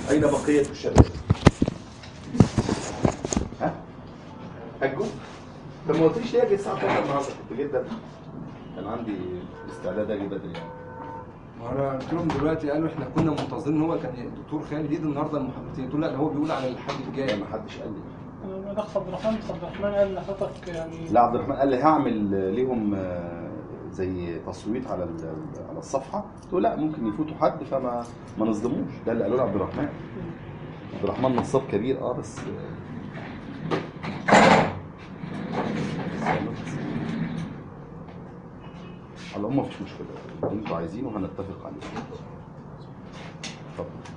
أين بقية الشباب؟ ها؟ هجوا؟ طب ما قلتليش ليه اجي الساعة 12 النهارده؟ كنت جدا كان عندي استعداد اجي بدري يعني ما انا قلت لهم دلوقتي قالوا احنا كنا منتظرين هو كان الدكتور خالد يدي النهارده المحاضرتين قلت له لا ده هو بيقول على الحد الجاي ما حدش قال لي الاخ عبد الرحمن عبد الرحمن قال لحضرتك يعني لا عبد الرحمن قال لي هعمل ليهم آه، زي تصويت على ال- على الصفحه قلت له لا ممكن يفوتوا حد فما ما نظلموش ده اللي قالوا لي عبد الرحمن عبد الرحمن نصاب كبير اه بس على العموم مفيش مشكله اللي انتوا عايزينه هنتفق عليه اتفضل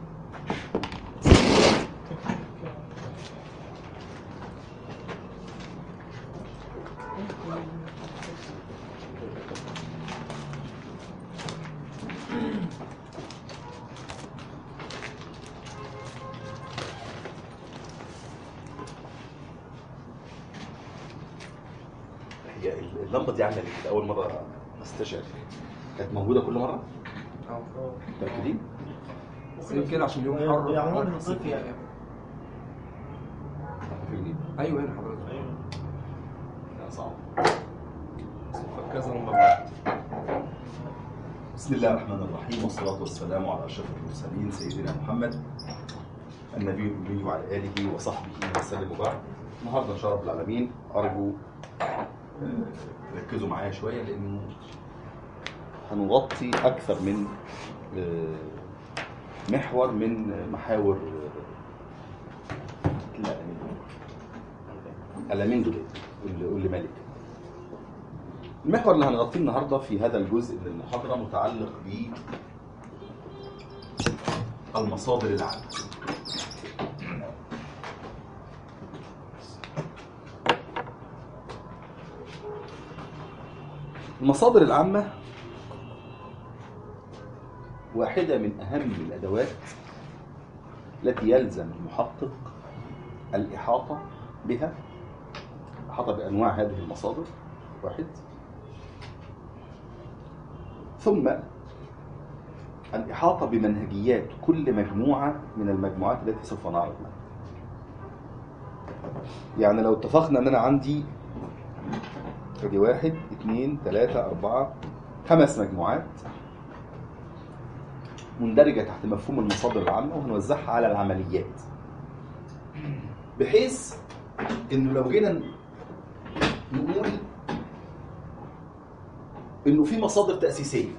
هي اللمبه دي عامله كده اول مره استشعر كانت موجوده كل مره اه متاكدين يمكن كده عشان اليوم حر هي عموما حر من صيف يعني فين ايوه هنا حضرتك لا صعب كذا لمبه بسم الله الرحمن الرحيم والصلاة والسلام على أشرف المرسلين سيدنا محمد النبي الأمي وعلى آله وصحبه وسلم وبعد النهارده إن شاء رب العالمين أرجو آه، ركزوا معايا شوية لأنه هنغطي أكثر من آه، محور من محاور آه، لا ألمين دول اللي اللي مالك المحور اللي هنغطيه النهارده في هذا الجزء من المحاضره متعلق ب المصادر العامه المصادر العامه واحده من اهم الادوات التي يلزم المحقق الاحاطه بها احاطه بانواع هذه المصادر واحد ثم الإحاطة بمنهجيات كل مجموعة من المجموعات التي سوف نعرض لها يعني لو اتفقنا ان انا عندي ادي واحد اثنين ثلاثة أربعة خمس مجموعات مندرجة تحت مفهوم المصادر العامة وهنوزعها على العمليات بحيث انه لو جينا نقول انه في مصادر تأسيسية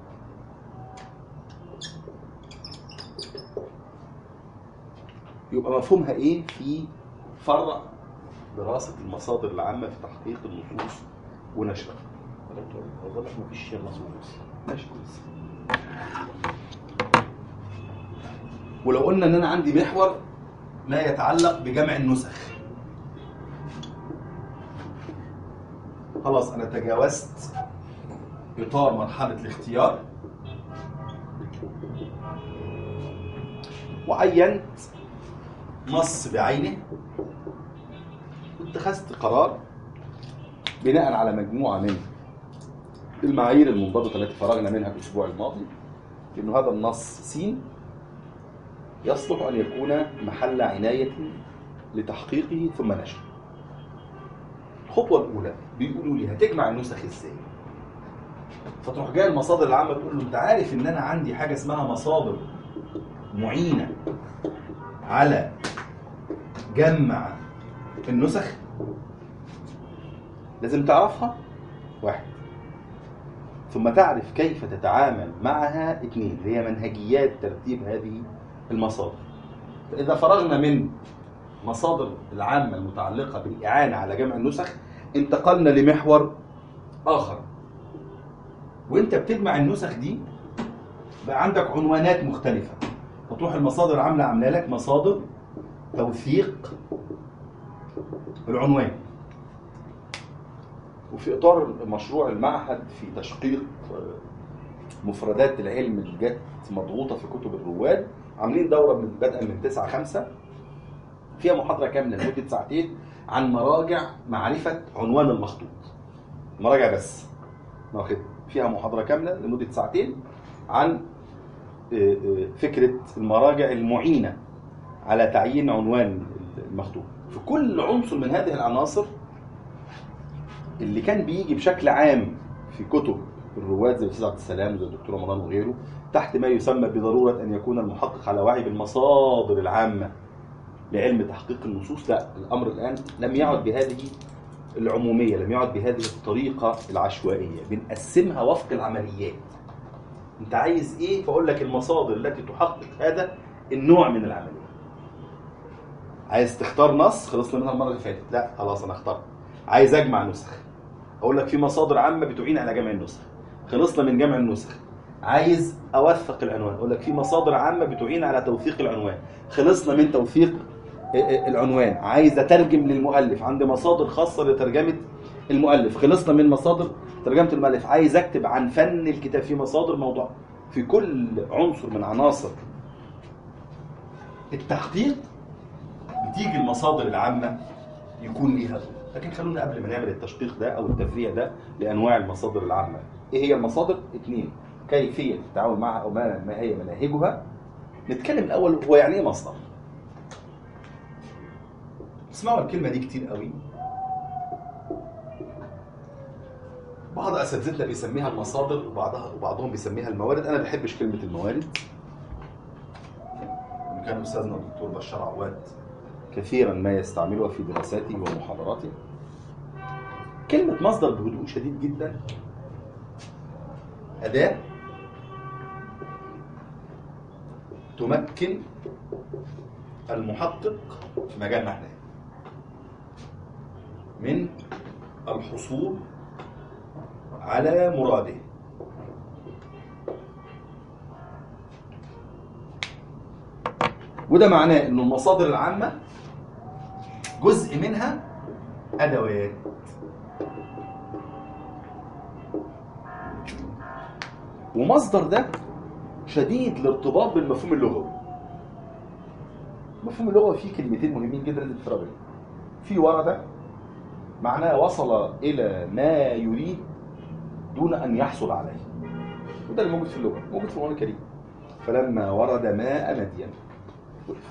يبقى مفهومها ايه في فرع دراسة المصادر العامة في تحقيق النصوص ونشرها دكتور واضح مفيش نصوص ماشي كويس ولو قلنا ان انا عندي محور ما يتعلق بجمع النسخ خلاص انا تجاوزت اطار مرحله الاختيار وعينت نص بعينه واتخذت قرار بناء على مجموعه من المعايير المنضبطه التي فرغنا منها الاسبوع الماضي انه هذا النص س يصلح ان يكون محل عنايه لتحقيقه ثم نشره. الخطوه الاولى بيقولوا لي هتجمع النسخ ازاي؟ فتروح جاي المصادر العامه تقول له انت عارف ان انا عندي حاجه اسمها مصادر معينه على جمع النسخ لازم تعرفها واحد ثم تعرف كيف تتعامل معها اثنين هي منهجيات ترتيب هذه المصادر فإذا فرغنا من مصادر العامة المتعلقة بالإعانة على جمع النسخ انتقلنا لمحور آخر وانت بتجمع النسخ دي بقى عندك عنوانات مختلفة فتروح المصادر العامة عاملة لك مصادر توثيق العنوان وفي اطار مشروع المعهد في تشقيق مفردات العلم اللي جت مضغوطه في كتب الرواد عاملين دوره من بدءا من 9 5 فيها محاضره كامله لمده ساعتين عن مراجع معرفه عنوان المخطوط مراجع بس واخد فيها محاضره كامله لمده ساعتين عن آه، آه، فكره المراجع المعينه على تعيين عنوان المخطوط في كل عنصر من هذه العناصر اللي كان بيجي بشكل عام في كتب الرواد زي الاستاذ عبد السلام وزي الدكتور رمضان وغيره تحت ما يسمى بضروره ان يكون المحقق على وعي بالمصادر العامه لعلم تحقيق النصوص لا الامر الان لم يعد بهذه العموميه لم يعد بهذه الطريقه العشوائيه بنقسمها وفق العمليات انت عايز ايه فاقول لك المصادر التي تحقق هذا النوع من العمليه عايز تختار نص خلصنا منها المره اللي فاتت لا خلاص انا اخترت عايز اجمع نسخ اقول لك في مصادر عامه بتعين على جمع النسخ خلصنا من جمع النسخ عايز اوثق العنوان اقول لك في مصادر عامه بتعين على توثيق العنوان خلصنا من توثيق العنوان عايز اترجم للمؤلف عندي مصادر خاصه لترجمه المؤلف خلصنا من مصادر ترجمه المؤلف عايز اكتب عن فن الكتاب في مصادر موضوع في كل عنصر من عناصر التحقيق بتيجي المصادر العامه يكون ليها دور لكن خلونا قبل ما نعمل التشقيق ده او التفريع ده لانواع المصادر العامه ايه هي المصادر اثنين كيفيه التعامل معها او ما ما هي مناهجها نتكلم الاول هو يعني ايه مصدر اسمعوا الكلمه دي كتير قوي بعض اساتذتنا بيسميها المصادر وبعضها وبعضهم بيسميها الموارد انا ما بحبش كلمه الموارد وإن كان استاذنا الدكتور بشار عواد كثيرا ما يستعملها في دراساته ومحاضراته كلمة مصدر بهدوء شديد جدا أداة تمكن المحقق في مجالنا احنا من الحصول على مراده وده معناه ان المصادر العامه جزء منها ادوات ومصدر ده شديد الارتباط بالمفهوم اللغوي المفهوم اللغوي فيه كلمتين مهمين جدا لازم تفرق بينهم في ورد معناه وصل الى ما يريد دون ان يحصل عليه وده اللي موجود في اللغه موجود في القران الكريم فلما ورد ماء مدين وقف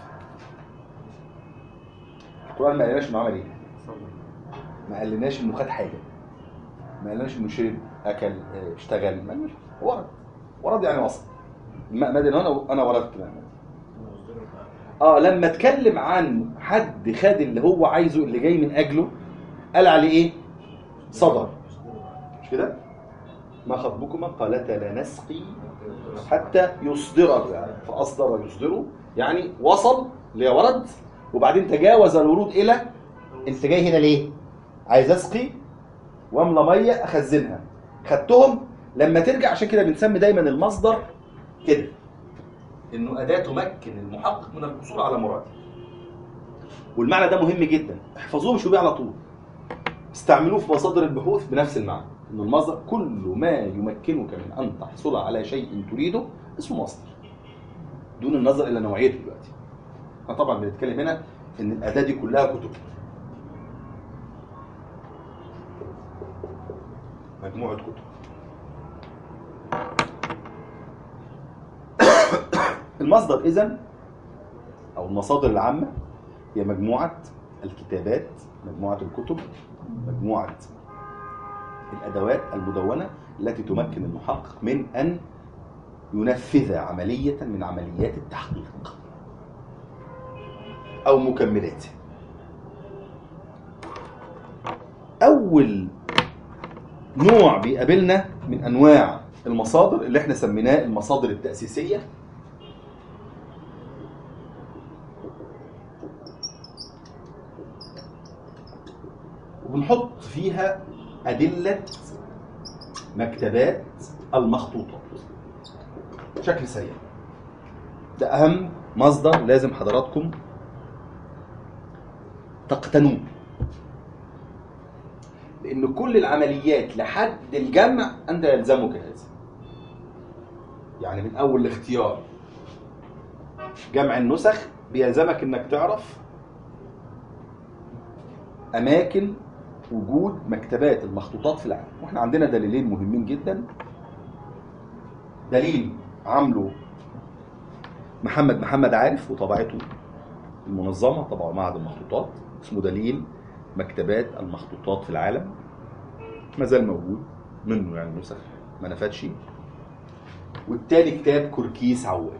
القرآن ما قالناش انه عمل ايه ما قالناش انه خد حاجة ما قالناش انه شرب اكل اه، اشتغل ما قالناش ورد ورد يعني وصل الماء مدن انا انا وردت ماء مدن اه لما اتكلم عن حد خد اللي هو عايزه اللي جاي من اجله قال عليه ايه صدر مش كده ما خطبكما قالتا لا نسقي حتى يصدر الرعاء فاصدر يصدره يعني وصل اللي هو ورد وبعدين تجاوز الورود الى انت جاي هنا ليه عايز اسقي واملى ميه اخزنها خدتهم لما ترجع عشان كده بنسمي دايما المصدر كده انه اداه تمكن المحقق من الحصول على مراده والمعنى ده مهم جدا احفظوه مش بيه على طول استعملوه في مصادر البحوث بنفس المعنى ان المصدر كل ما يمكنك من ان تحصل على شيء تريده اسمه مصدر دون النظر الى نوعيته دلوقتي احنا طبعا بنتكلم هنا ان الاداه دي كلها كتب مجموعه كتب المصدر اذا او المصادر العامه هي مجموعه الكتابات مجموعه الكتب مجموعه الادوات المدونه التي تمكن المحقق من ان ينفذ عمليه من عمليات التحقيق او مكملاته اول نوع بيقابلنا من انواع المصادر اللي احنا سميناه المصادر التاسيسيه وبنحط فيها ادله مكتبات المخطوطات بشكل سريع ده اهم مصدر لازم حضراتكم تقتنوه لان كل العمليات لحد الجمع انت يلزمك هذا يعني من اول الاختيار جمع النسخ بيلزمك انك تعرف اماكن وجود مكتبات المخطوطات في العالم واحنا عندنا دليلين مهمين جدا دليل عامله محمد محمد عارف وطبعته المنظمه طبعا معهد المخطوطات اسمه دليل مكتبات المخطوطات في العالم ما زال موجود منه يعني نسخ ما نفدش والتاني كتاب كركيس عواد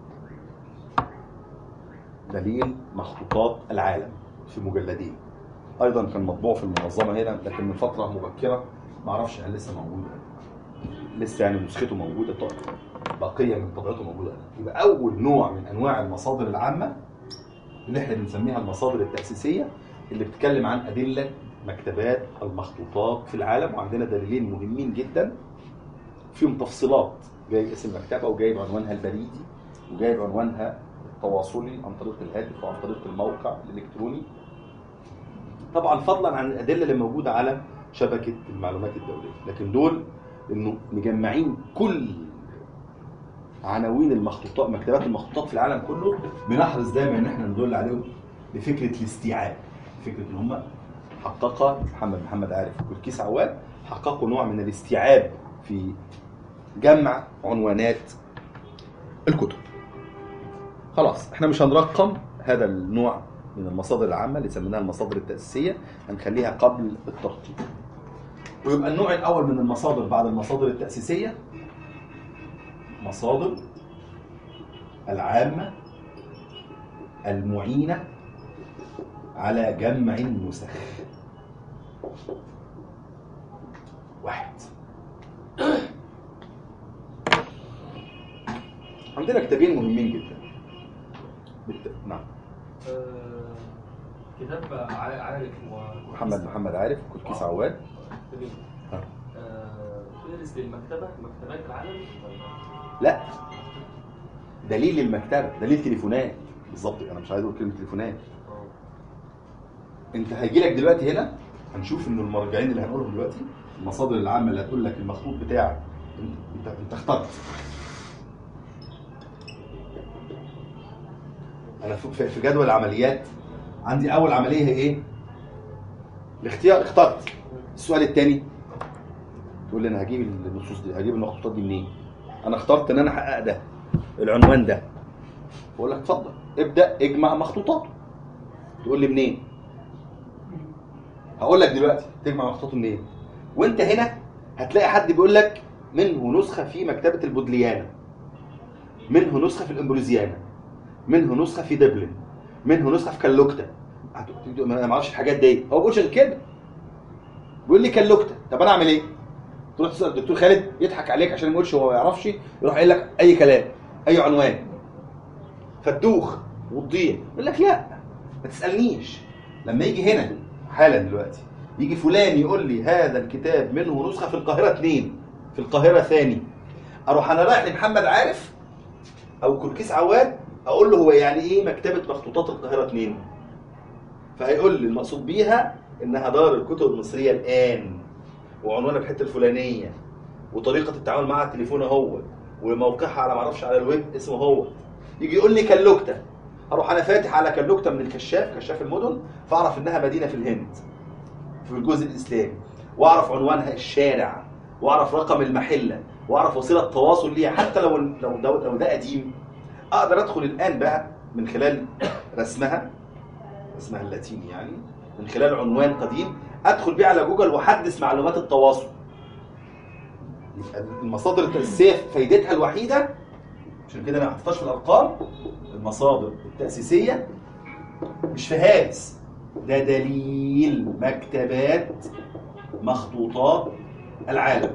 دليل مخطوطات العالم في مجلدين ايضا كان مطبوع في المنظمه هنا لكن من فتره مبكره ما اعرفش هل لسه موجود لسه يعني نسخته موجوده طبعا بقيه من طبيعته موجوده يبقى اول نوع من انواع المصادر العامه اللي احنا بنسميها المصادر التاسيسيه اللي بتتكلم عن ادله مكتبات المخطوطات في العالم وعندنا دليلين مهمين جدا فيهم تفصيلات جايب اسم المكتبه وجايب عنوانها البريدي وجايب عنوانها التواصلي عن طريق الهاتف وعن طريق الموقع الالكتروني طبعا فضلا عن الادله اللي موجوده على شبكه المعلومات الدوليه لكن دول انه مجمعين كل عناوين المخطوطات مكتبات المخطوطات في العالم كله بنحرص دايما ان احنا ندل عليهم بفكره الاستيعاب فكره ان هم حقق محمد محمد عارف والكيس عواد حققوا نوع من الاستيعاب في جمع عنوانات الكتب خلاص احنا مش هنرقم هذا النوع من المصادر العامة اللي سميناها المصادر التأسيسية هنخليها قبل الترتيب ويبقى النوع الأول من المصادر بعد المصادر التأسيسية مصادر العامة المعينة على جمع النسخ واحد عندنا كتابين مهمين جدا بالت... نعم آه، كتاب ع- عارف و محمد محمد عارف كتكيس عواد تمام. ها. آه، فهرس للمكتبة مكتبات العالم ولا- لا دليل المكتبة دليل تليفونات بالظبط انا مش عايز اقول كلمه تليفونات آه. انت هيجي لك دلوقتي هنا هنشوف ان المرجعين اللي هنقولهم دلوقتي المصادر العامه اللي هتقول لك المخطوط بتاعك انت انت, انت اخترت انا في- في في جدول العمليات عندي اول عمليه هي ايه الاختيار اخترت السؤال الثاني تقول لي انا هجيب النصوص دي هجيب المخطوطات دي منين انا اخترت ان انا احقق ده العنوان ده بقول لك اتفضل ابدا اجمع مخطوطاته تقول لي منين هقول لك دلوقتي تجمع مخطوطاته منين وانت هنا هتلاقي حد بيقول لك منه نسخه في مكتبه البودليانا منه نسخه في الامبروزيانا منه نسخه في دبلن منه نسخه في كالوكتا هت- ما ما اعرفش الحاجات دي هو ما بيقولش غير كده بيقول لي كالوكتا طب انا اعمل ايه تروح تسال الدكتور خالد يضحك عليك عشان ما يقولش هو ما يعرفش يروح قايل لك اي كلام اي عنوان فتدوخ وتضيع يقول لك لا ما تسالنيش لما يجي هنا حالا دلوقتي يجي فلان يقول لي هذا الكتاب منه نسخه في القاهره اثنين في القاهره ثاني اروح انا رايح لمحمد عارف او كركيس عواد اقول له هو يعني ايه مكتبه مخطوطات القاهره اثنين فهيقول لي المقصود بيها انها دار الكتب المصريه الان وعنوانها في الحته الفلانيه وطريقه التعامل مع التليفون هو وموقعها على معرفش على الويب اسمه هو يجي يقول لي كالوكتا اروح انا فاتح على كالوكتا من الكشاف كشاف المدن فاعرف انها مدينه في الهند في الجزء الاسلامي واعرف عنوانها الشارع واعرف رقم المحله واعرف وسيله تواصل ليها حتى لو لو ده لو ده قديم اقدر ادخل الان بقى من خلال رسمها اسمها اللاتيني يعني من خلال عنوان قديم ادخل بيه على جوجل واحدث معلومات التواصل يبقى المصادر التأسيسية فايدتها الوحيدة عشان كده انا ما حطيتهاش في الارقام المصادر التأسيسية مش فهارس ده دليل مكتبات مخطوطات العالم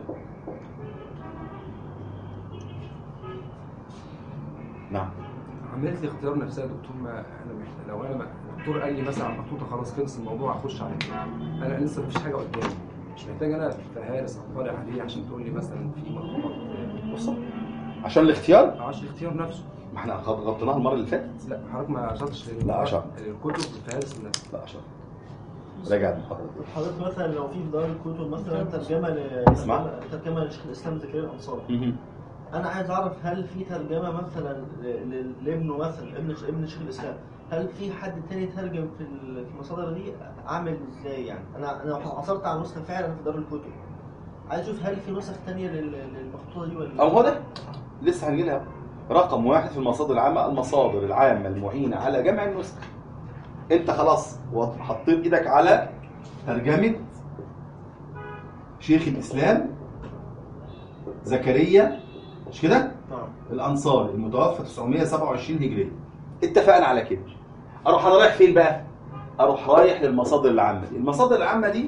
نعم عمليه الاختيار نفسها يا دكتور ما انا محتاج لو انا ما الدكتور قال لي مثلا على مخطوطه خلاص خلص الموضوع اخش على كده انا لسه مفيش حاجه قدامي مش محتاج انا فهارس او طالع عليه عشان تقول لي مثلا في مخطوطات بص عشان الاختيار عشان الاختيار نفسه ما احنا غطيناها المرة اللي فاتت لا حضرتك ما اشرتش لل- لا، أشرت. الكتب الفهارس نفسه لا عشان راجع المحاضرة حضرتك مثلا لو في في دار الكتب مثلا ترجمه ل اسمع. ترجمه لشيخ الاسلام زكريا الانصاري مهم. انا عايز اعرف هل في ترجمه مثلا ل- ل- لابنه مثلا ابن ابن شيخ الاسلام هل في حد تاني ترجم في ال- في المصادر دي اعمل ازاي يعني انا انا عثرت على نسخه فعلا في دار الكتب عايز اشوف هل في نسخ تانية لل- للمخطوطه دي ولا او هو ده لسه هنجي لها رقم واحد في المصادر العامة المصادر العامة المعينة على جمع النسخ انت خلاص حطيت ايدك على ترجمة شيخ الإسلام زكريا مش كده؟ نعم الأنصاري المتوفى 927 هجرية اتفقنا على كده أروح أنا رايح فين بقى؟ أروح رايح للمصادر العامة دي المصادر العامة دي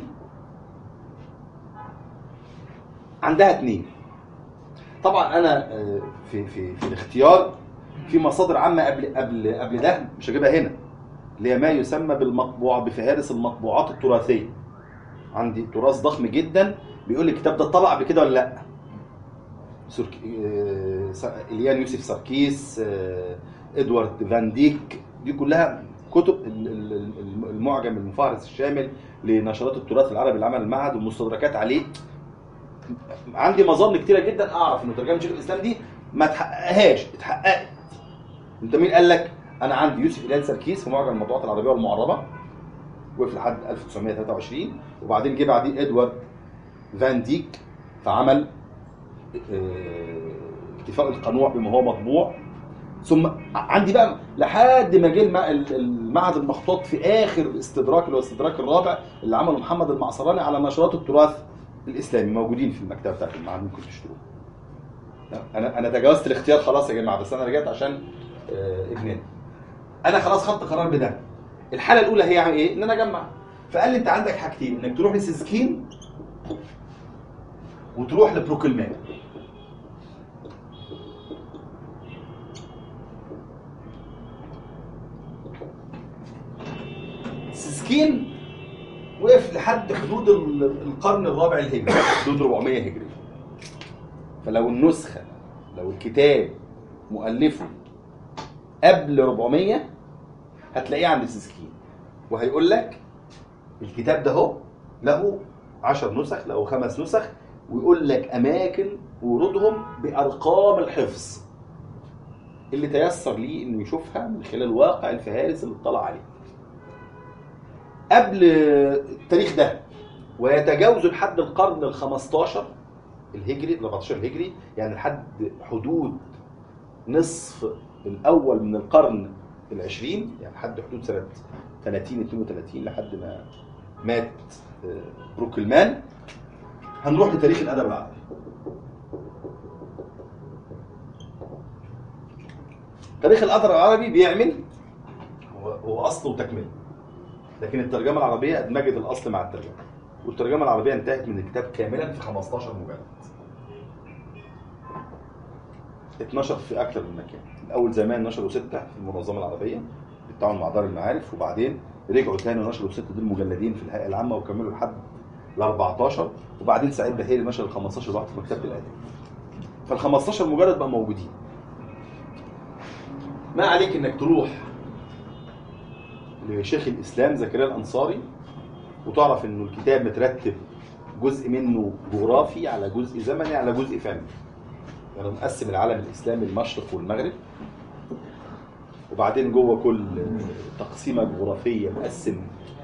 عندها اتنين طبعا أنا آه، في في في الاختيار في مصادر عامة قبل قبل قبل ده مش هجيبها هنا اللي هي ما يسمى بالمطبوع بفهارس المطبوعات التراثية عندي تراث ضخم جدا بيقول لي الكتاب ده اتطبع قبل كده ولا لا سرك... آه، س- اليان يوسف ساركيس آه، ادوارد فان ديك دي كلها كتب ال- ال- ال- المعجم المفهرس الشامل لنشرات التراث العربي اللي عمل المعهد والمستدركات عليه عندي مظان كتيره جدا اعرف ان ترجمه شيخ الاسلام دي ما تحققهاش اتحققت انت مين قال لك انا عندي يوسف اليان سركيس في معجم الموضوعات العربيه والمعربه وقف لحد 1923 وبعدين جه بعديه ادوارد فان ديك فعمل آه، اكتفاء القنوع بما هو مطبوع ثم عندي بقى لحد ما جه الم- ال- المعهد المخطوط في اخر استدراك اللي هو الاستدراك الرابع اللي عمله محمد المعصراني على نشرات التراث الاسلامي موجودين في المكتبه بتاعت المعهد ممكن تشتروه انا انا تجاوزت الاختيار خلاص يا جماعه بس انا رجعت عشان آه، ابننا انا خلاص خدت قرار بده الحاله الاولى هي ايه ان انا اجمع فقال لي انت عندك حاجتين انك تروح لسيسكين وتروح لبروكلمان سيسكين وقف لحد حدود ال- القرن الرابع الهجري حدود 400 هجري فلو النسخة لو الكتاب مؤلفه قبل 400 هتلاقيه عند سيسكين وهيقول لك الكتاب ده هو له 10 نسخ له خمس نسخ ويقول لك اماكن ورودهم بارقام الحفظ اللي تيسر ليه انه يشوفها من خلال واقع الفهارس اللي اطلع عليه قبل التاريخ ده ويتجاوز لحد القرن ال 15 الهجري ال 14 الهجري يعني لحد حدود نصف الاول من القرن العشرين يعني لحد حدود سنه 30 32 لحد ما مات آه، بروكلمان هنروح لتاريخ الادب العربي تاريخ الادب العربي بيعمل هو هو اصل وتكمله لكن الترجمه العربيه ادمجت الاصل مع الترجمه والترجمه العربيه انتهت من الكتاب كاملا في 15 مجلد اتنشر في اكثر من مكان الاول زمان نشروا سته في المنظمه العربيه بالتعاون مع دار المعارف وبعدين رجعوا تاني ونشروا سته دول مجلدين في الهيئه العامه وكملوا لحد ال 14 وبعدين سعيد بهيري نشر ال 15 لوحده في مكتبه الادب فال 15 مجلد بقى موجودين ما عليك انك تروح لشيخ الاسلام زكريا الانصاري وتعرف انه الكتاب مترتب جزء منه جغرافي على جزء زمني على جزء فني يعني مقسم العالم الاسلامي المشرق والمغرب وبعدين جوه كل تقسيمه جغرافيه مقسم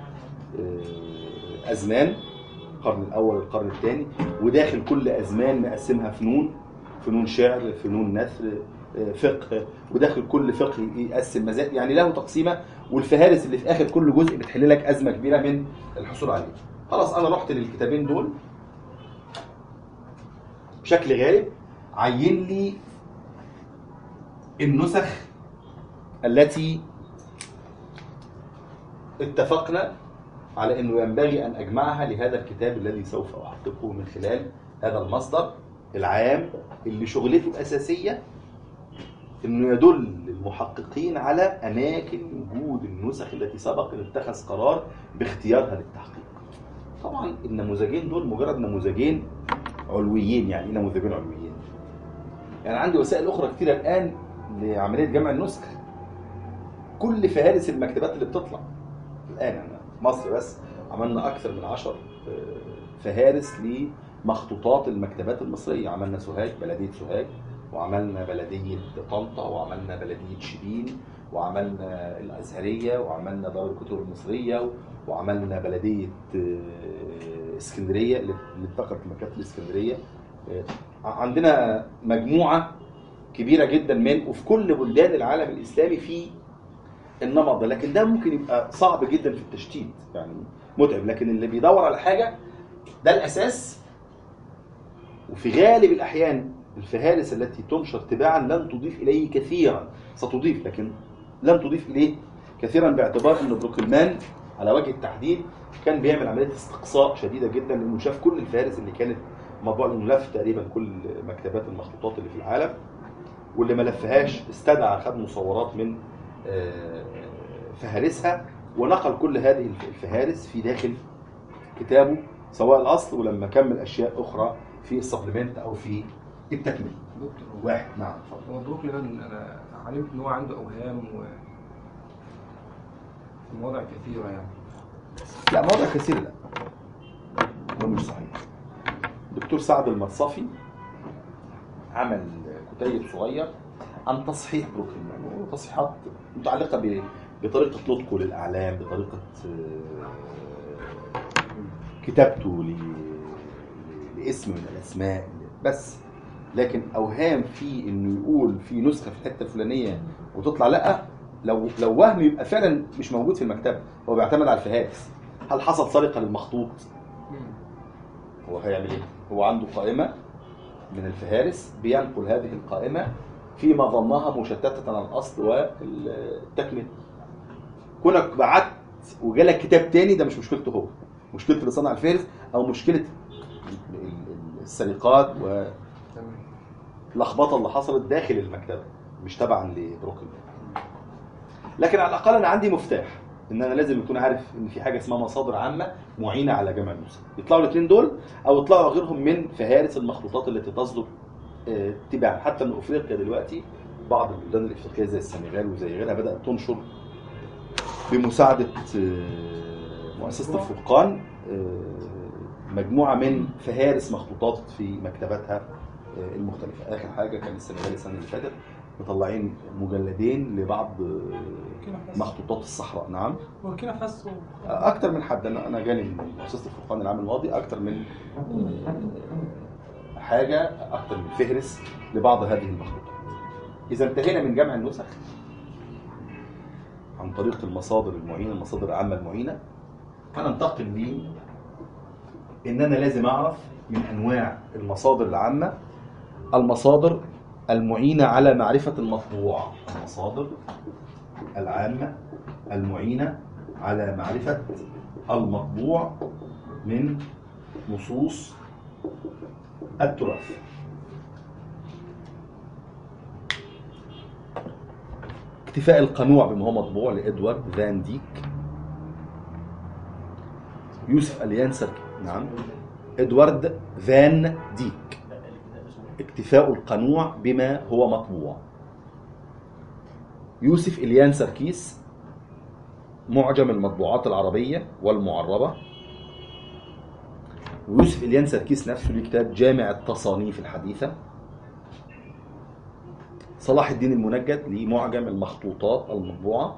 آه، ازمان القرن الاول القرن الثاني وداخل كل ازمان مقسمها فنون فنون شعر فنون نثر آه، فقه وداخل كل فقه يقسم مزاج يعني له تقسيمه والفهارس اللي في اخر كل جزء بتحل لك ازمه كبيره من الحصول عليه خلاص انا رحت للكتابين دول بشكل غالب عين لي النسخ التي اتفقنا على انه ينبغي ان اجمعها لهذا الكتاب الذي سوف احققه من خلال هذا المصدر العام اللي شغلته الاساسيه انه يدل المحققين على اماكن وجود النسخ التي سبق ان اتخذ قرار باختيارها للتحقيق. طبعا النموذجين دول مجرد نموذجين علويين يعني ايه نموذجين علويين؟ يعني عندي وسائل اخرى كتيره الان لعمليه جمع النسخ. كل فهارس المكتبات اللي بتطلع الان انا في مصر بس عملنا اكثر من 10 فهارس لمخطوطات المكتبات المصريه، عملنا سوهاج بلديه سوهاج وعملنا بلدية طنطا وعملنا بلدية شبين وعملنا الأزهرية وعملنا دار الكتب المصرية وعملنا بلدية آه، اسكندرية اللي اللي اتذكرت في مكتبة الاسكندرية آه، عندنا مجموعة كبيره جدا من وفي كل بلدان العالم الاسلامي في النمط ده لكن ده ممكن يبقى صعب جدا في التشتيت يعني متعب لكن اللي بيدور على حاجه ده الاساس وفي غالب الاحيان الفهارس التي تنشر تباعا لن تضيف اليه كثيرا ستضيف لكن لن تضيف اليه كثيرا باعتبار ان بروكلمان على وجه التحديد كان بيعمل عمليه استقصاء شديده جدا لانه شاف كل الفهارس اللي كانت مطبوعه لانه لف تقريبا كل مكتبات المخطوطات اللي في العالم واللي ما لفهاش استدعى خد مصورات من آه، فهارسها ونقل كل هذه الفهارس في داخل كتابه سواء الاصل ولما كمل اشياء اخرى في السبلمنت او في التكمله دكتور هو- واحد نعم اتفضل هو بروكلمان انا علمت ان هو عنده اوهام و في مواضع كثيره يعني لا مواضع كثير لا ده مش صحيح دكتور سعد المرصفي عمل كتيب صغير عن تصحيح بروكلمان وتصحيحات متعلقه ب- بطريقه نطقه للاعلام بطريقه آه، كتابته ل- لاسم من الاسماء بس لكن اوهام في انه يقول في نسخه في الحته الفلانيه وتطلع لا لو لو وهم يبقى فعلا مش موجود في المكتبه هو بيعتمد على الفهارس هل حصل سرقه للمخطوط هو هيعمل ايه هو عنده قائمه من الفهارس بينقل هذه القائمه فيما ظنها مشتته عن الاصل والتكمله كونك بعت وجالك كتاب تاني ده مش مشكلته هو مشكله اللي صنع الفهرس او مشكله ال- ال- السرقات تمام واللخبطه اللي حصلت داخل المكتبه مش تبعا لبروكلمان لكن على الاقل انا عندي مفتاح ان انا لازم اكون عارف ان في حاجه اسمها مصادر عامه معينه على جمع النسخ يطلعوا الاثنين دول او يطلعوا غيرهم من فهارس المخطوطات التي تصدر آه، تباعا حتى ان افريقيا دلوقتي بعض البلدان الافريقيه زي السنغال وزي غيرها بدات تنشر بمساعده آه، مؤسسه الفرقان آه، مجموعه من فهارس مخطوطات في مكتباتها آه، المختلفه اخر حاجه كان السنغال السنه اللي فاتت مطلعين مجلدين لبعض آه، بوركينا فاسو مخطوطات الصحراء نعم بوركينا فاسو اكتر من حد انا انا جاني من مؤسسه الفرقان العام الماضي اكتر من حاجه اكتر من فهرس لبعض هذه المخطوطات اذا انتهينا من جمع النسخ عن طريق المصادر المعينه المصادر العامه المعينه هننتقل ل ان انا لازم اعرف من انواع المصادر العامه المصادر المعينه على معرفه المطبوع المصادر العامه المعينه على معرفة المطبوع من نصوص التراث اكتفاء القنوع بما هو مطبوع لإدوارد فان ديك يوسف اليانسر نعم إدوارد فان ديك اكتفاء القنوع بما هو مطبوع يوسف إليان سركيس معجم المطبوعات العربية والمعربة ويوسف إليان سركيس نفسه ليه كتاب جامع التصانيف الحديثة صلاح الدين المنجد ليه معجم المخطوطات المطبوعة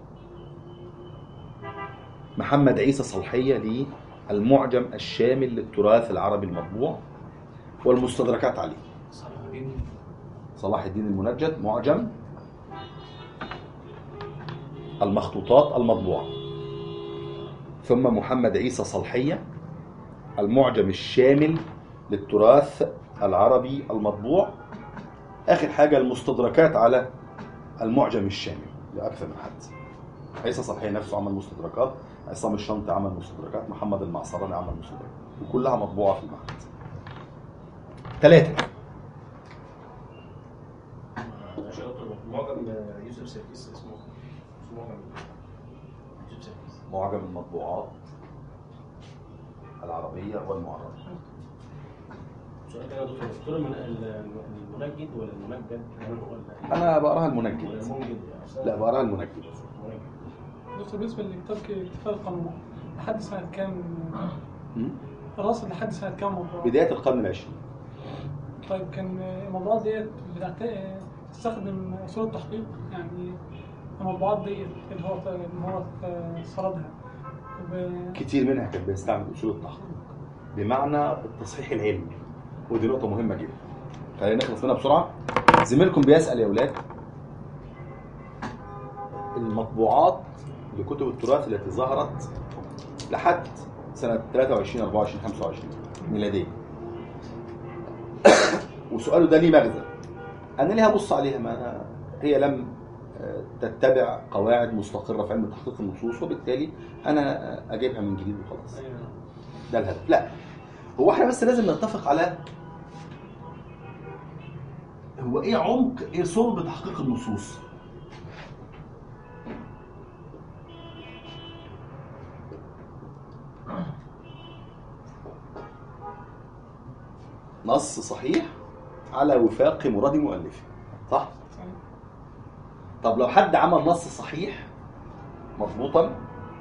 محمد عيسى صلحية ليه المعجم الشامل للتراث العربي المطبوع والمستدركات عليه صلاح الدين المنجد معجم المخطوطات المطبوعة ثم محمد عيسى صلحية المعجم الشامل للتراث العربي المطبوع آخر حاجة المستدركات على المعجم الشامل لأكثر من حد عيسى صلحية نفسه عمل مستدركات عصام الشنطي عمل مستدركات محمد المعصراني عمل مستدركات وكلها مطبوعة في المعهد ثلاثة عشان أطلب معجم يوسف سيركيس اسمه اسمه معجم يوسف سيركيس معجم المطبوعات العربية والمعربة سؤال تاني يا دكتور دكتور المن- المنجد ولا المنجد ولا أنا بقراها ولا المنجد المنجد لا بقراها المنجد المنجد. دكتور بالنسبه لكتاب اكتفاء القانون لحد سنه كام م? الرصد لحد سنه كام موضوع بداية القرن العشرين طيب كان الموضوعات ديت بتعت- تستخدم اصول التحقيق يعني الموضوعات ديت اللي هو اللي هو سردها ب- كتير منها كان بيستعمل اصول التحقيق بمعنى التصحيح العلمي ودي نقطه مهمه جدا خلينا نخلص منها بسرعه زميلكم بيسأل يا أولاد المطبوعات لكتب التراث التي ظهرت لحد سنة 23 24 25 ميلادية وسؤاله ده ليه مغزى أنا ليه هبص عليها ما أنا هي لم آه، تتبع قواعد مستقرة في علم تحقيق النصوص وبالتالي أنا آه، أجيبها من جديد وخلاص ده الهدف لا هو احنا بس لازم نتفق على هو ايه عمق ايه صلب تحقيق النصوص نص صحيح على وفاق مراد مؤلفه صح صحيح. طب لو حد عمل نص صحيح مضبوطا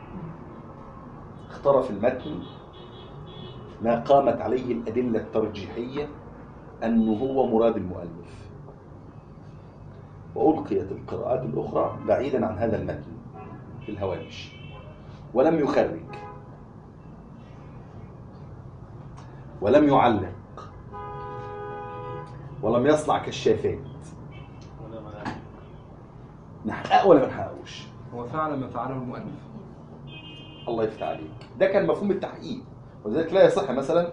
اختار في المتن ما قامت عليه الأدلة الترجيحية أنه هو مراد المؤلف وألقيت القراءات الأخرى بعيدا عن هذا المتن في الهوامش ولم يخرج ولم يعلق ولم يصنع كشافات ولا ما نحققه ولا ما نحققوش هو فعلا ما فعله المؤلف الله يفتح عليك ده كان مفهوم التحقيق ولذلك لا يصح مثلا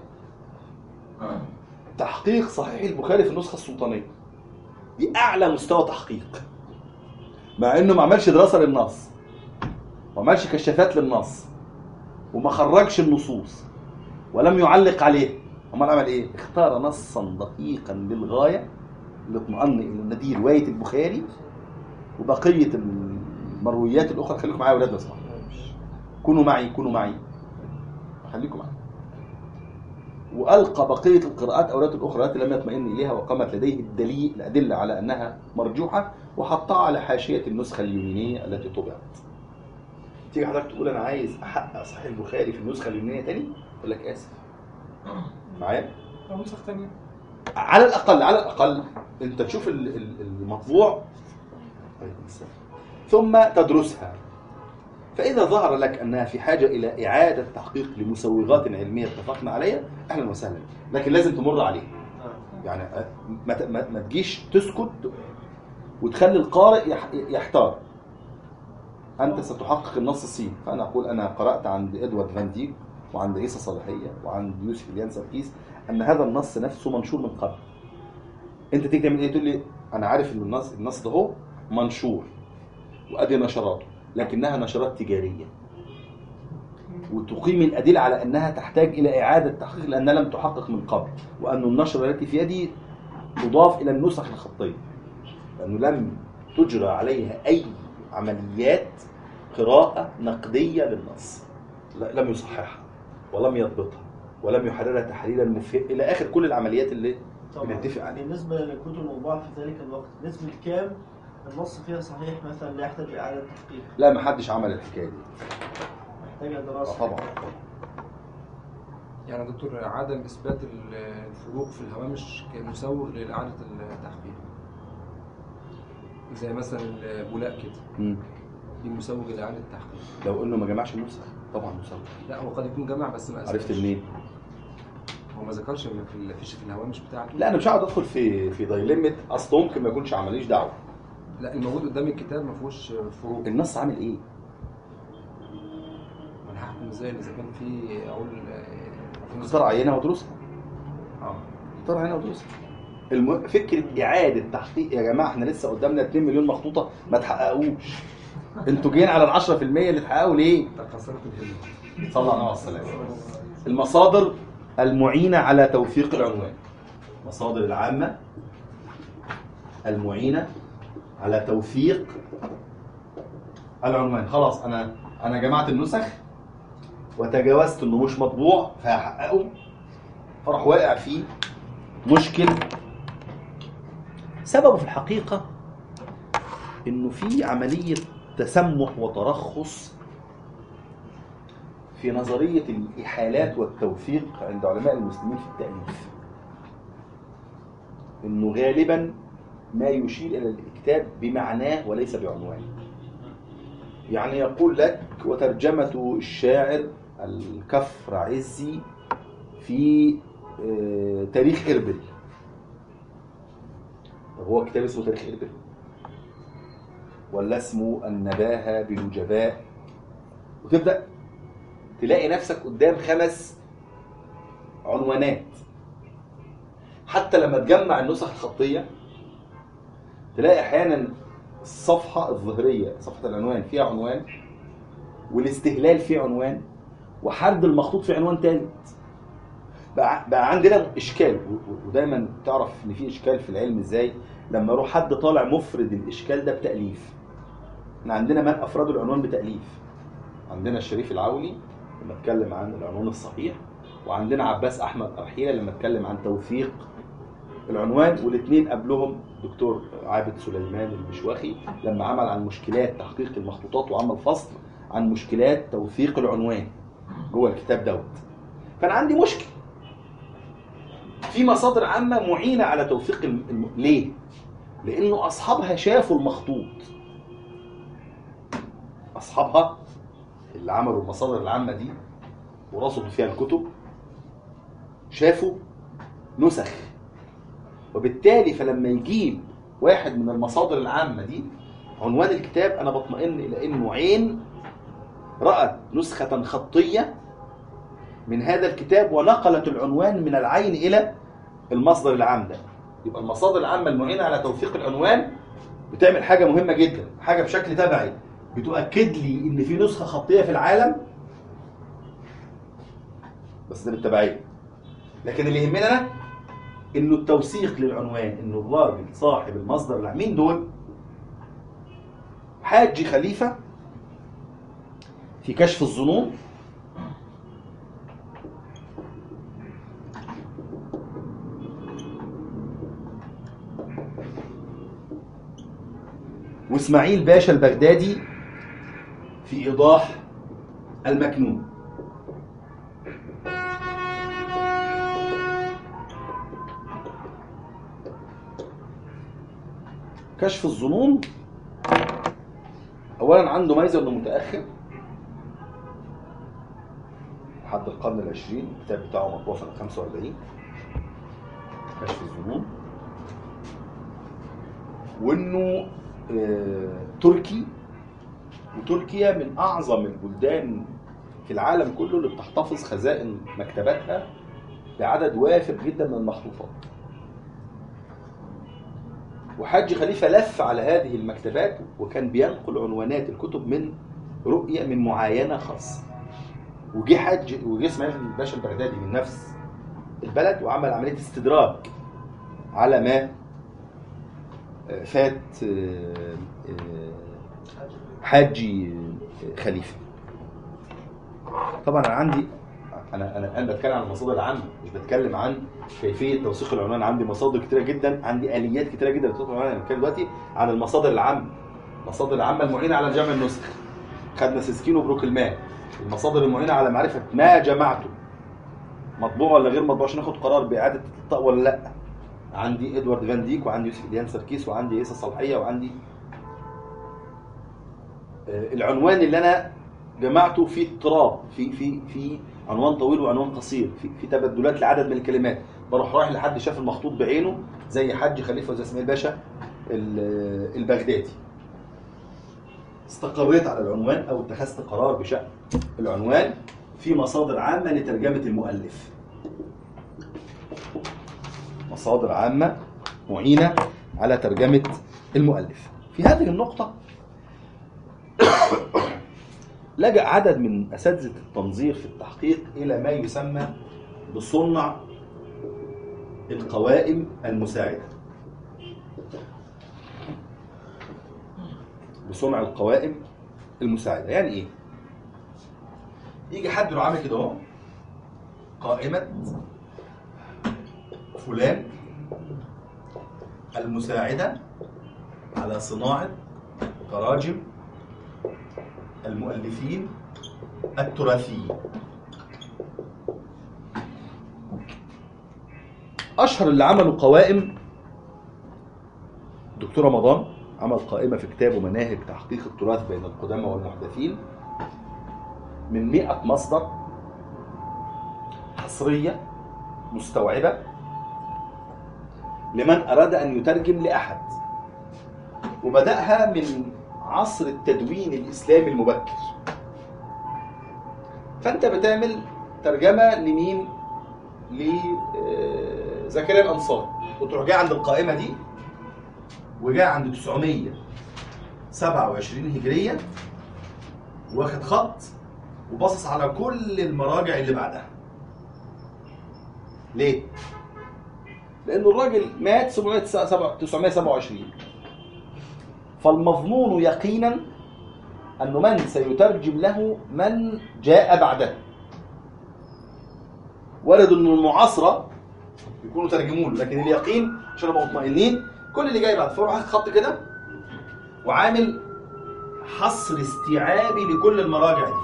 تحقيق صحيح البخاري في النسخه السلطانيه دي اعلى مستوى تحقيق مع انه ما عملش دراسه للنص ما عملش كشافات للنص وما خرجش النصوص ولم يعلق عليه امال عمل ايه اختار نصا دقيقا للغايه لاطمئن الى ان دي روايه البخاري وبقيه المرويات الاخرى خليكم معايا يا اولاد لو سمحتوا كونوا معي كونوا معي خليكم معي وألقى بقية القراءات أولاد الأخرى التي لم يطمئن إليها وقامت لديه الدليل الأدلة على أنها مرجوحة وحطها على حاشية النسخة اليونانية التي طبعت تيجي حضرتك تقول أنا عايز أحقق صحيح البخاري في النسخة اليونانية تاني أقول لك آسف معايا لو نسخ تانية على الأقل على الأقل أنت تشوف ال- ال- المطبوع عليكم السلام. ثم تدرسها فإذا ظهر لك أنها في حاجة إلى إعادة تحقيق لمسوغات علمية اتفقنا عليها أهلا وسهلا لكن لازم تمر عليها يعني ما ت- ما ما تجيش تسكت وتخلي القارئ يح- يحتار أنت ستحقق النص الصيني فأنا أقول أنا قرأت عند إدوارد فان ديك وعند عيسى صالحية وعند يوسف اليان سركيس أن هذا النص نفسه منشور من قبل أنت تيجي تعمل إيه تقول لي أنا عارف إن النص النص ده هو منشور وأدي نشراته لكنها نشرات تجارية وتقيم الأدلة على أنها تحتاج إلى إعادة تحقيق لأنها لم تحقق من قبل وأن النشرة التي في يدي تضاف إلى النسخ الخطية لأنه لم تجرى عليها أي عمليات قراءة نقدية للنص لا- لم يصححها ولم يضبطها ولم يحررها تحريرا مفيد إلى آخر كل العمليات اللي بنتفق عليها بالنسبة للكتب المطبوعة في ذلك الوقت نسبة كام النص فيها صحيح مثلا لا يحتاج إعادة تحقيق لا ما حدش عمل الحكاية دي محتاجة آه، دراسة طبعا يعني يا دكتور عدم اثبات الفروق في الهوامش كان مسوغ لاعاده التحقيق زي مثلا البولاق كده مم. دي مسوغ لاعاده التحقيق لو انه ما جمعش النسخ طبعا مسوي لا هو قد يكون جمع بس ما عرفت أثبتش. منين؟ هو ما ذكرش في ال- فيش في الهوامش بتاعته لا انا مش هقعد ادخل في في دايلمة اصل ممكن ما يكونش عمليش دعوه لا الموجود قدام الكتاب ما فيهوش فروق النص عامل ايه؟ انا هحكم ازاي اذا كان في اقول في اختار عينها وادرسها اه اختار عينها وادرسها الم... فكره اعاده تحقيق يا جماعه احنا لسه قدامنا 2 مليون مخطوطه ما تحققوش انتوا جايين على ال 10% اللي تحققوا ليه؟ تكسرت الهمه صلى الله عليه وسلم المصادر المعينه على توثيق العنوان المصادر العامه المعينه على توثيق العنوان خلاص انا انا جمعت النسخ وتجاوزت انه مش مطبوع فهحققه فراح واقع فيه مشكل سببه في الحقيقه انه في عمليه تسمح وترخص في نظريه الاحالات والتوثيق عند علماء المسلمين في التاليف انه غالبا ما يشير الى الكتاب بمعناه وليس بعنوانه يعني يقول لك وترجمة الشاعر الكفر عزي في آه، تاريخ إربل طب هو كتاب اسمه تاريخ إربد ولا اسمه النباهة بنجباء وتبدأ تلاقي نفسك قدام خمس عنوانات حتى لما تجمع النسخ الخطية تلاقي أحيانا الصفحة الظهرية صفحة العنوان فيها عنوان والاستهلال فيه عنوان وحد المخطوط في عنوان تالت بقى, بقى عندنا اشكال و- و- ودايما تعرف ان في اشكال في العلم ازاي لما يروح حد طالع مفرد الاشكال ده بتاليف احنا عندنا من افردوا العنوان بتاليف عندنا الشريف العولي لما اتكلم عن العنوان الصحيح وعندنا عباس احمد ارحيله لما اتكلم عن توثيق العنوان والاثنين قبلهم دكتور عابد سليمان المشواخي لما عمل عن مشكلات تحقيق المخطوطات وعمل فصل عن مشكلات توثيق العنوان جوه الكتاب دوت فانا عندي مشكل في مصادر عامه معينه على توثيق الم... الم... ليه لانه اصحابها شافوا المخطوط اصحابها اللي عملوا المصادر العامه دي ورصدوا فيها الكتب شافوا نسخ وبالتالي فلما يجيب واحد من المصادر العامه دي عنوان الكتاب انا بطمئن الى انه عين رأت نسخة خطية من هذا الكتاب ونقلت العنوان من العين إلى المصدر العام ده يبقى المصادر العامة المعينة على توثيق العنوان بتعمل حاجة مهمة جدا حاجة بشكل تبعي بتؤكد لي إن في نسخة خطية في العالم بس ده بالتبعية لكن اللي يهمنا أنا إنه التوثيق للعنوان إنه الراجل صاحب المصدر العام مين دول؟ حاجي خليفة في كشف الظنون واسماعيل باشا البغدادي في ايضاح المكنون كشف الظنون اولا عنده ميزه انه متاخر لحد القرن العشرين الكتاب بتاعه مطبوع سنة 45 كشف الظنون وانه آه، تركي وتركيا من اعظم البلدان في العالم كله اللي بتحتفظ خزائن مكتباتها بعدد وافر جدا من المخطوطات وحاج خليفة لف على هذه المكتبات وكان بينقل عنوانات الكتب من رؤية من معاينة خاصة وجه حج وجه اسماعيل باشا البغدادي من نفس البلد وعمل عمليه استدراك على ما آه، فات آه، آه، حاجي آه، خليفه طبعا انا عندي انا انا الان بتكلم عن المصادر العامه مش بتكلم عن كيفيه توثيق العنوان عندي مصادر كتيره جدا عندي اليات كتيره جدا لتوثيق العنوان انا بتكلم دلوقتي عن المصادر العامه المصادر العامه المعينه على جمع النسخ خدنا سيسكين وبروكلمان المصادر المعينه على معرفه ما جمعته مطبوع ولا غير مطبوع عشان اخد قرار باعاده الطاق ولا لا عندي ادوارد فان ديك وعندي يوسف ديان سركيس وعندي عيسى الصالحيه وعندي آه، العنوان اللي انا جمعته فيه اضطراب في في في عنوان طويل وعنوان قصير في في تبدلات لعدد من الكلمات بروح رايح لحد شاف المخطوط بعينه زي حاج خليفه وزي اسماعيل باشا ال- البغدادي استقريت على العنوان او اتخذت قرار بشأن العنوان في مصادر عامة لترجمة المؤلف مصادر عامة معينة على ترجمة المؤلف في هذه النقطة لجأ عدد من أساتذة التنظير في التحقيق إلى ما يسمى بصنع القوائم المساعدة بصنع القوائم المساعدة يعني إيه؟ يجي حد يروح عامل كده اهو قائمة فلان المساعدة على صناعة تراجم المؤلفين التراثيين أشهر اللي عملوا قوائم دكتور رمضان عمل قائمة في كتابه مناهج تحقيق التراث بين القدامى والمحدثين من 100 مصدر حصرية مستوعبة لمن اراد ان يترجم لاحد وبداها من عصر التدوين الاسلامي المبكر فانت بتعمل ترجمه لمين لزكريا الانصاري وتروح جاي عند القائمه دي وجاي عند 927 هجريه واخد خط وباصص على كل المراجع اللي بعدها ليه؟ لأنه الراجل مات 927 فالمظنون يقينا أنه من سيترجم له من جاء بعده وارد أن المعاصرة يكونوا ترجموا له لكن اليقين عشان نبقى مطمئنين كل اللي جاي بعد فروح واخد خط كده وعامل حصر استيعابي لكل المراجع دي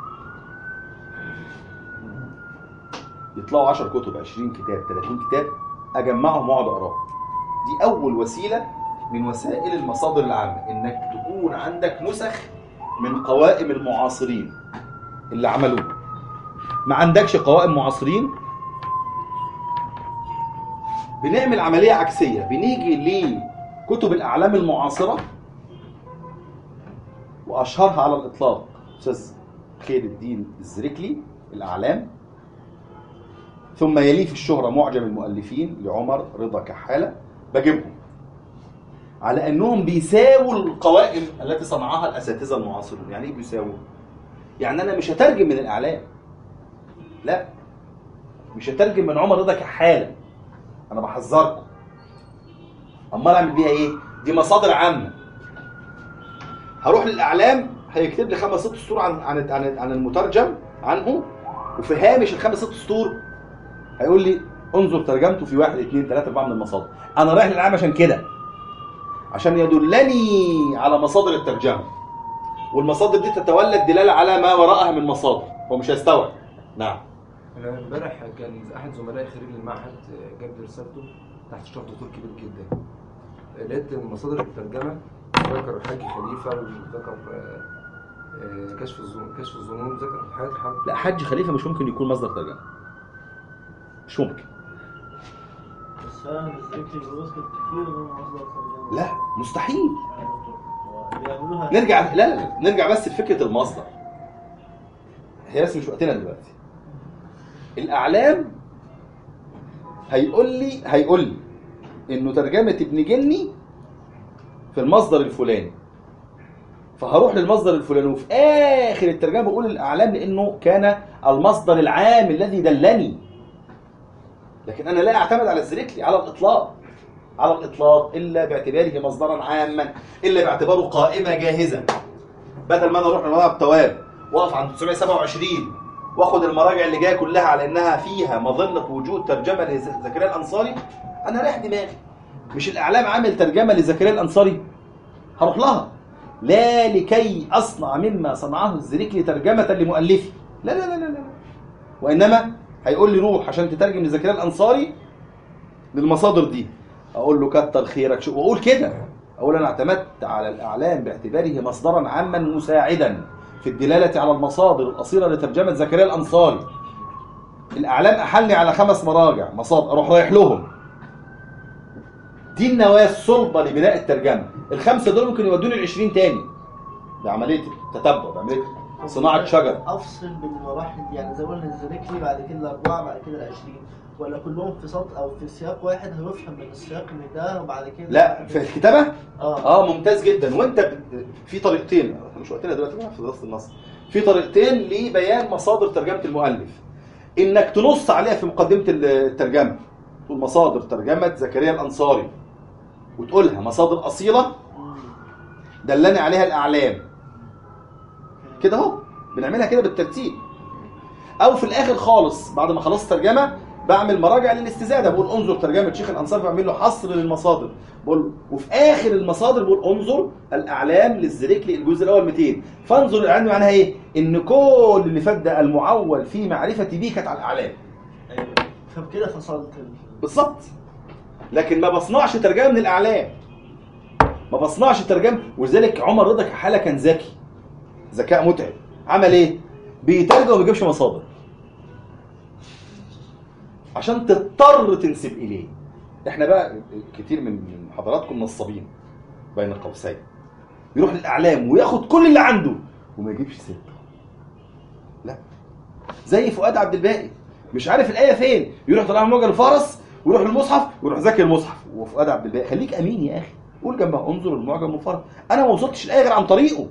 يطلعوا 10 كتب 20 كتاب 30 كتاب اجمعهم واقعد اقراهم دي اول وسيله من وسائل المصادر العامه انك تكون عندك نسخ من قوائم المعاصرين اللي عملوه ما عندكش قوائم معاصرين بنعمل عمليه عكسيه بنيجي لكتب الاعلام المعاصره واشهرها على الاطلاق استاذ خير الدين الزركلي الاعلام ثم يليه في الشهرة معجم المؤلفين لعمر رضا كحالة بجيبهم على انهم بيساووا القوائم التي صنعها الاساتذه المعاصرون يعني ايه بيساووا يعني انا مش هترجم من الاعلام لا مش هترجم من عمر رضا كحالة انا بحذركم امال اعمل بيها ايه دي مصادر عامه هروح للاعلام هيكتب لي خمس ست سطور عن عن عن, عن المترجم عنه وفي هامش الخمس ست سطور هيقول لي انظر ترجمته في واحد اثنين ثلاثة أربعة من المصادر أنا رايح للعام عشان كده عشان يدلني على مصادر الترجمة والمصادر دي تتولد دلالة على ما وراءها من مصادر هو مش هيستوعب نعم انا امبارح كان احد زملائي خريج المعهد جاب لي رسالته تحت اشراف دكتور كبير جدا لقيت مصادر الترجمه ذكر الحاج خليفه وذكر آه، آه، كشف الظنون كشف الظنون ذكر حاجات حرب لا حج خليفة مش ممكن يكون مصدر ترجمة مش ممكن بس فعلا الذكر بيذكر كتير من مصدر ترجمة لا مستحيل يعني بيعملوها نرجع لا لا لا نرجع بس لفكرة المصدر هي بس مش وقتنا دلوقتي الأعلام هيقول لي هيقول لي إنه ترجمة ابن جني في المصدر الفلاني فهروح للمصدر الفلاني وفي آخر الترجمة بقول الأعلام لأنه كان المصدر العام الذي دلني لكن أنا لا أعتمد على الزريكلي على الإطلاق على الإطلاق إلا باعتباره مصدرا عاما إلا باعتباره قائمة جاهزة بدل ما أنا أروح لمراجع التواب وأقف عند 927 واخد المراجع اللي جايه كلها على انها فيها مظنه وجود ترجمه لزكريا الانصاري انا رايح دماغي مش الاعلام عامل ترجمه لزكريا الانصاري هروح لها لا لكي اصنع مما صنعه الزريكلي ترجمه لمؤلفي لا لا لا لا لا وانما هيقول لي روح عشان تترجم لزكريا الانصاري للمصادر دي اقول له كتر خيرك شو واقول كده اقول انا اعتمدت على الاعلام باعتباره مصدرا عاما مساعدا في الدلاله على المصادر الاصيله لترجمه زكريا الانصاري الاعلام احلني على خمس مراجع مصادر اروح رايح لهم دي النوايا الصلبه لبناء الترجمه الخمسه دول ممكن يودوني ل 20 تاني ده عمليه تتبع ده عمليه صناعه شجر افصل بين المراحل دي يعني زي ما قلنا الزريكلي بعد كده الاربعه بعد كده العشرين ولا كلهم في سطر او في سياق واحد هيفهم من السياق ان ده وبعد كده لا في الكتابه اه اه ممتاز جدا وانت ب- في طريقتين إحنا مش وقتنا دلوقتي بقى في دراسه النص في طريقتين لبيان مصادر ترجمه المؤلف انك تنص عليها في مقدمه الترجمه تقول مصادر ترجمه زكريا الانصاري وتقولها مصادر اصيله مم. دلني عليها الاعلام كده اهو بنعملها كده بالترتيب او في الاخر خالص بعد ما خلصت ترجمه بعمل مراجع للاستزاده بقول انظر ترجمه شيخ الانصار بعمل له حصر للمصادر بقول وفي اخر المصادر بقول انظر الاعلام للزريكلي الجزء الاول 200 فانظر الاعلام معناها ايه ان كل اللي فات ده المعول في معرفتي بيه كانت على الاعلام ايوه فبكده فصلت ال- بالظبط لكن ما بصنعش ترجمه من الاعلام ما بصنعش ترجمه ولذلك عمر رضا كحاله كان ذكي ذكاء متعب عمل ايه بيترجم وما بيجيبش مصادر عشان تضطر تنسب اليه احنا بقى كتير من من حضراتكم نصابين بين قوسين يروح للاعلام وياخد كل اللي عنده وما يجيبش سيرته لا زي فؤاد عبد الباقي مش عارف الايه فين يروح طالع موجه الفرس ويروح للمصحف ويروح ذاكر المصحف وفؤاد عبد الباقي خليك امين يا اخي قول جنبها انظر المعجم المفرد انا ما وصلتش الايه غير عن طريقه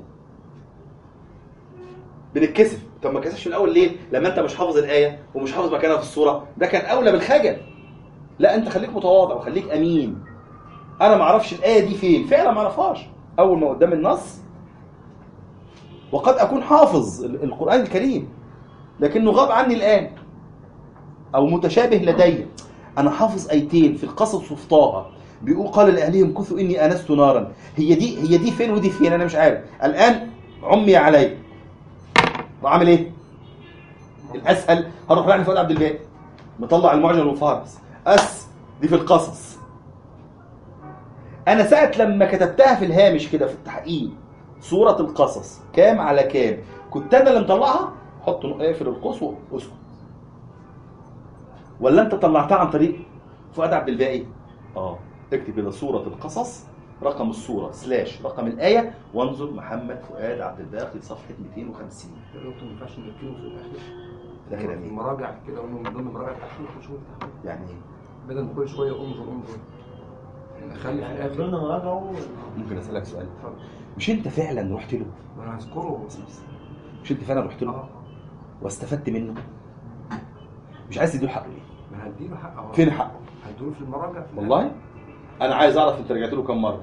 بنتكسف طب ما كسفش من الاول ليه لما انت مش حافظ الايه ومش حافظ مكانها في الصوره ده كان اولى بالخجل لا انت خليك متواضع وخليك امين انا ما اعرفش الايه دي فين فعلا ما اعرفهاش اول ما قدام النص وقد اكون حافظ ال- القران الكريم لكنه غاب عني الان او متشابه لدي انا حافظ ايتين في القصص وفي طه بيقول قال لاهلهم كثوا اني انست نارا هي دي هي دي فين ودي فين انا مش عارف الان عمي علي وعامل ايه الاسهل هروح رايح لفؤاد عبد الباقي مطلع المعجم المفارس اس دي في القصص انا ساعه لما كتبتها في الهامش كده في التحقيق سوره القصص كام على كام كنت انا اللي مطلعها حط اقفل القوس واسكت ولا انت طلعتها عن طريق فؤاد عبد الباقي اه اكتب كده سوره القصص رقم السوره سلاش رقم الايه وانظر محمد فؤاد عبد الباقي صفحه 250 يا دكتور ما ينفعش نركنه في الاخر ده كده مين المراجع كده قلنا من ضمن مراجع التحقيق وشغل التحقيق يعني ايه بدل ما كل شويه انظر انظر نخلي في يعني الاخر قلنا مراجعه ممكن اسالك سؤال اتفضل. مش انت فعلا رحت له ما انا هذكره مش انت فعلا رحت له اه واستفدت منه مش عايز تديله حقه ليه ما هديله حقه أهو. فين حقه هديله في المراجع في والله انا عايز اعرف انت رجعت له كام مره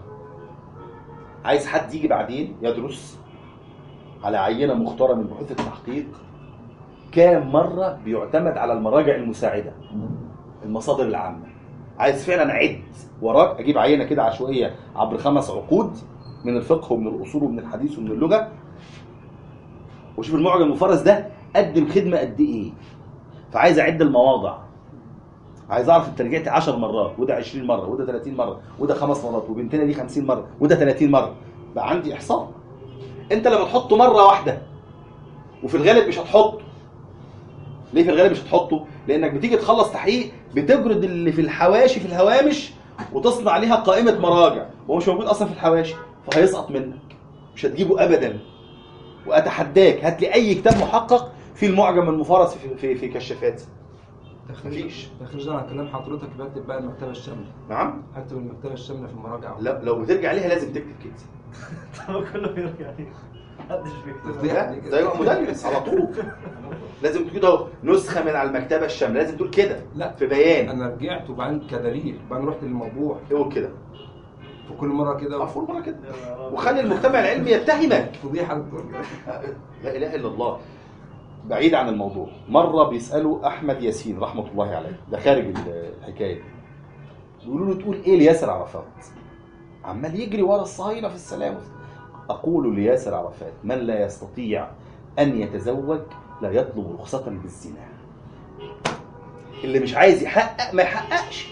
عايز حد يجي بعدين يدرس على عينه مختاره من بحوث التحقيق كام مره بيعتمد على المراجع المساعده المصادر العامه عايز فعلا عد وراك اجيب عينه كده عشوائيه عبر خمس عقود من الفقه ومن الاصول ومن الحديث ومن اللغه وشوف المعجم المفرس ده قدم خدمه قد ايه فعايز اعد المواضع عايز اعرف انت رجعت 10 مرات وده 20 مره وده 30 مره وده خمس مرات وبنتنا دي 50 مره وده 30 مره بقى عندي احصاء انت لما تحطه مره واحده وفي الغالب مش هتحطه ليه في الغالب مش هتحطه لانك بتيجي تخلص تحقيق بتجرد اللي في الحواشي في الهوامش وتصنع عليها قائمه مراجع وهو مش موجود اصلا في الحواشي فهيسقط منك مش هتجيبه ابدا واتحداك هات لي اي كتاب محقق في المعجم المفرس في في, في كشافات تخريج مفيش. تخريج على كلام حضرتك بكتب بقى المكتبه الشامله نعم هكتب المكتبه الشامله في المراجع لا لو بترجع عليها لازم تكتب كده طب كله بيرجع ليه؟ محدش بيكتب فضيحة دي لا كده. ده يبقى مدرس على طول لازم تقول اهو نسخه من على المكتبه الشامله لازم تقول كده لا في بيان انا رجعت وبعدين كدليل وبعدين رحت للموضوع قول كده في كل مره كده عفوا مره كده وخلي المجتمع العلمي يتهمك فضيحه دكتور. لا اله الا الله بعيد عن الموضوع مره بيسالوا احمد ياسين رحمه الله عليه ده خارج الحكايه بيقولوا له تقول ايه لياسر عرفات عمال يجري ورا الصهاينه في السلام اقول لياسر عرفات من لا يستطيع ان يتزوج لا يطلب رخصه بالزنا اللي مش عايز يحقق ما يحققش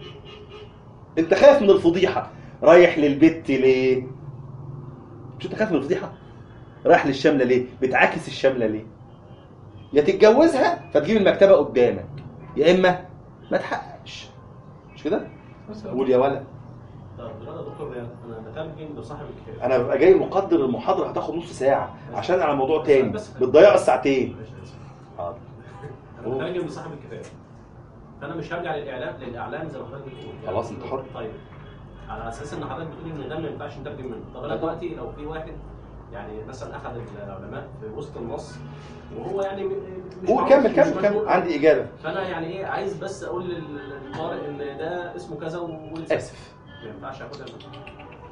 انت خايف من الفضيحه رايح للبت ليه مش انت خايف من الفضيحه رايح للشمله ليه بتعاكس الشمله ليه يا تتجوزها فتجيب المكتبه قدامك يا اما ما تحققش مش كده قول يا ولد طب دلوقتي يا دكتور رياض انا بترجم لصاحب الكتاب انا ببقى جاي مقدر المحاضره هتاخد نص ساعه عشان على موضوع تاني بتضيعوا الساعتين معلش آسف. حاضر انا بترجم لصاحب الكتاب فانا مش هرجع للاعلام للاعلام زي ما حضرتك بتقول خلاص، أنت حر. طيب على اساس ان حضرتك بتقول ان ده ما ينفعش نترجم منه طب انا دلوقتي لو في واحد يعني مثلا اخذ العلماء في وسط النص وهو يعني م- مش قول معروف، كمل مش كمل مشهور. كمل عندي اجابه فانا يعني ايه عايز بس اقول للقارئ ان ده اسمه كذا ولسه اسف ما ينفعش اخدها منه.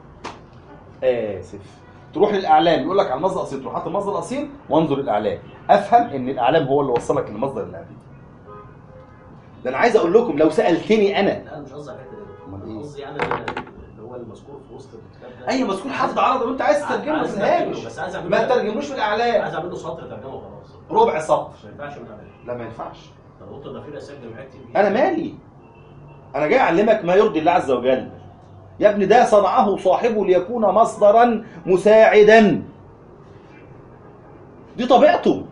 اسف تروح للاعلام يقول لك على المصدر الاصيل تروح حاطط المصدر الاصيل وانظر الاعلام افهم ان الاعلام هو اللي وصلك للمصدر الاعلامي ده انا عايز اقول لكم لو سالتني انا لا انا مش قصدي على الحته دي أمال إيه؟ أنا قصدي يعني اللي هو المذكور في وسط الكتاب ده اي مذكور حافظ عرض وانت عايز تترجمه عايز في أترجمه، الهامش بس عايز اعمل ما تترجموش في الاعلام عايز اعمل له سطر ترجمه وخلاص ربع سطر ما ينفعش من عليه لا ما ينفعش طب دكتور ده في رسائل جامعات كتير انا مالي انا جاي اعلمك ما يرضي الله عز وجل يا ابني ده صنعه صاحبه ليكون مصدرا مساعدا دي طبيعته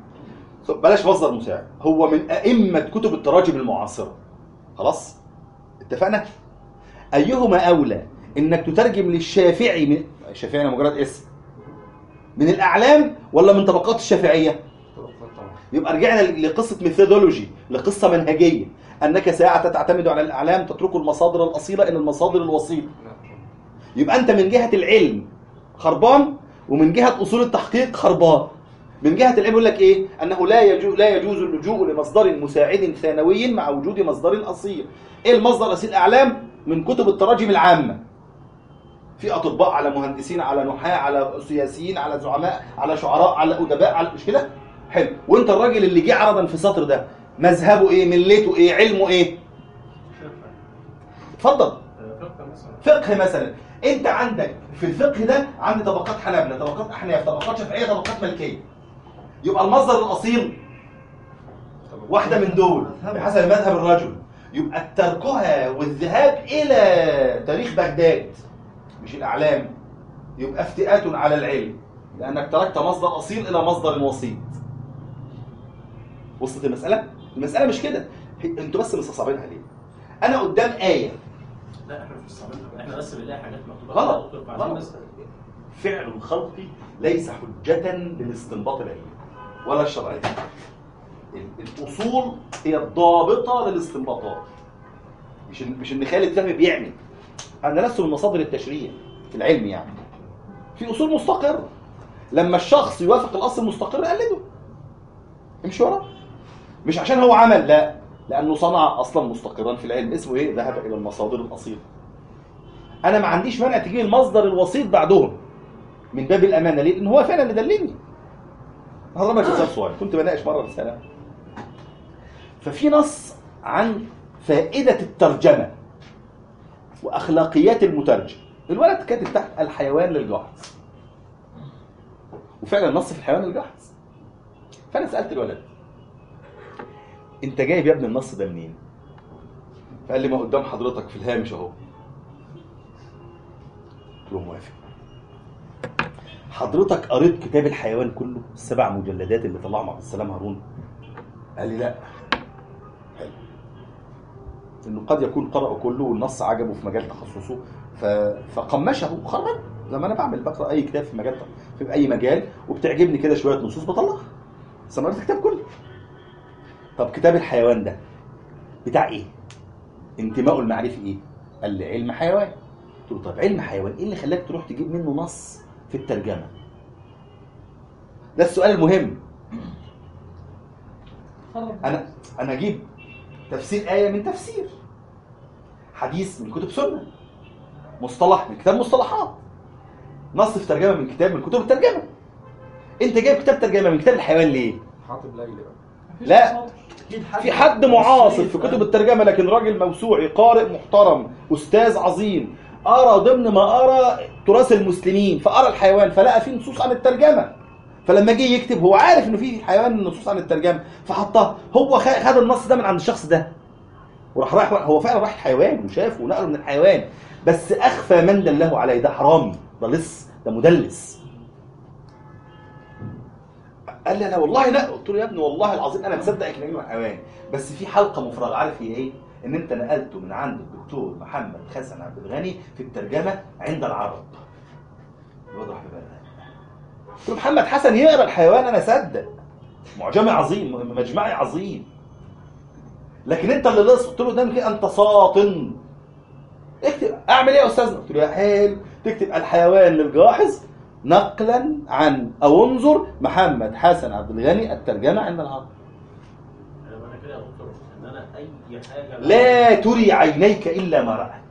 بلاش مصدر مساعد هو من ائمه كتب التراجم المعاصره خلاص اتفقنا ايهما اولى انك تترجم للشافعي من الشافعي أنا مجرد اسم من الاعلام ولا من طبقات الشافعيه طبعا يبقى رجعنا لقصه ميثودولوجي لقصه منهجيه انك ساعه تعتمد على الاعلام تترك المصادر الاصيله الى المصادر الوسيطه نعم يبقى انت من جهه العلم خربان ومن جهه اصول التحقيق خربان من جهه العلم يقول لك ايه انه لا يجوز لا يجوز اللجوء لمصدر مساعد ثانوي مع وجود مصدر اصيل ايه المصدر الاصيل اعلام من كتب التراجم العامه في اطباء على مهندسين على نحاة على سياسيين على زعماء على شعراء على ادباء على مش كده حلو وانت الراجل اللي جه عرضا في سطر ده مذهبه ايه ملته ايه علمه ايه اتفضل فقه مثلا فقه مثلا انت عندك في الفقه ده عندي طبقات حنابلة طبقات احناف طبقات شافعيه طبقات مالكيه يبقى المصدر الاصيل واحده من دول بحسب مذهب الرجل يبقى تركها والذهاب الى تاريخ بغداد مش الاعلام يبقى افتئات على العلم لانك تركت مصدر اصيل الى مصدر وسيط وصلت المساله المساله مش كده هي- انتوا بس مستصعبينها ليه انا قدام ايه لا احنا مش مستعملين احنا بس بنلاقي حاجات مكتوبه غلط كده وعايزين غلط بس فعل الخلق ليس حجة للاستنباط العلمي ولا الشرعي ال- الأصول هي الضابطة للاستنباطات مش إن- مش ان خالد فهمي بيعمل انا لست من مصادر التشريع في العلم يعني في اصول مستقرة لما الشخص يوافق الاصل المستقر قلده امشي وراه مش عشان هو عمل لا لانه صنع اصلا مستقرا في العلم اسمه ايه ذهب الى المصادر الاصيله انا ما عنديش مانع تجيب المصدر الوسيط بعدهم من باب الامانه ليه؟ لان هو فعلا اللي دلني هضرب لك مثال صغير كنت بناقش مره رساله ففي نص عن فائده الترجمه واخلاقيات المترجم الولد كاتب تحت الحيوان للجحظ وفعلا النص في الحيوان للجحظ فانا سالت الولد انت جايب يا ابني النص ده منين فقال لي ما قدام حضرتك في الهامش اهو قلت له موافق حضرتك قريت كتاب الحيوان كله السبع مجلدات اللي طلعهم عبد السلام هارون قال لي لا حلو انه قد يكون قرأه كله والنص عجبه في مجال تخصصه ف... فقمشه وخرج زي ما انا بعمل بقرا اي كتاب في مجال في اي مجال وبتعجبني كده شويه نصوص بطلعها بس انا قريت الكتاب كله طب كتاب الحيوان ده بتاع ايه انتمائه المعرفي ايه قال لي علم حيوان قلت له طب علم حيوان ايه اللي خلاك تروح تجيب منه نص في الترجمه ده السؤال المهم خرب انا انا اجيب تفسير ايه من تفسير حديث من كتب سنه مصطلح من كتاب مصطلحات نص في ترجمه من كتاب من كتب الترجمه انت جايب كتاب ترجمه من كتاب الحيوان ليه حاطب ليلى بقى مفيش لا. مصادر. أكيد حد في حد معاصر في مصري. كتب الترجمه لكن راجل موسوعي قارئ محترم استاذ عظيم ارى ضمن ما ارى تراث المسلمين فارى الحيوان فلقى فيه نصوص عن الترجمه فلما جه يكتب هو عارف انه في الحيوان نصوص عن الترجمه فحطها هو خ- خد النص ده من عند الشخص ده وراح رايح هو فعلا راح الحيوان وشافه ونقله من الحيوان بس اخفى من دله عليه ده حرامي ده لص ده مدلس قال لي انا والله لا قلت له يا ابني والله العظيم انا مصدق كلامي مع حيوان بس في حلقه مفرغه عارف هي ايه؟ ان انت نقلته من عند الدكتور محمد حسن عبد الغني في الترجمه عند العرب. الواد راح بقى قلت له محمد حسن يقرا الحيوان انا صدق معجمي عظيم مجمعي عظيم لكن انت اللي لص قلت له ده كده انت ساطن اكتب اعمل ايه يا استاذنا؟ قلت له يا حلو تكتب الحيوان للجاحظ نقلا عن او انظر محمد حسن عبد الغني الترجمه عند العرب انا انا كده يا دكتور ان انا اي حاجه لا تري عينيك الا ما رأت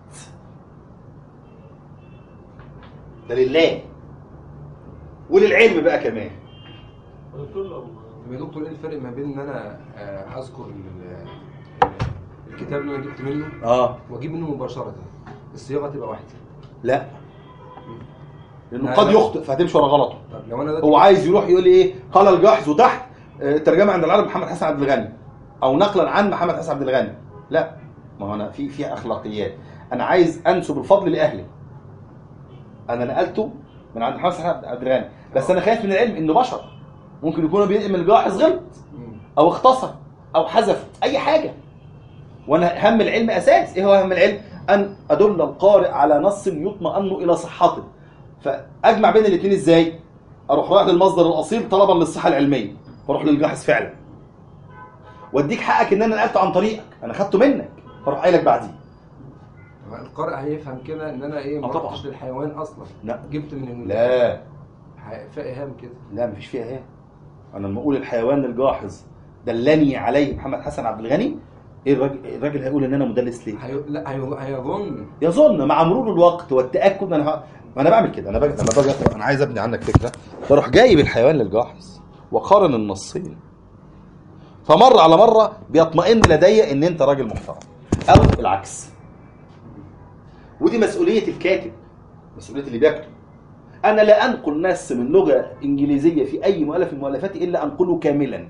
ده لله وللعلم بقى كمان دكتور لو طب يا دكتور ايه الفرق ما بين ان انا آه، اذكر ال- ال- الكتاب اللي انا جبت منه اه واجيب منه مباشره الصياغه تبقى واحده لا لانه لا، قد لا. يخطئ فهتمشي ورا غلطه طب لو انا دلوقتي هو عايز يروح يقول لي ايه قال الجاحظ وتحت آه، ترجمه عند العرب محمد حسن عبد الغني او نقلا عن محمد حسن عبد الغني لا ما هو انا في في اخلاقيات انا عايز انسب الفضل لاهلي انا نقلته من عند محمد حسن عبد الغني بس انا خايف من العلم انه بشر ممكن يكون بينقل من الجاحظ غلط مم. او اختصر او حذف اي حاجه وانا هم العلم اساس ايه هو هم العلم ان ادل القارئ على نص يطمئن الى صحته فاجمع بين الاثنين ازاي اروح رايح للمصدر الاصيل طلبا للصحه العلميه فاروح للجاحظ فعلا واديك حقك ان انا نقلته عن طريقك انا خدته منك فاروح قايل لك بعديه القارئ هيفهم كده ان انا ايه ما آه طبعا. رحتش للحيوان اصلا لا. جبت من ال- لا ح- فاهم كده لا مفيش فيها ايه انا لما اقول الحيوان الجاحظ دلني عليه محمد حسن عبد الغني ايه الراجل الراجل هيقول ان انا مدلس ليه هي... لا هي... هيظن يظن مع مرور الوقت والتاكد انا ه... ما انا بعمل كده انا باجي انا باجي انا عايز ابني عنك فكره بروح جايب الحيوان للجاحظ وقارن النصين فمره على مره بيطمئن لدي ان انت راجل محترم او العكس ودي مسؤوليه الكاتب مسؤوليه اللي بيكتب انا لا انقل نص من لغه انجليزيه في اي مؤلف من مؤلفاتي الا انقله كاملا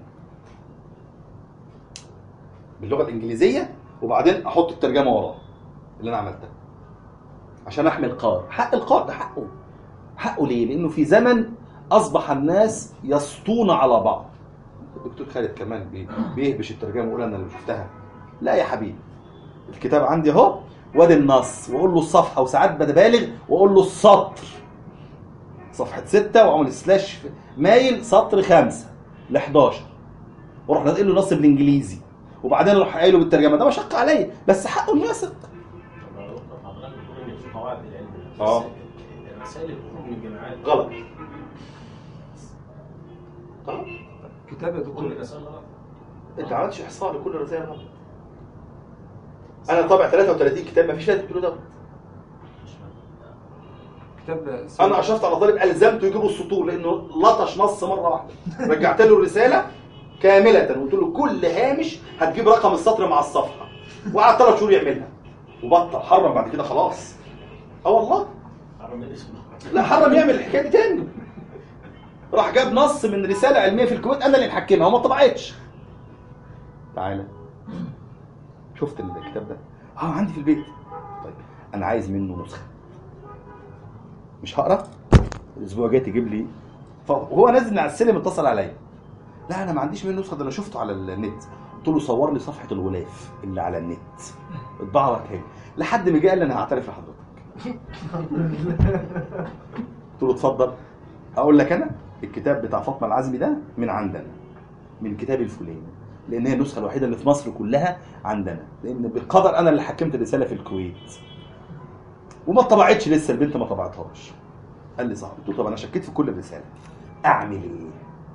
باللغه الانجليزيه وبعدين احط الترجمه وراه اللي انا عملتها عشان احمي القارئ حق القارئ ده حقه حقه ليه لانه في زمن اصبح الناس يسطون على بعض الدكتور خالد كمان بي- بيهبش الترجمه ويقول انا اللي شفتها لا يا حبيبي الكتاب عندي اهو وادي النص واقول له الصفحه وساعات بتبالغ واقول له السطر صفحه ستة وعمل سلاش مايل سطر خمسة ل 11 واروح نازل له نص بالانجليزي وبعدين اروح قايله بالترجمه ده مشقه عليا بس حقه انه يثق طب يا دكتور حضرتك بتقول ان في قواعد للعلم آه. بس الرسائل اللي بتخرج من الجامعات غلط غلط كتاب يا كل دكتور الرسائل غلط انت ما عملتش احصاء لكل الرسائل غلط انا طابع 33 كتاب ما فيش فيها تقول ده كتاب انا اشرفت على طالب الزمته يجيبوا السطور لانه لطش نص مره واحده رجعت له الرساله كامله قلت له كل هامش هتجيب رقم السطر مع الصفحه وقعد ثلاث شهور يعملها وبطل حرم بعد كده خلاص اه والله حرام من اسمه لا حرم يعمل الحكايه دي تاني راح جاب نص من رساله علميه في الكويت انا اللي محكمها وما طبعتش تعالى شفت الكتاب ده اه عندي في البيت طيب انا عايز منه نسخه مش هقرا الاسبوع الجاي تجيب لي ف- وهو نازل من على السلم اتصل عليا لا انا ما عنديش منه نسخه ده انا شفته على النت قلت له صور لي صفحه الغلاف اللي على النت اطبعها لك هي لحد ما جه قال لي انا هعترف لحضرتك قلت له اتفضل اقول لك انا الكتاب بتاع فاطمه العزمي ده من عندنا من الكتاب الفلاني لان هي النسخه الوحيده اللي في مصر كلها عندنا لان بقدر انا اللي حكمت الرساله في الكويت وما اتطبعتش لسه البنت ما طبعتهاش قال لي صاحبي قلت له طب انا شكيت في كل الرساله اعمل ايه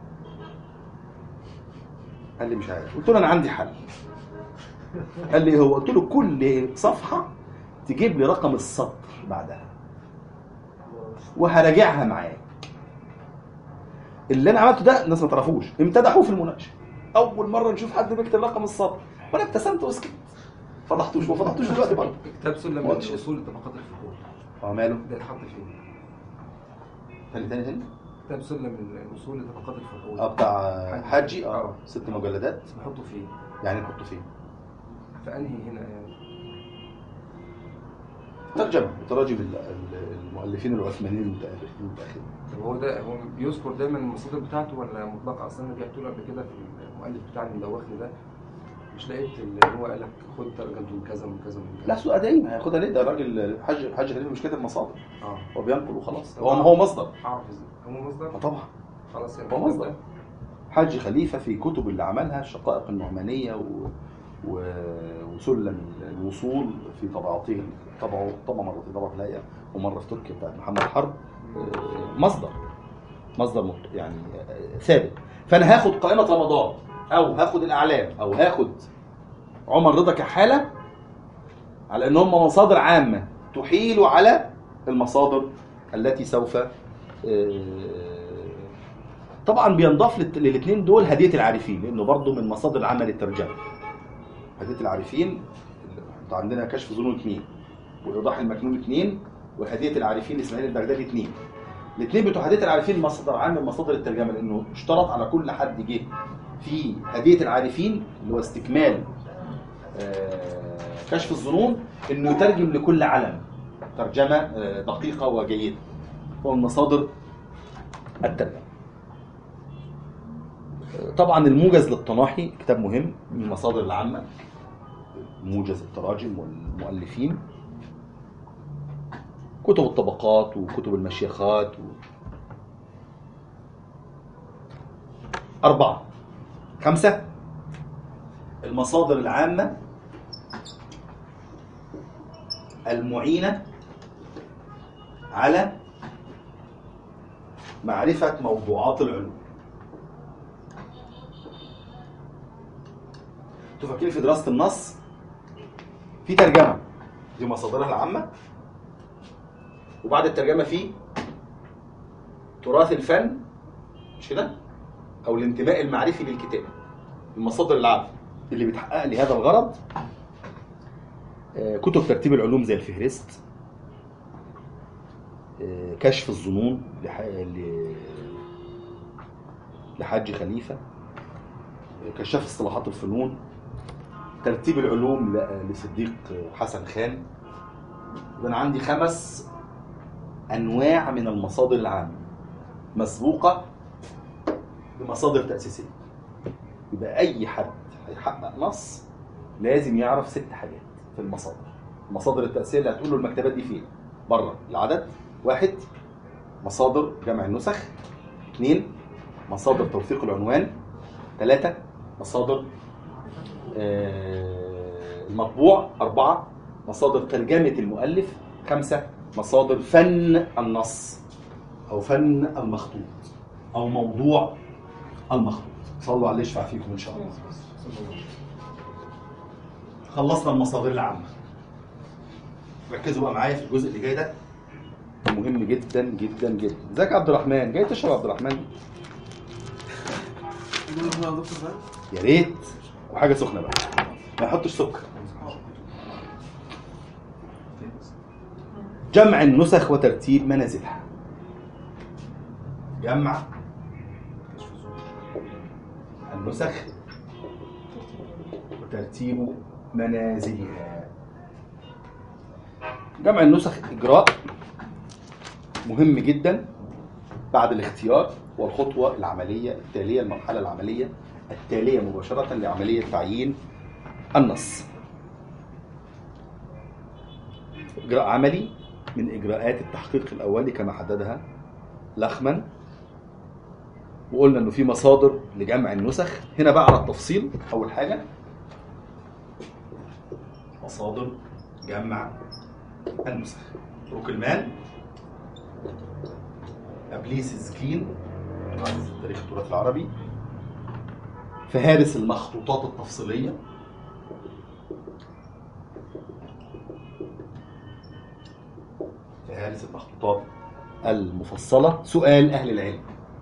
قال لي مش عارف قلت له انا عندي حل قال لي إيه هو قلت له كل صفحه تجيب لي رقم السطر بعدها وهراجعها معاك اللي انا عملته ده الناس ما تعرفوش امتدحوه في المناقشه اول مره نشوف حد بيكتب رقم السطر وانا ابتسمت وسكت فضحتوش ما فضحتوش دلوقتي برضه كتاب سلم ما من قلتش. اصول طبقات الفقور اه ماله ده يتحط فين تاني تاني تاني كتاب سلم من اصول طبقات الفقور اه بتاع حاجي اه ست مجلدات نحطه فين يعني نحطه فين فانهي هنا يعني ترجمه تراجم ال- ال- المؤلفين العثمانيين المتأخر- المتاخرين طب هو ده هو بيذكر دايما المصادر بتاعته ولا مطلقه اصلا انا جبت له قبل كده في المؤلف بتاع المدوخني ده مش لقيت اللي هو قال لك خد ترجمته من كذا من كذا من كذا لا سوء قديم هياخدها ليه ده راجل حاج حاج خليفه مش كاتب مصادر اه هو بينقل وخلاص هو هو مصدر اعرف ازاي هو مصدر آه طبعا خلاص يعني هو الكتاب مصدر ده حاج خليفه في كتب اللي عملها الشقائق النعمانيه و... و... وسلم الوصول في طبعتين طبعه طبعا مره في طبعه الهيئه ومره في تركيا بتاعت محمد حرب آه، مصدر مصدر مت- يعني آه، ثابت فانا هاخد قائمه رمضان او هاخد الاعلام او هاخد عمر رضا كحاله على ان هم مصادر عامه تحيل على المصادر التي سوف آه، طبعا بينضاف للاثنين دول هديه العارفين لانه برضه من مصادر العامه للترجمه هديه العارفين انتوا عندنا كشف ظنون اثنين وايضاح المكنون اثنين وهديه العارفين اسماعيل البغدادي اثنين الاثنين بتوع هديه العارفين مصدر عام من مصادر الترجمه لانه اشترط على كل حد جه في هديه العارفين اللي هو استكمال آه، كشف الظنون انه يترجم لكل علم ترجمه آه، دقيقه وجيده ومن مصادر الترجمه طبعا الموجز للطناحي كتاب مهم من المصادر العامه موجز التراجم والمؤلفين كتب الطبقات وكتب المشيخات و... أربعة خمسة المصادر العامة المعينة على معرفة موضوعات العلوم انتوا فاكرين في دراسة النص في ترجمة دي مصادرها العامة وبعد الترجمة في تراث الفن مش كده؟ أو الانتماء المعرفي للكتاب المصادر العامة اللي بتحقق لي هذا الغرض آه، كتب ترتيب العلوم زي الفهرست آه، كشف الظنون لح... ل... لحاج خليفة آه، كشاف اصطلاحات الفنون ترتيب العلوم ل- لصديق حسن خان يبقى انا عندي خمس انواع من المصادر العامه مسبوقه بمصادر تاسيسيه يبقى اي حد هيحقق نص لازم يعرف ست حاجات في المصادر المصادر التاسيسيه اللي هتقول له المكتبات دي فين بره العدد واحد مصادر جمع النسخ اثنين مصادر توثيق العنوان ثلاثة مصادر آه، المطبوع أربعة مصادر ترجمة المؤلف خمسة مصادر فن النص أو فن المخطوط أو موضوع المخطوط صلوا على اللي يشفع فيكم إن شاء الله خلصنا المصادر العامة ركزوا بقى معايا في الجزء اللي جاي ده مهم جدا جدا جدا ازيك يا عبد الرحمن جاي تشرب يا عبد الرحمن يا ريت وحاجه سخنه بقى ما يحطش سكر جمع النسخ وترتيب منازلها جمع النسخ وترتيب منازلها جمع النسخ إجراء مهم جدا بعد الاختيار والخطوة العملية التالية المرحلة العملية التالية مباشرة لعملية تعيين النص إجراء عملي من إجراءات التحقيق الأولي كما حددها لخمان وقلنا إنه في مصادر لجمع النسخ هنا بقى على التفصيل أول حاجة مصادر جمع النسخ روكلمان ابليس سكين معزز تاريخ التراث العربي فهارس المخطوطات التفصيليه فهارس المخطوطات المفصله سؤال اهل العلم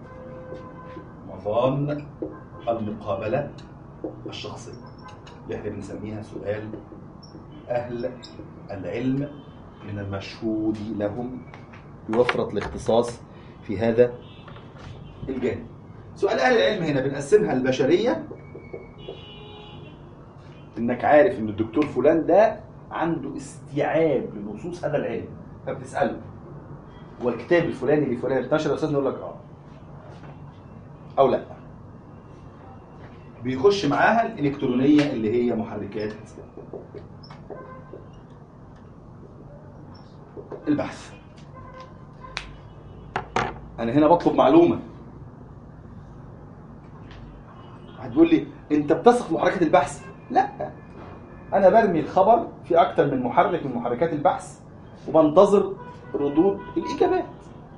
مظان المقابله الشخصيه اللي احنا بنسميها سؤال اهل العلم من المشهود لهم بوفرة الاختصاص في هذا الجانب سؤال أهل العلم هنا بنقسمها البشرية إنك عارف إن الدكتور فلان ده عنده استيعاب لنصوص هذا العلم فبتسأله هو الكتاب الفلاني لفلان اتنشر يا أستاذ يقول لك آه أو لا بيخش معاها الإلكترونية اللي هي محركات البحث انا هنا بطلب معلومه واحد بيقول لي انت بتثق في محركات البحث لا انا برمي الخبر في اكتر من محرك من محركات البحث وبنتظر ردود الاجابات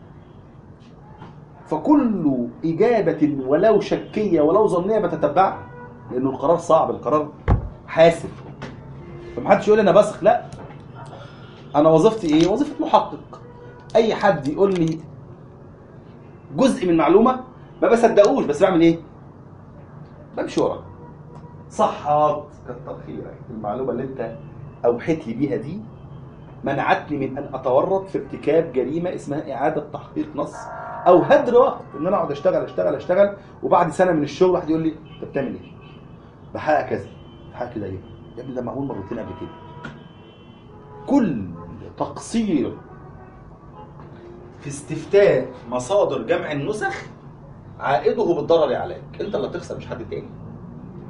فكل اجابه ولو شكيه ولو ظنيه بتتبعها لانه القرار صعب القرار حاسم فمحدش يقول لي انا بثق لا انا وظيفتي ايه وظيفه محقق اي حد يقول لي جزء من معلومه ما بصدقوش بس بعمل ايه بمشي وراه صحات كتر خيرك المعلومه اللي انت اوحيت لي بيها دي منعتني من ان اتورط في ارتكاب جريمه اسمها اعاده تحقيق نص او هدر وقت ان انا اقعد اشتغل اشتغل اشتغل وبعد سنه من الشغل واحد يقول لي انت بتعمل ايه؟ بحقق كذا بحقق كده ايه؟ يا ابني ده معمول مرتين قبل كده كل تقصير في استفتاء مصادر جمع النسخ عائده بالضرر عليك انت اللي هتخسر مش حد تاني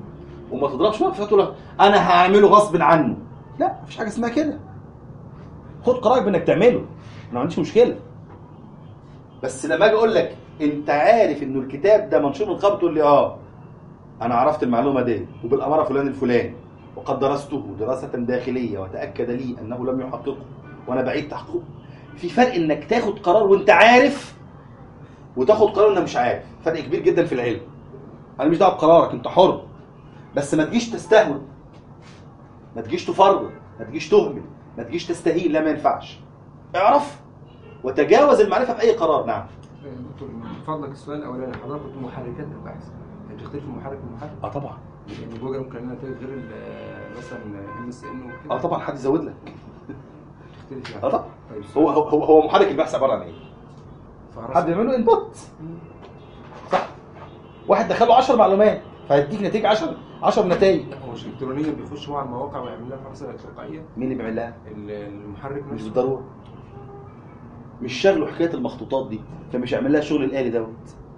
وما تضربش بقى فتقول لك انا هعمله غصب عنه لا مفيش حاجه اسمها كده خد قرارك بانك تعمله انا ما عنديش مشكله بس لما اجي اقول لك انت عارف انه الكتاب ده منشور من قبل تقول لي اه انا عرفت المعلومه دي وبالاماره فلان الفلاني وقد درسته دراسه داخليه وتاكد لي انه لم يحققه وانا بعيد تحقيقه في فرق انك تاخد قرار وانت عارف وتاخد قرار وانت مش عارف فرق كبير جدا في العلم انا مش دعوه بقرارك انت حر بس ما تجيش تستهون ما تجيش تفرط ما تجيش تهمل ما تجيش تستهين لا ما ينفعش اعرف وتجاوز المعرفه في اي قرار نعم دكتور من فضلك السؤال الاولاني حضرتك قلت محركات البحث هل تختلف من محرك لمحرك؟ اه طبعا يعني جوجل ممكن لنا نتائج غير ال- مثلا ام اس ان وكده اه طبعا حد يزود لك تختلف يعني اه طبعا طيب هو هو هو محرك البحث عباره عن ايه؟ فهرس- حد يعمله انبوت صح واحد دخله 10 معلومات فهيديك نتيجه 10 10 نتائج هو مش الكترونيا بيخش هو على المواقع ويعمل لها فرصه تلقائيه مين اللي بيعمل لها؟ ال- المحرك مش نفسه بالضروره مش شغله حكايه المخطوطات دي فمش هيعمل لها الشغل الالي دوت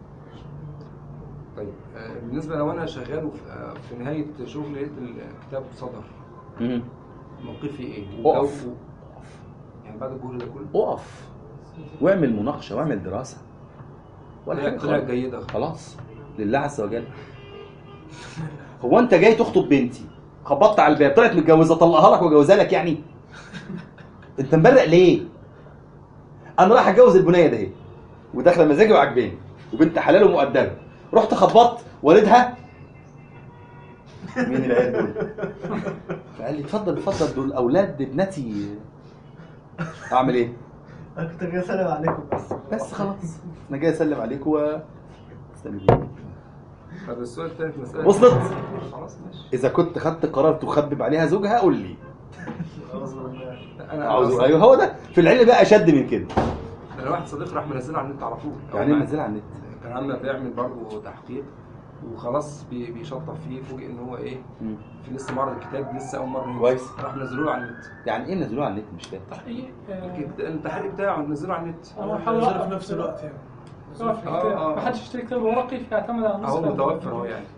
طيب آه، بالنسبه لو انا شغال وفي آه، في نهايه شغل لقيت الكتاب صدر موقفي ايه؟ اقف. وجو- يعني بعد الجهد ده كله اقف واعمل مناقشه واعمل دراسه ولا حاجه طلع طلع خالص. جيده خلاص لله عز وجل هو انت جاي تخطب بنتي خبطت على الباب طلعت متجوزه طلقها لك واجوزها لك يعني انت مبرق ليه انا رايح اتجوز البنيه ده اهي وداخله مزاجي وعجباني وبنت حلال ومؤدبه رحت خبطت والدها مين العيال دول فقال لي اتفضل اتفضل دول اولاد ابنتي اعمل ايه انا كنت جاي اسلم عليكم بس بس خلاص انا جاي اسلم عليك و استنى بيه. طب السؤال الثاني في مساله وصلت خلاص ماشي اذا كنت خدت قرار تخبب عليها زوجها قول لي أعوذ بالله. لا، انا أعوذ أصلاً- ايوه هو ده في العلم بقى اشد من كده انا واحد صديق راح منزله على النت على طول يعني أول ايه ما- منزلها على النت كان عم بيعمل برضه تحقيق وخلاص بي- بيشطف فيه فوجئ ان هو ايه مم. في لسه معرض الكتاب لسه اول مره ينزل. كويس. راح نزلوا له على النت يعني ايه نزلوها على النت مش فاهم تحقيق آه، الكت- التحقيق بتاعه نزله على النت هو هو حاول حاول يوقف في نفس الوقت يعني يوقف آه، الكتاب. آه. ما حدش يشتري كتاب ورقي فيعتمد على النسخة اهو متوفر اهو يعني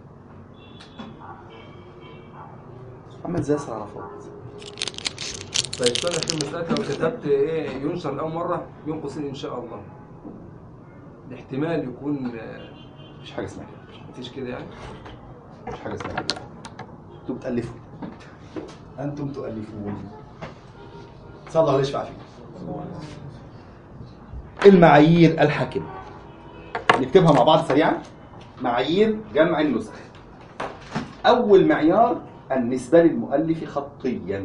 عمل زي ياسر عرفات طيب السؤال الاخير مساله لو كتبت ايه ينشر لاول مره بين قوسين ان شاء الله الاحتمال يكون آه، مفيش حاجه اسمها كده مفيش كده يعني مفيش حاجه اسمها كده انتوا بتالفوا انتم تؤلفون صلى الله عليه يشفع فيكم المعايير الحاكمه نكتبها مع بعض سريعا معايير جمع النسخ اول معيار النسبه للمؤلف خطيا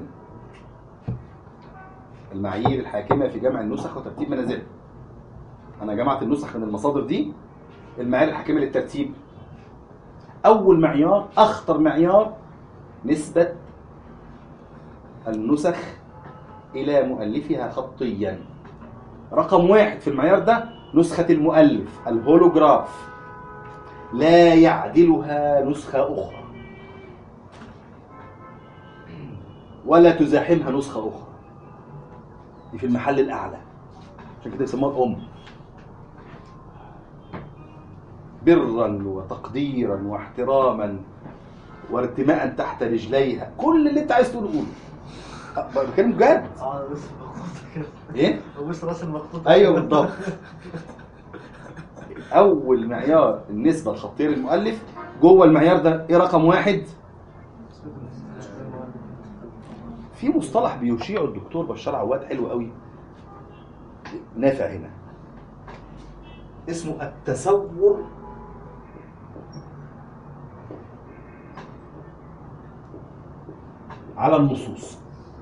المعايير الحاكمه في جمع النسخ وترتيب منازلها انا جمعت النسخ من المصادر دي المعايير الحاكمه للترتيب اول معيار اخطر معيار نسبه النسخ الى مؤلفها خطيا رقم واحد في المعيار ده نسخة المؤلف الهولوجراف لا يعدلها نسخة أخرى ولا تزاحمها نسخة أخرى دي في المحل الأعلى عشان كده بيسموها الأم برا وتقديرا واحتراما وارتماء تحت رجليها كل اللي انت عايز تقوله قوله أه، بتكلم بجد اه بس مخطوط كده ايه وبس راس المخطوط ايوه بالضبط اول معيار النسبه الخطيه للمؤلف جوه المعيار ده ايه رقم واحد في مصطلح بيشيعه الدكتور بشار عواد حلو قوي نافع هنا اسمه التسور على النصوص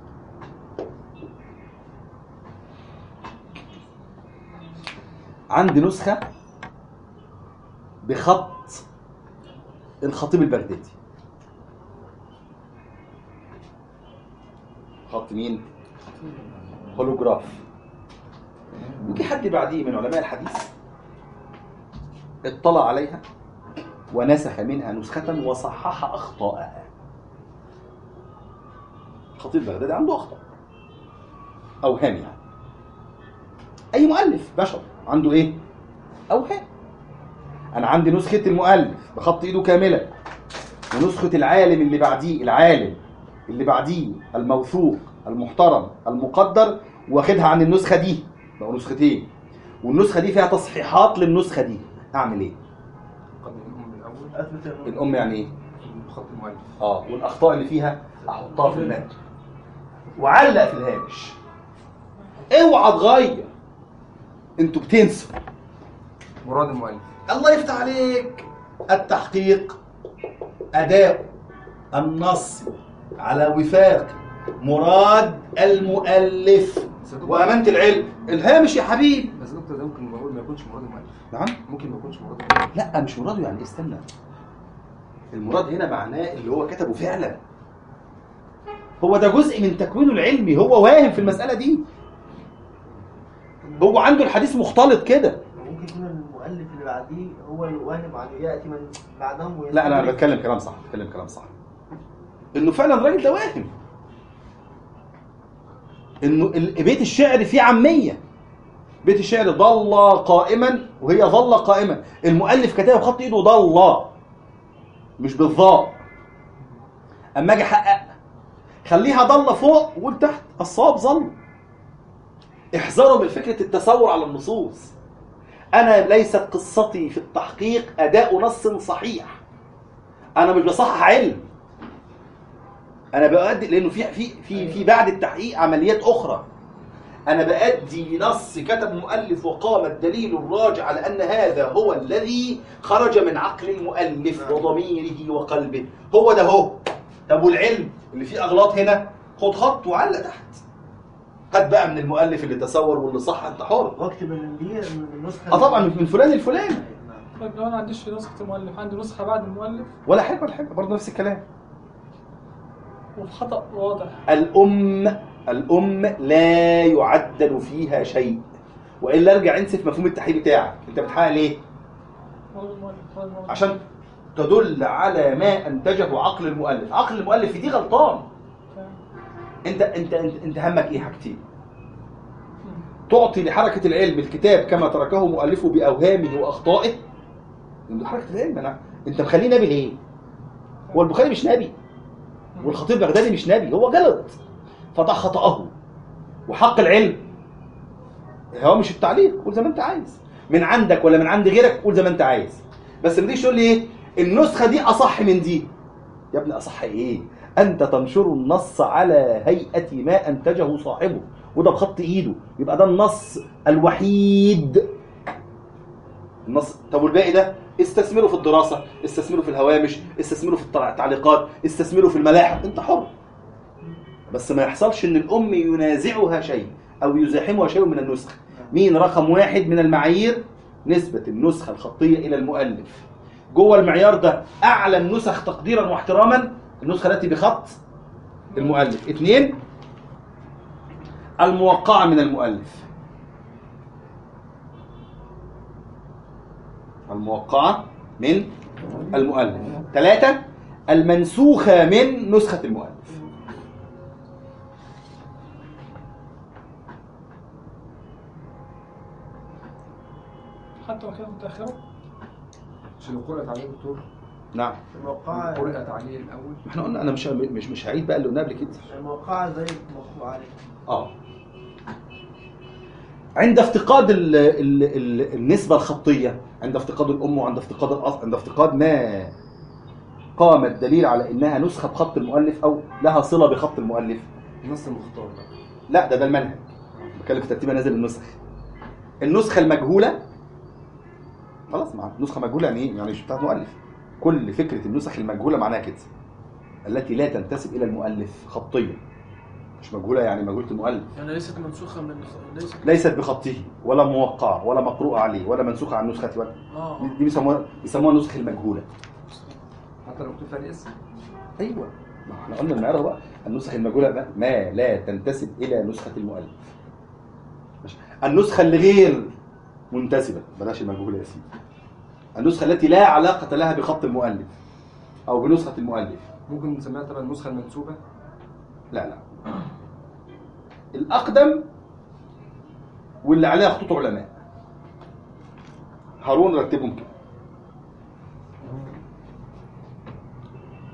عندي نسخة بخط الخطيب البغدادي خط مين؟ هولوجراف يجي حد بعديه من علماء الحديث اطلع عليها ونسخ منها نسخة وصحح أخطاءها الخطيب البغدادي عنده أخطاء أوهام يعني اي مؤلف بشر عنده ايه اوهام انا عندي نسخه المؤلف بخط ايده كامله ونسخة العالم اللي بعديه العالم اللي بعديه الموثوق المحترم المقدر واخدها عن النسخة دي بقوا نسختين والنسخة دي فيها تصحيحات للنسخة دي أعمل إيه؟ قدم الام الاول اثبت النور. الأم يعني إيه؟ بخط المؤلف اه والاخطاء اللي فيها احطها في المتن وعلق في الهامش اوعى تغير انتوا بتنسوا مراد المؤلف الله يفتح عليك التحقيق اداء النص على وفاق مراد المؤلف وامانه العلم الهامش يا حبيبي بس يا دكتور ده ممكن نقول ما يكونش مراد المؤلف نعم ممكن ما يكونش مراد المؤلف لا مش مراده يعني إيه؟ استنى المراد هنا معناه اللي هو كتبه فعلا هو ده جزء من تكوينه العلمي هو واهم في المسألة دي هو عنده الحديث مختلط كده ممكن يكون المؤلف اللي بعديه هو اللي واهم عن ياتي من بعدهم ويستدرك. لا انا بتكلم كلام صح بتكلم كلام صح انه فعلا الراجل ده واهم انه ال- بيت الشعر فيه عاميه بيت الشعر ضل قائما وهي ظل قائما المؤلف كتبها بخط ايده ضل مش بالظاء اما اجي احقق خليها ضل فوق وقول تحت الصواب ظل احذروا من فكره التسور على النصوص انا ليست قصتي في التحقيق اداء نص صحيح انا مش بصحح علم انا بأدي لانه في في في في بعد التحقيق عمليات اخرى انا بأدي نص كتب مؤلف وقام الدليل الراجع على ان هذا هو الذي خرج من عقل المؤلف وضميره وقلبه هو ده هو طب والعلم اللي فيه اغلاط هنا خد خط وعلق تحت هات بقى من المؤلف اللي تصور واللي صح انت حر واكتب ان دي من النسخه اه طبعا من فلان الفلاني نعم. طيب لو انا ما عنديش نسخه المؤلف عندي نسخه بعد المؤلف ولا حاجه ولا حاجه برضه نفس الكلام وفي خطا واضح الأم الأم لا يعدل فيها شيء وإلا ارجع انسف مفهوم التحرير بتاعك أنت بتحقق ليه؟ مراد المؤلف مراد المؤلف. عشان تدل على ما أنتجه عقل المؤلف عقل المؤلف في دي غلطان فاهم؟ أنت أنت أنت, انت همك إيه حاجتين تعطي لحركة العلم الكتاب كما تركه مؤلفه بأوهامه وأخطائه من حركة العلم أنا أنت مخليه نبي ليه؟ هو البخاري مش نبي والخطيب البغدادي مش نبي هو غلط فده خطأه وحق العلم هو مش التعليق قول زي ما انت عايز من عندك ولا من عند غيرك قول زي ما انت عايز بس ما تجيش تقول لي ايه النسخه دي اصح من دي يا ابني اصح ايه انت تنشر النص على هيئه ما انتجه صاحبه وده بخط ايده يبقى ده النص الوحيد النص طب والباقي ده استثمره في الدراسه استثمره في الهوامش استثمره في التع- التعليقات استثمره في الملاحق انت حر بس ما يحصلش ان الام ينازعها شيء او يزاحمها شيء من النسخ مين رقم واحد من المعايير نسبة النسخة الخطية إلى المؤلف جوه المعيار ده أعلى النسخ تقديرا واحتراما النسخة التي بخط المؤلف اثنين الموقعة من المؤلف الموقعة من المؤلف ثلاثة المنسوخة من نسخة المؤلف حتى لو كانت متاخره عشان لو قرأت عليه دكتور نعم الموقعة قرأت عليه الأول ما احنا قلنا انا مش مش مش هعيد بقى اللي قلناه قبل كده الموقعة زي المطلوب عليه اه عند افتقاد ال ال ال النسبة الخطية عند افتقاد الأم وعند افتقاد الأصل عند افتقاد ما قام الدليل على إنها نسخة بخط المؤلف أو لها صلة بخط المؤلف النص المختار بقى لا ده ده المنهج بتكلم في ترتيب نازل النسخ النسخة المجهولة خلاص مع نسخة مجهولة يعني ايه؟ يعني مش بتاعت مؤلف كل فكرة النسخ المجهولة معناها كده التي لا تنتسب إلى المؤلف خطيا مش مجهولة يعني مجهولة المؤلف يعني ليست منسوخة من ليست ليست بخطه ولا موقعة ولا مقروءة عليه ولا منسوخة عن نسخة ولا اه دي- دي بيسموها بيسموها نسخ المجهولة حتى لو مكتوب فيها الاسم ايوه ما احنا قلنا المعيار بقى النسخ المجهولة بقى ما لا تنتسب إلى نسخة المؤلف ماشي. النسخة اللي غير منتسبة بلاش المجهولة يا سيدي النسخة التي لا علاقة لها بخط المؤلف أو بنسخة المؤلف ممكن نسميها طبعا النسخة المنسوبة لا لا الأقدم واللي عليها خطوط علماء هارون رتبهم كده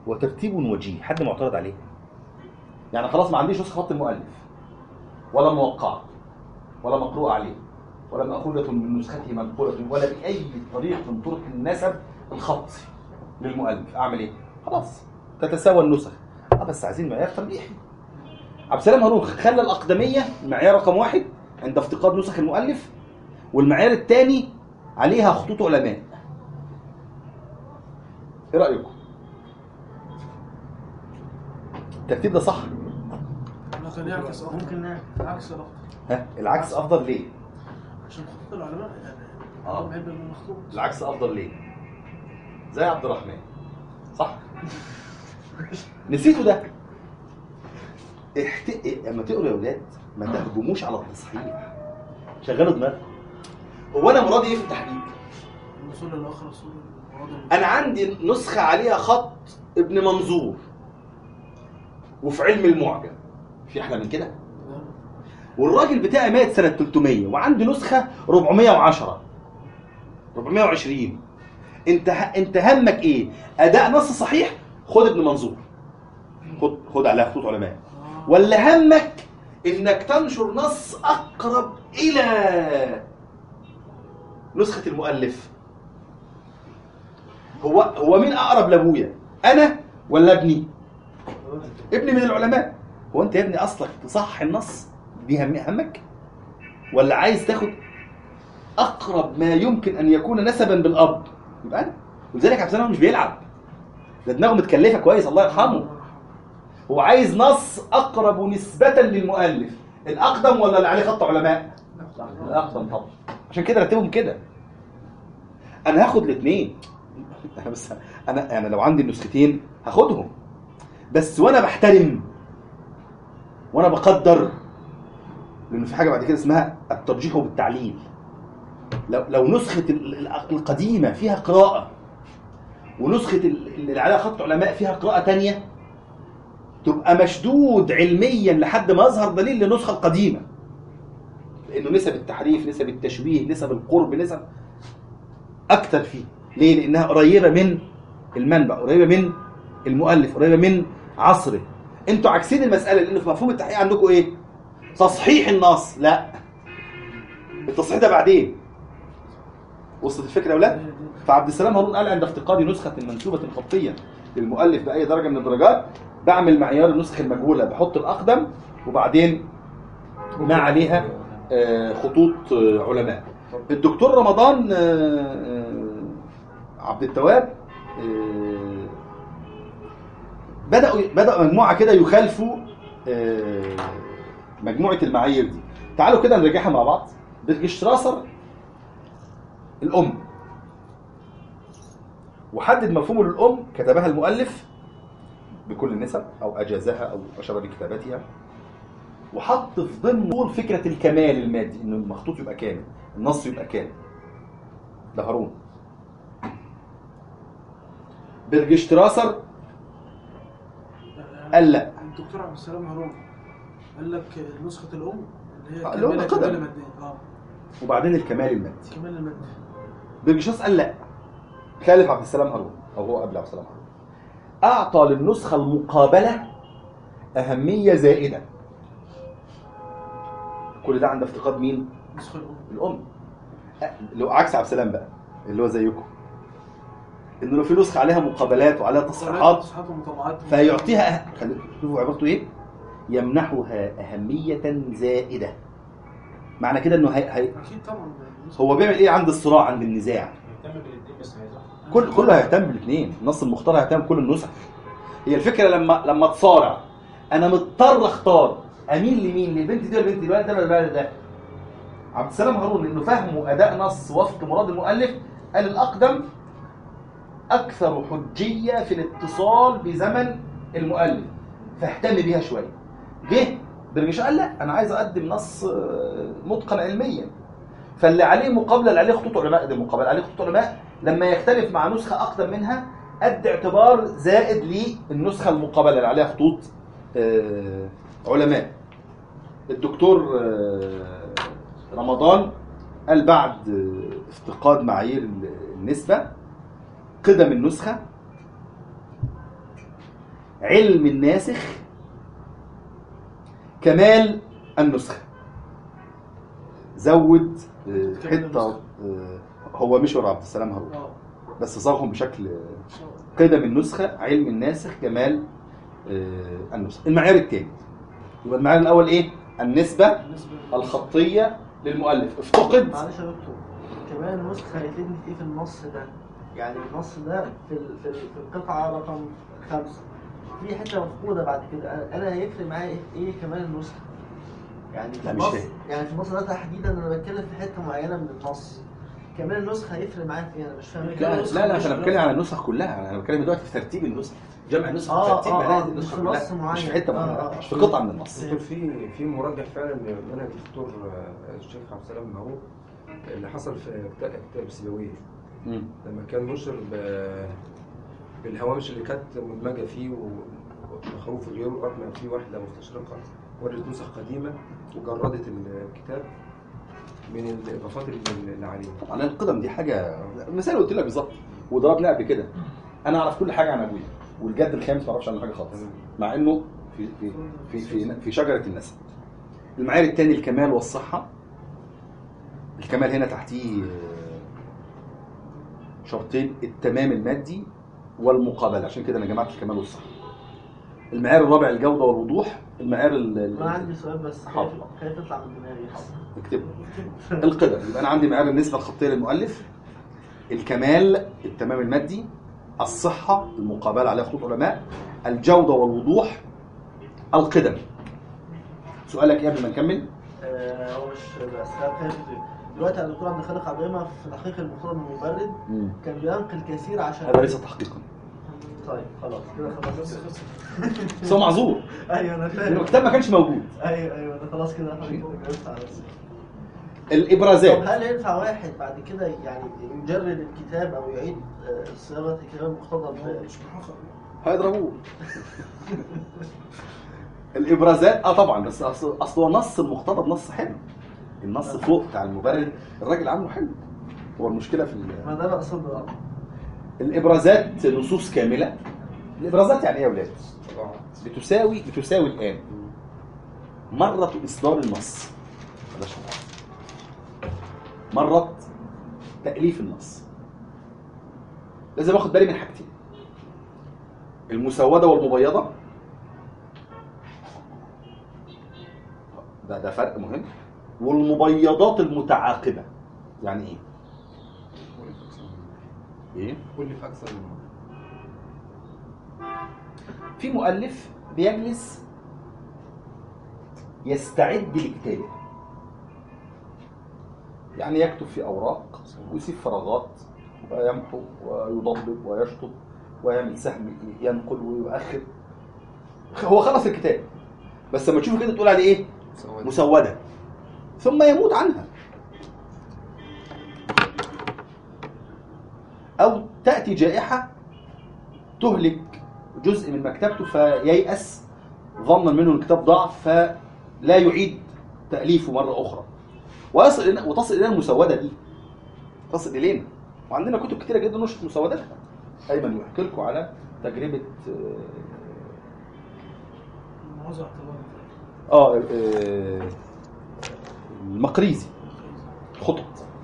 وترتيب وجيه حد معترض عليه يعني خلاص ما عنديش نسخه خط المؤلف ولا موقعه ولا مقروءه عليه ولا مأخوذة من نسخته منقولة ولا بأي طريق من طرق النسب الخط للمؤلف أعمل إيه؟ خلاص تتساوى النسخ آه بس عايزين معيار ترجيحي عبد السلام هارون خلى الأقدمية المعيار رقم واحد عند افتقاد نسخ المؤلف والمعيار الثاني عليها خطوط علماء ايه رأيكم؟ الترتيب ده صح؟ لا كان يعكس افضل ممكن نعمل العكس افضل ها العكس أفضل ليه؟ عشان خطوط العلماء يعني آه. بحب المخطوط العكس افضل ليه زي عبد الرحمن صح نسيتوا ده احت... إيه، اما تقروا يا ولاد ما تهجموش على التصحيح شغلوا دماغكم هو انا مرادي ايه في التحقيق الوصول للاخر رسول المراد انا عندي نسخه عليها خط ابن منظور وفي علم المعجم في احلى من كده والراجل بتاعي مات سنه 300 وعندي نسخه 410 420 انت ه... انت همك ايه اداء نص صحيح خد ابن منظور خد خد عليها خطوط علماء ولا همك انك تنشر نص اقرب الى نسخه المؤلف هو هو مين اقرب لابويا انا ولا ابني ابني من العلماء هو انت يا ابني اصلك تصحح النص دي هم همك ولا عايز تاخد اقرب ما يمكن ان يكون نسبا بالاب يبقى انا ولذلك عبد السلام مش بيلعب ده دماغه متكلفه كويس الله يرحمه هو عايز نص اقرب نسبه للمؤلف الاقدم ولا اللي عليه خط علماء الاقدم طبعا عشان كده رتبهم كده انا هاخد الاثنين انا بس انا انا لو عندي النسختين هاخدهم بس وانا بحترم وانا بقدر لان في حاجه بعد كده اسمها الترجيح بالتعليل لو لو نسخه ال- ال- القديمه فيها قراءه ونسخه ال- اللي عليها خط علماء فيها قراءه تانية تبقى مشدود علميا لحد ما يظهر دليل للنسخه القديمه لانه نسب التحريف نسب التشبيه نسب القرب نسب اكتر فيه ليه لانها قريبه من المنبع قريبه من المؤلف قريبه من عصره انتوا عكسين المساله لانه في مفهوم التحقيق عندكم ايه تصحيح النص لا التصحيح ده بعدين وصلت الفكره ولا لا فعبد السلام هارون قال عند افتقاد نسخه منسوبه خطيا للمؤلف باي درجه من الدرجات بعمل معيار النسخ المجهوله بحط الاقدم وبعدين ما عليها آه، خطوط آه، علماء الدكتور رمضان آه، آه، عبد التواب آه، بدأوا بدأوا مجموعة كده يخالفوا آه، مجموعة المعايير دي تعالوا كده نراجعها مع بعض بيرجشتراسر الأم وحدد مفهوم الأم كتبها المؤلف بكل النسب أو أجازها أو أشار بكتابتها وحط في ضمن طول فكرة الكمال المادي إن المخطوط يبقى كامل النص يبقى كامل ده هارون بيرجشتراسر قال لا الدكتور عبد السلام هارون قال لك نسخة الأم اللي هي آه، اللي هو كاملة القدم. كمال المادية اه وبعدين الكمال المادي كمال المادي بيرجشاس قال لا خالف عبد السلام هارون او هو قبل عبد السلام هارون اعطى للنسخه المقابله اهميه زائده كل ده عند افتقاد مين نسخة الأم الام أه، لو عكس عبد السلام بقى اللي هو زيكم انه لو في نسخه عليها مقابلات وعليها تصحيحات تصحيحات ومطابعات فيعطيها أه... خلي- شوفوا عبارته ايه يمنحها اهميه زائده معنى كده انه هي... هي... أكيد طبعا النسخة- هو بيعمل ايه عند الصراع عند النزاع يهتم بالاثنين بس هيزعل كل كله هيهتم بالاثنين النص المختار هيهتم بكل النسخ هي الفكره لما لما تصارع انا مضطر اختار اميل لمين للبنت دي ولا البنت دي الولد ده ولا الولد ده عبد السلام هارون لانه فهمه اداء نص وفق مراد المؤلف قال الاقدم اكثر حجيه في الاتصال بزمن المؤلف فاهتم بيها شويه جه برجش قال لا انا عايز اقدم نص آه، متقن علميا فاللي عليه مقابله اللي عليه خطوط علماء دي مقابله عليه خطوط علماء لما يختلف مع نسخه اقدم منها ادي اعتبار زائد للنسخه المقابله اللي عليها خطوط آه، علماء الدكتور آه، رمضان قال بعد آه، افتقاد معايير النسبه قدم النسخه علم الناسخ كمال النسخة زود آه، حتة آه، هو مش عبد السلام هارون اه بس صاغهم بشكل آه، قدم النسخة علم الناسخ كمال آه، النسخة المعيار الثاني يبقى المعيار الأول إيه؟ النسبة بالنسبه الخطية للمؤلف افتقد معلش يا دكتور كمان نسخة هيفيدني في ايه في النص ده؟ يعني النص ده في ال- في, ال- في القطعة رقم خمسة في حتة مفقودة بعد كده أنا- أنا هيفرق معايا إيه- ايه كمان النسخة؟ يعني في لا، مش النص فاهم. يعني في النص ده تحديدا أنا بتكلم في حتة معينة من النص كمان النسخة هيفرق معايا في ايه؟ أنا مش فاهم لا لا لا انا بتكلم على النسخ كلها انا بتكلم دلوقتي في ترتيب النسخ جمع النسخ آه، ترتيب آه، معناها آه، النسخه في نص كلها مش في معين. حته آه، معينه آه. مش في قطعه من النص دكتور في في مرجح فعلا لمنهج الدكتور آه، الشيخ عبد السلام هارون اللي حصل في كتاب كتاب السيبويه مم. لما كان نشر ب- بالهوامش اللي كانت مدمجه فيه ومخروف غيره لغايه ما في واحده مستشرقه ورت نسخ قديمه وجردت الكتاب من الاضافات اللي اللي عليه طبعا القدم دي حاجه مثال قلت لك بالظبط وضربنا قبل كده انا اعرف كل حاجه عن ابويا والجد الخامس ما اعرفش عنه حاجه خالص مع انه في في في في, في شجره النسب المعايير الثاني الكمال والصحه الكمال هنا تحتيه آه، شرطين التمام المادي والمقابله عشان كده انا جمعت الكمال والصحه المعيار الرابع الجوده والوضوح المعيار ال- ال- أنا عندي سؤال بس خايف حاضر. خايف يطلع من دماغي اكتبه القدم يبقى انا عندي معيار النسبه الخطيه للمؤلف الكمال التمام المادي الصحه المقابله عليها خطوط علماء الجوده والوضوح القدم سؤالك ايه قبل ما نكمل آه، هو مش بس أنا خايف دلوقتي الدكتور عبد الخالق عبيمة في تحقيق المفترض من المبرد كان بينقل كثير عشان هذا ليس تحقيقا طيب خلاص كده خلاص بس هو معذور ايوه انا لانه فاهم الكتاب ما كانش موجود ايوه ايوه انا خلاص كده حضرتك جاوبت على نفسي. طب الابرازات هل ينفع واحد بعد كده يعني يجرد الكتاب او يعيد آه، صياغه الكتاب المقتضب ب- مش محقق هيضربوه الابرازات اه طبعا بس اصل اصل هو نص المقتضب نص حلو النص فوق بتاع المبرد الراجل عامله حلو هو المشكله في ال- ما ده انا اقصده آه. الابرازات نصوص كامله الابرازات يعني ايه يا اولاد طبعا بتساوي بتساوي الان مره اصدار النص بلاش طبعا. مره تاليف النص لازم اخد بالي من حاجتين المسوده والمبيضه ده ده فرق مهم والمبيضات المتعاقبه يعني ايه ايه كل في اكثر من مره في مؤلف بيجلس يستعد لكتابه يعني يكتب في اوراق ويسيب فراغات ويمحو ويضبب ويشطب ويعمل سهم ينقل ويؤخر هو خلص الكتاب بس لما تشوفه كده تقول عليه ايه سواد. مسوده ثم يموت عنها او تاتي جائحه تهلك جزء من مكتبته فييأس ظنا منه الكتاب ضعف فلا يعيد تأليفه مرة أخرى ويصل إلينا وتصل إلينا المسودة دي تصل إلينا وعندنا كتب كتيرة جدا نشرت مسوداتها أيمن يحكي لكم على تجربة موضوع اعتبار آه آه، المقريزي خطط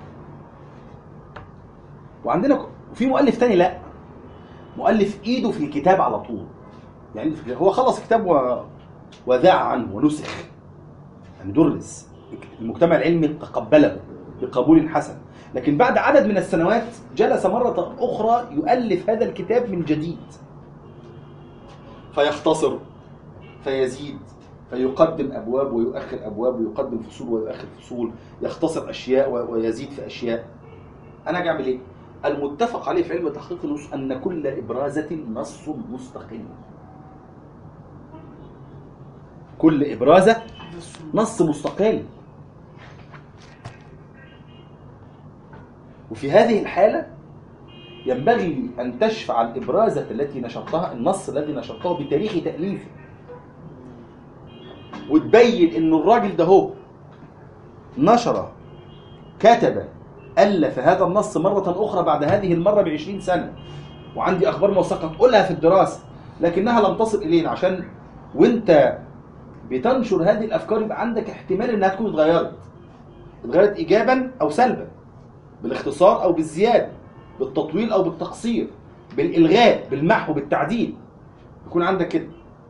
وعندنا ك- في مؤلف تاني لا مؤلف ايده في الكتاب على طول يعني في الكتاب. هو خلص كتاب و... وذاع عنه ونسخ يعني درس المجتمع العلمي تقبله بقبول حسن لكن بعد عدد من السنوات جلس مرة أخرى يؤلف هذا الكتاب من جديد فيختصر فيزيد فيقدم أبواب ويؤخر أبواب ويقدم فصول ويؤخر فصول يختصر أشياء و- ويزيد في أشياء أنا أجي أعمل إيه؟ المتفق عليه في علم تحقيق النصوص أن كل إبرازة نص مستقل كل إبرازة نص مستقل وفي هذه الحالة ينبغي أن تشفع الإبرازة التي نشرتها النص الذي نشرته بتاريخ تأليفه وتبين إن الراجل ده هو نشر كتب ألف هذا النص مرة أخرى بعد هذه المرة بعشرين سنة وعندي أخبار موثقة تقولها في الدراسة لكنها لم تصل الينا عشان وانت بتنشر هذه الافكار يبقى عندك احتمال انها تكون اتغيرت اتغيرت ايجابا او سلبا بالاختصار او بالزياده بالتطويل او بالتقصير بالالغاء بالمحو بالتعديل يكون عندك كده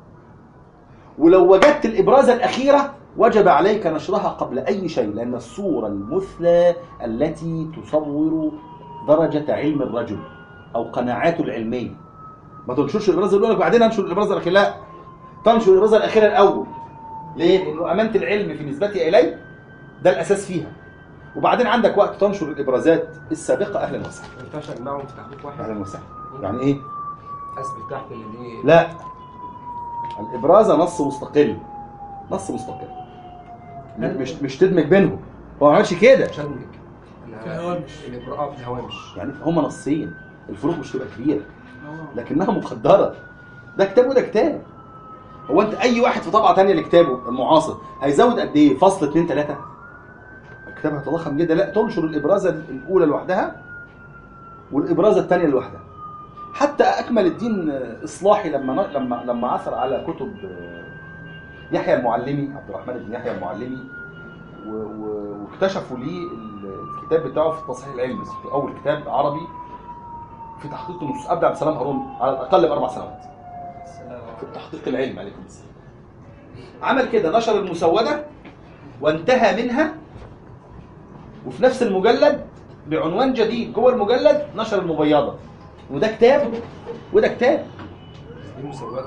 ولو وجدت الابراز الاخيره وجب عليك نشرها قبل اي شيء لان الصوره المثلى التي تصور درجه علم الرجل او قناعاته العلميه ما تنشرش الابراز الاولى وبعدين انشر الابراز الاخير لا تنشر الابراز الاخير الاول ليه؟ لانه امانه العلم في نسبتها اليه ده الاساس فيها وبعدين عندك وقت تنشر الابرازات السابقه اهلا وسهلا ما ينفعش اجمعهم في تحقيق واحد اهلا وسهلا يعني ايه؟ اثبت تحت ان دي لا الابراز نص مستقل نص مستقل م- مش مش تدمج بينهم هو ما عملش كده مش هدمج في الهوامش. الابراء في الهوامش يعني هما نصين الفروق مش تبقى كبيره اه لكنها مقدره ده كتاب وده كتاب هو انت اي واحد في طبعه ثانيه لكتابه المعاصر هيزود قد ايه فصل اثنين ثلاثه الكتاب هيتضخم جدا لا تنشر الابرازه الاولى لوحدها والابرازه الثانيه لوحدها حتى اكمل الدين اصلاحي لما ن- لما لما عثر على كتب يحيى المعلمي عبد الرحمن بن يحيى المعلمي و- و- واكتشفوا لي الكتاب بتاعه في التصحيح العلمي في اول كتاب عربي في تحقيق النصوص ابدا عبد السلام هارون على الاقل باربع سنوات في التحقيق العلمي عليكم السلام عمل كده نشر المسوده وانتهى منها وفي نفس المجلد بعنوان جديد جوه المجلد نشر المبيضه وده كتاب وده كتاب دي مسوده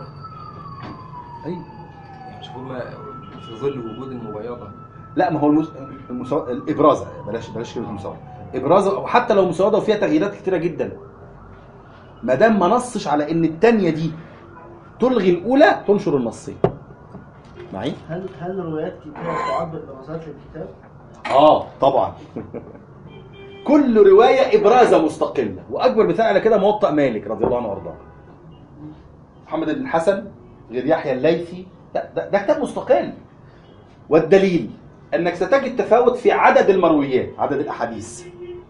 ايوه مش هما في ظل وجود المبيضه لا ما هو المس... المسو... الابرازه بلاش بلاش كلمه مسوده ابرازه او حتى لو مسوده وفيها تغييرات كتيره جدا ما دام ما نصش على ان الثانيه دي تلغي الاولى تنشر النصين معي هل هل روايات كتاب تعد دراسات للكتاب؟ اه طبعا كل روايه ابرازه مستقله واكبر مثال على كده موطأ مالك رضي الله عنه وارضاه محمد بن الحسن غير يحيى الليثي ده, ده, ده كتاب مستقل والدليل انك ستجد تفاوت في عدد المرويات عدد الاحاديث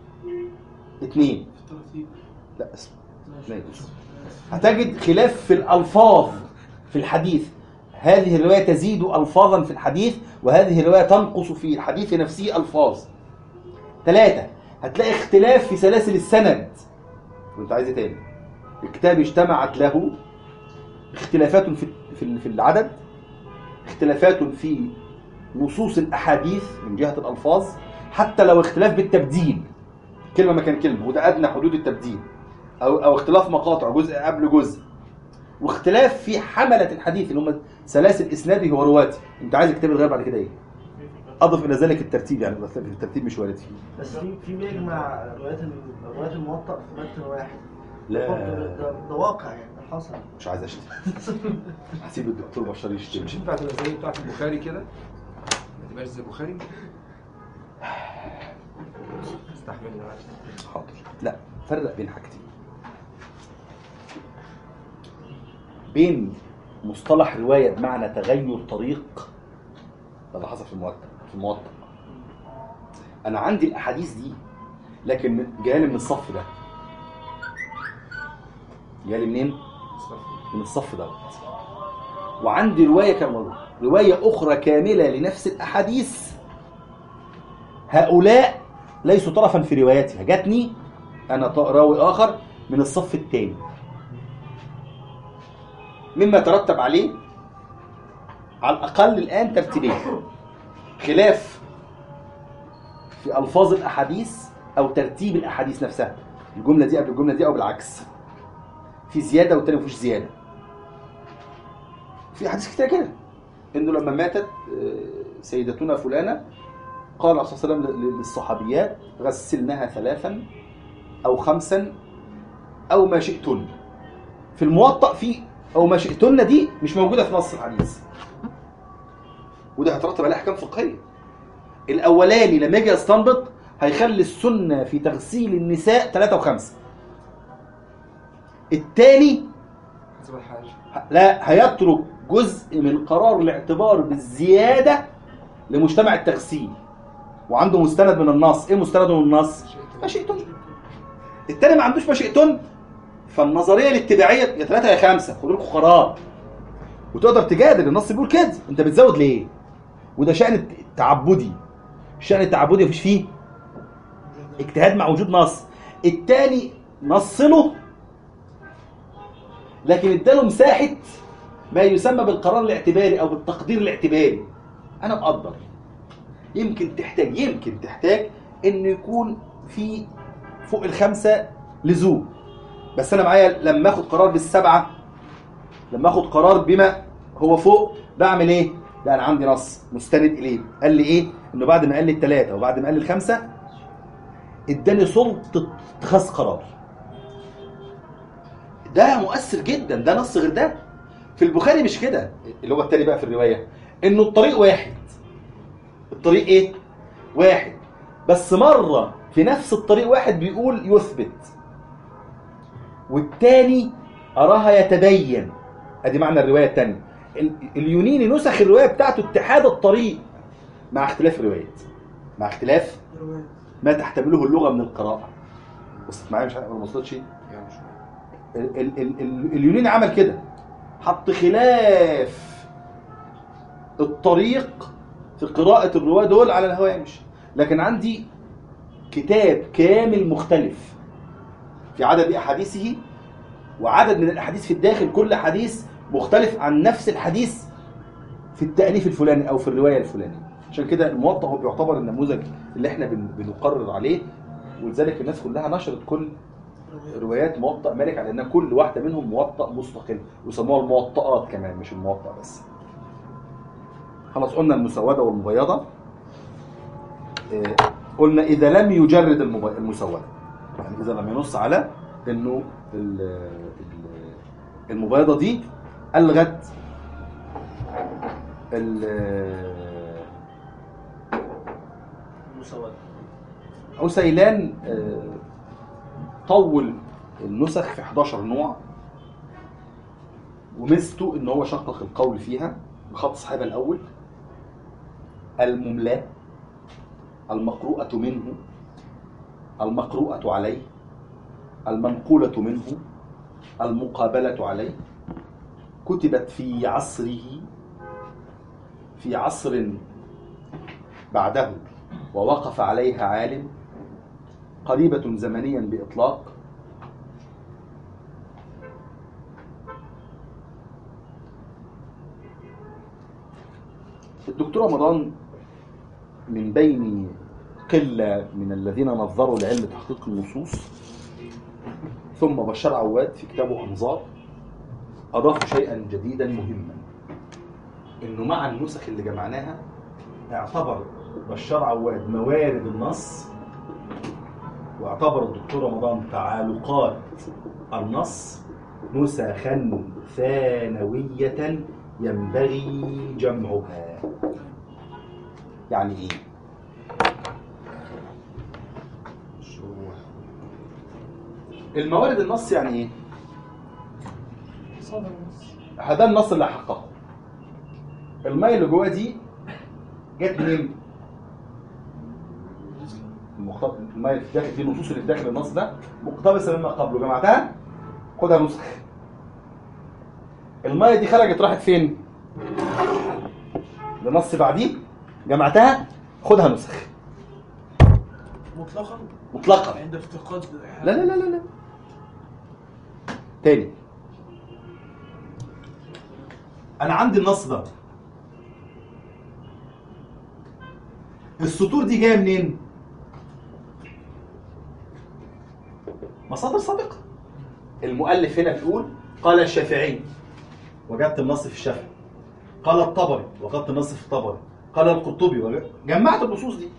اثنين الترتيب لا اسمع اثنين هتجد خلاف في الالفاظ في الحديث هذه الروايه تزيد الفاظا في الحديث وهذه الروايه تنقص في الحديث نفسه الفاظ ثلاثه هتلاقي اختلاف في سلاسل السند وانت عايز ايه تاني الكتاب اجتمعت له اختلافات في في في العدد اختلافات في نصوص الاحاديث من جهه الالفاظ حتى لو اختلاف بالتبديل كلمه مكان كلمه وده ادنى حدود التبديل او او اختلاف مقاطع جزء قبل جزء واختلاف في حمله الحديث اللي هم سلاسل اسناده ورواته انت عايز الكتاب الغير بعد كده ايه اضف الى ذلك الترتيب يعني بس الترتيب مش وارد فيه بس في في بيجمع روايات ال- روايات الموطأ في متن واحد لا ده, ده واقع يعني ده حصل مش عايز اشتم هسيب الدكتور بشار يشتم مش ينفع تبقى زي بتاعت البخاري كده ما تبقاش زي البخاري استحملني معلش حاضر لا فرق بين حاجتين بين مصطلح رواية بمعنى تغير طريق ده اللي حصل في الموطأ في الموطأ أنا عندي الأحاديث دي لكن جاية لي من الصف ده جاية لي منين؟ من الصف دوت وعندي رواية كمان رواية أخرى كاملة لنفس الأحاديث هؤلاء ليسوا طرفا في روايتها جاتني أنا ط- راوي آخر من الصف الثاني مما ترتب عليه على الأقل الآن ترتيبين خلاف في ألفاظ الأحاديث أو ترتيب الأحاديث نفسها الجملة دي قبل الجملة دي أو بالعكس في زيادة والتاني مفيش زيادة في أحاديث كتير كده إنه لما ماتت آه، سيدتنا فلانة قال الرسول صلى الله عليه وسلم للصحابيات غسلنها ثلاثا أو خمسا أو ما شئتن في الموطأ في أو ما شئتن دي مش موجودة في نص الحديث وده هيترتب عليه أحكام فقهية الأولاني لما يجي يستنبط هيخلي السنة في تغسيل النساء ثلاثة وخمسة الثاني حسب الحاجة لا هيترك جزء من قرار الاعتبار بالزيادة لمجتمع التغسيل وعنده مستند من النص ايه مستنده من النص ما شئتن التاني ما عندوش ما شئتن فالنظريه الاتباعيه يا ثلاثه يا خمسه خدوا لكم قرار وتقدر تجادل النص بيقول كده انت بتزود ليه وده شأن تعبدي الشأن التعبدي مفيش فيه اجتهاد مع وجود نص التاني نص له لكن اداله مساحه ما يسمى بالقرار الاعتباري او بالتقدير الاعتباري انا مقدر يمكن تحتاج يمكن تحتاج ان يكون في فوق الخمسه لزوم بس انا معايا لما اخد قرار بالسبعه لما اخد قرار بما هو فوق بعمل ايه؟ لا انا عندي نص مستند اليه قال لي ايه؟ انه بعد ما قال لي الثلاثه وبعد ما قال لي الخمسه اداني سلطه اتخاذ قرار ده مؤثر جدا ده نص غير ده في البخاري مش كده اللي هو التاني بقى في الروايه انه الطريق واحد الطريق ايه واحد بس مره في نفس الطريق واحد بيقول يثبت والتاني اراها يتبين ادي معنى الروايه الثانيه اليونيني نسخ الروايه بتاعته اتحاد الطريق مع اختلاف الروايات مع اختلاف رواية ما تحتمله اللغه من القراءه وصلت معايا مش عارف ولا ما وصلتش يعني مش ال- ال- ال- ال- اليوناني عمل كده حط خلاف الطريق في قراءة الرواة دول على الهوامش لكن عندي كتاب كامل مختلف في عدد أحاديثه وعدد من الأحاديث في الداخل كل حديث مختلف عن نفس الحديث في التأليف الفلاني أو في الرواية الفلانية عشان كده الموطأ هو بيعتبر النموذج اللي احنا بن- بنقرر عليه ولذلك الناس كلها نشرت كل روايات موطأ مالك على ان كل واحده منهم موطأ مستقل ويسموها الموطئات كمان مش الموطأ بس خلاص قلنا المسوده والمبيضه آه، قلنا اذا لم يجرد المبي- المسوده يعني اذا لم ينص على انه ال- ال- المبيضه دي الغت ال- المساواة عسيلان آه، طول النسخ في 11 نوع وميزته ان هو شقق القول فيها بخط صاحبها الاول المملاة المقروءة منه المقروءة عليه المنقولة منه المقابلة عليه كتبت في عصره في عصر بعده ووقف عليها عالم قريبة زمنيا بإطلاق الدكتور رمضان من بين قلة من الذين نظروا لعلم تحقيق النصوص ثم بشار عواد في كتابه أنظار أضاف شيئا جديدا مهما إنه مع النسخ اللي جمعناها اعتبر بشار عواد موارد النص واعتبر الدكتور رمضان تعالقات النص نسخا ثانوية ينبغي جمعها يعني ايه الموارد النص يعني ايه صدر النص هذا النص اللي حققه المية اللي جوه دي جت منين المخطط المية اللي في الداخل دي النصوص اللي في داخل النص ده مقتبسة مما قبله جمعتها خدها نسخ المية دي خرجت راحت فين لنص بعديه جمعتها خدها نسخ مطلقا مطلقا عند افتقاد لا لا لا لا لا تاني انا عندي النص ده السطور دي جايه منين مصادر سابقه المؤلف هنا بيقول قال الشافعي وجدت النص في الشافعي قال الطبري وجدت النص في الطبري قال القرطبي وجدت- جمعت النصوص دي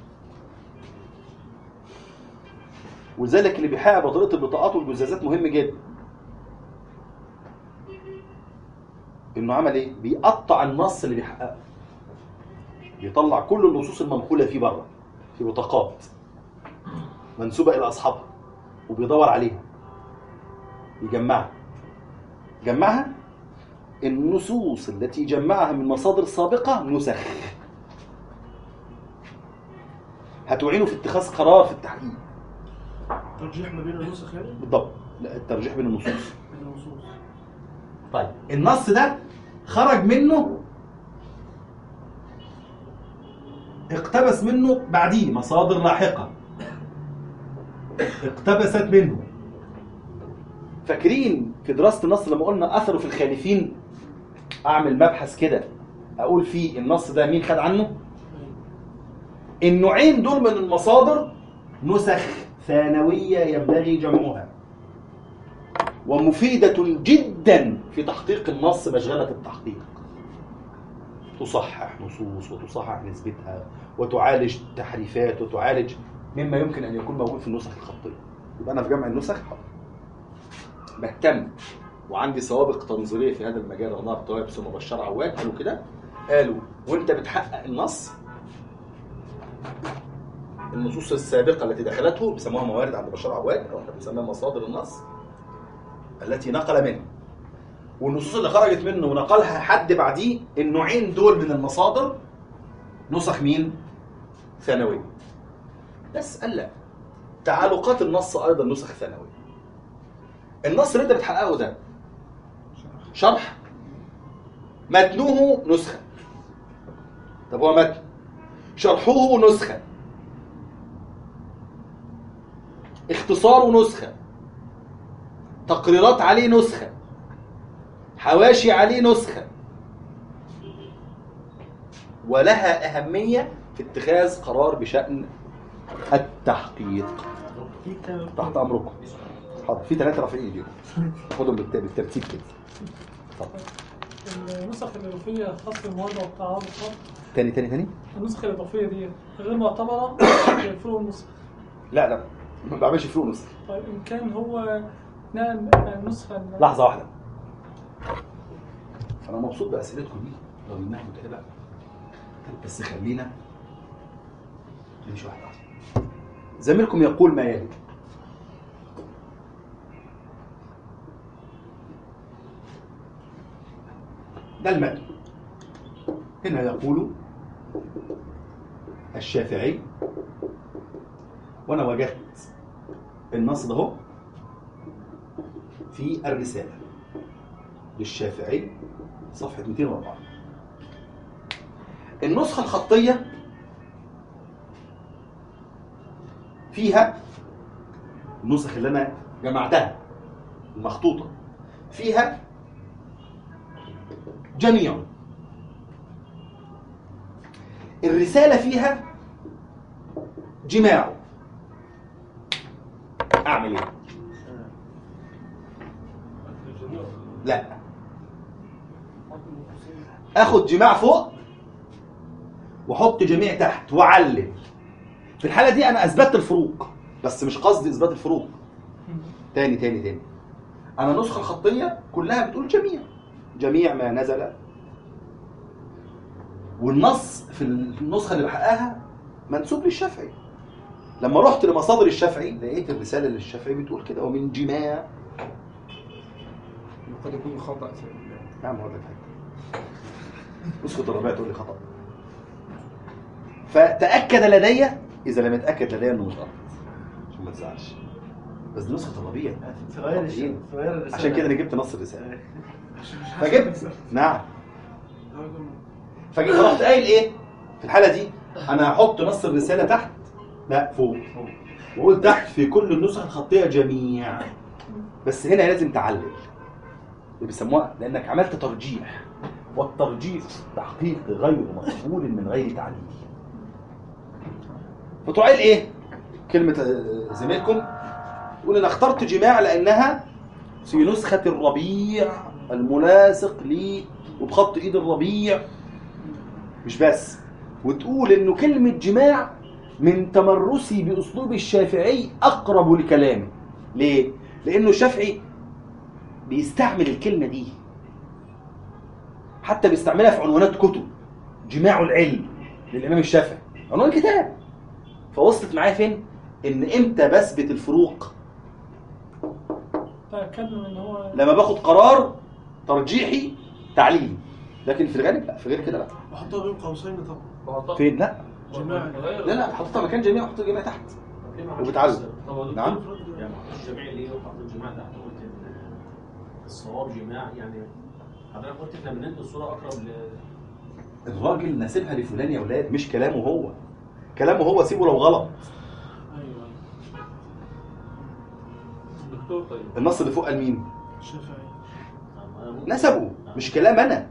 ولذلك اللي بيحقق بطريقه البطاقات والجزازات مهم جدا انه عمل ايه بيقطع النص اللي بيحققه بيطلع كل النصوص المنقوله فيه بره في بطاقات منسوبه الى اصحابها وبيدور عليها يجمعها جمعها النصوص التي جمعها من مصادر سابقه نسخ هتعينه في اتخاذ قرار في التحقيق ترجيح ما بين النسخ يعني بالضبط لا الترجيح بين النصوص بين النصوص طيب النص ده خرج منه اقتبس منه بعديه مصادر لاحقة اقتبست منه فاكرين في دراسة النص لما قلنا أثره في الخالفين أعمل مبحث كده أقول فيه النص ده مين خد عنه النوعين دول من المصادر نسخ ثانوية ينبغي جمعها ومفيدة جدا في تحقيق النص مشغلة التحقيق تصحح نصوص وتصحح نسبتها وتعالج تحريفات وتعالج مما يمكن أن يكون موجود في النسخ الخطية يبقى أنا في جمع النسخ بهتم وعندي سوابق تنظيرية في هذا المجال الله بتوع بس بشار عواد قالوا كده قالوا وانت بتحقق النص النصوص السابقة التي دخلته بيسموها موارد عند بشار عواد أو احنا بنسميها مصادر النص التي نقل منه والنصوص اللي خرجت منه ونقلها حد بعديه النوعين دول من المصادر نسخ مين؟ ثانوية بس قال لا تعالقات النص أيضا نسخ ثانوية النص اللي انت بتحققه ده شرح متنه نسخة طب هو متن شرحه نسخة اختصاره نسخة تقريرات عليه نسخة حواشي عليه نسخة ولها أهمية في اتخاذ قرار بشأن التحقيق في كلام تحت أمركم حاضر في ثلاثة رافعين ايديهم خدهم بالت- بالترتيب كده اتفضل. النسخ الإضافية خاصة بالمواد والتعارض تاني تاني تاني النسخ الإضافية دي غير معتبرة في فروع النسخ لا لا ما بعملش فيه نسخ طيب إن كان هو نقل النسخة ال- لحظة واحدة أنا مبسوط بأسئلتكم دي رغم إنها متعبة بس خلينا نمشي واحدة واحدة زميلكم يقول ما يلي ده المتن هنا يقول الشافعي وأنا وجدت النص ده اهو في الرسالة للشافعي صفحة 204 النسخة الخطية فيها النسخ اللي أنا جمعتها المخطوطة فيها جميع الرسالة فيها جماع أعمل إيه؟ لا اخد جماع فوق واحط جميع تحت واعلم في الحاله دي انا اثبتت الفروق بس مش قصدي اثبات الفروق تاني تاني تاني انا النسخه الخطيه كلها بتقول جميع جميع ما نزل والنص في النسخه اللي بحققها منسوب للشافعي لما رحت لمصادر الشافعي لقيت الرساله للشافعي بتقول كده ومن جماع قد يكون خطأ في نعم هقول لك حاجه اسكت الربيع تقول لي خطا فتاكد لدي اذا لم يتاكد لدي انه مش غلط عشان ما تزعلش بس دي نسخه الربيع في غير الش- خطئين. في غير الرسالة عشان كده انا جبت نص الرساله فجبت نعم فجبت فرحت قايل ايه في الحاله دي انا هحط نص الرساله تحت لا فوق وقول تحت في كل النسخ الخطيه جميع بس هنا لازم تعلل اللي بيسموها لانك عملت ترجيح والترجيح تحقيق غير مقبول من غير تعليل فتروح قايل ايه كلمه آه، زميلكم يقول انا اخترت جماع لانها في نسخه الربيع الملاصق لي وبخط ايد الربيع مش بس وتقول انه كلمه جماع من تمرسي باسلوب الشافعي اقرب لكلامي ليه لانه الشافعي بيستعمل الكلمه دي حتى بيستعملها في عنوانات كتب جماع العلم للامام الشافعي عنوان كتاب فوصلت معايا فين ان امتى بثبت الفروق تأكدنا من إن هو لما باخد قرار ترجيحي تعليلي لكن في الغالب لا في غير كده لا بحطها بين قوسين طبعا وهو فين لا جماعي. لا لا حطيتها مكان جميع وحطيت جميع تحت ليه ما عملش وبتعلم. كده؟ طب هو دكتور نعم. افرض يعني ما حطيتش جماع ليه وحطيت جماع تحت قلت ان الصواب جماع يعني حضرتك قلت احنا بندي الصوره اقرب ل الراجل ناسبها لفلان يا ولاد مش كلامه هو كلامه هو سيبه لو غلط ايوه دكتور طيب النص اللي فوق قال مين شافعي أنا ممكن- نسبه مش كلام انا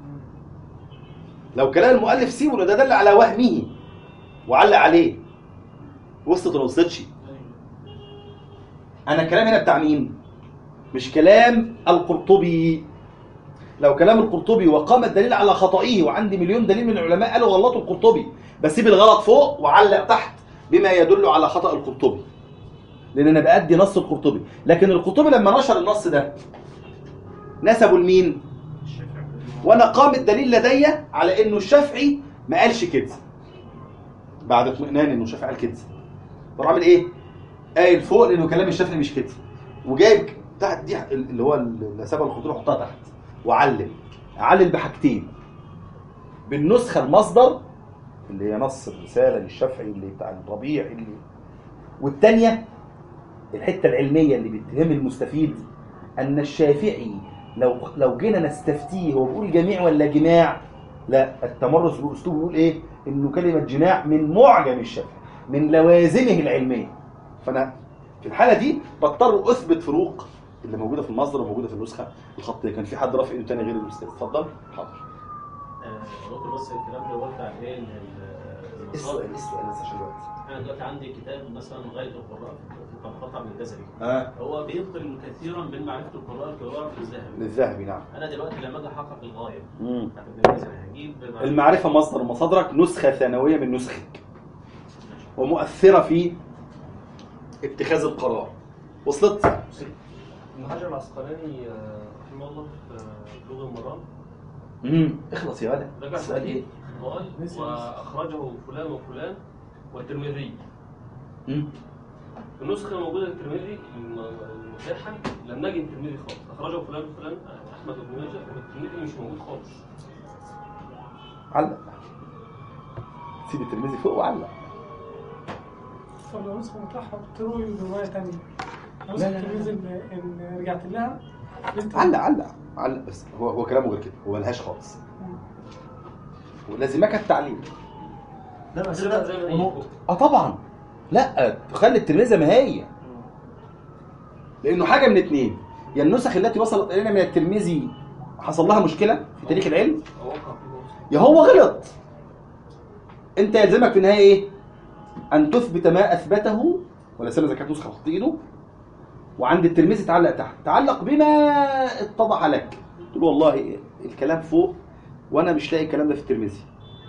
لو كلام المؤلف سيبه لأن ده دل على وهمه وعلق عليه وصلت ولا وصلتش ايوه انا الكلام هنا بتاع مين مش كلام القرطبي لو كلام القرطبي وقام الدليل على خطئه وعندي مليون دليل من العلماء قالوا غلطوا القرطبي بسيب الغلط فوق وعلق تحت بما يدل على خطأ القرطبي لان انا بأدي نص القرطبي لكن القرطبي لما نشر النص ده نسبه لمين وانا قام الدليل لدي على انه الشافعي ما قالش كده بعد اطمئنان انه الشافعي قال كده طب عامل ايه قايل فوق لانه كلام الشافعي مش كده وجايب تحت دي اللي هو اللي سابها الخطوط حطها تحت وعلم علل بحاجتين بالنسخه المصدر اللي هي نص الرساله للشافعي اللي بتاع الربيع اللي والثانيه الحته العلميه اللي بيتهم المستفيد ان الشافعي لو لو جينا نستفتيه هو بيقول جميع ولا جماع لا التمرس بالاسلوب بيقول ايه انه كلمه جماع من معجم الشافعي من لوازمه العلميه فانا في الحاله دي بضطر اثبت فروق اللي موجوده في المصدر وموجوده في النسخه الخطيه كان في حد رافع ايده تاني غير الاستاذ اتفضل حاضر آه، دكتور بس الكلام ده قلت على ايه ال- ال- السؤال المصادر السؤال لسه عشان الوقت انا دلوقتي عندي كتاب مثلا غايه القراء في طبقات عبد الجزري اه هو بيبطل كثيرا من معرفه القراء الكبار في الذهبي للذهبي نعم انا دلوقتي لما اجي احقق الغايه مم. بتاعت ابن الجزري هجيب معرفة- المعرفه مصدر مصادرك نسخه ثانويه من نسخك ومؤثره في اتخاذ القرار وصلت ابن حجر العسقلاني آه، رحمه الله في آه، بلوغ المرام امم اخلص يا ولد رجع السؤال ايه قال واخرجه فلان وفلان والترمذي مم. النسخه موجوده للترمذي الم- المتاحه لم نجد الترمذي خالص اخرجه فلان وفلان آه، احمد بن ماجه والترمذي مش موجود خالص علق سيب الترمذي فوق وعلق طب لو نسخة متاحة تروي رواية تانية لا، نسخة لا، لا. التلميذ اللي اللي رجعت لها لقيت- علق علق علق بس هو هو كلامه غير كده هو ملهاش خالص ولازمك التعليم لا ما سيبها تبدا زي ما هي ونقطة. فوق. اه طبعا لا تخلي التلميذ زي ما هي لانه حاجه من اتنين يا النسخ التي وصلت الينا من التلميذي حصل لها مشكله في تاريخ العلم أو وقع في نقطة. يا هو غلط انت يلزمك في النهايه ايه ان تثبت ما اثبته ولا سيما اذا كانت نسخه خط ايده وعند التلميذ تعلق تحت تعلق بما اتضح لك تقول والله الكلام فوق وانا مش لاقي الكلام ده في الترمذي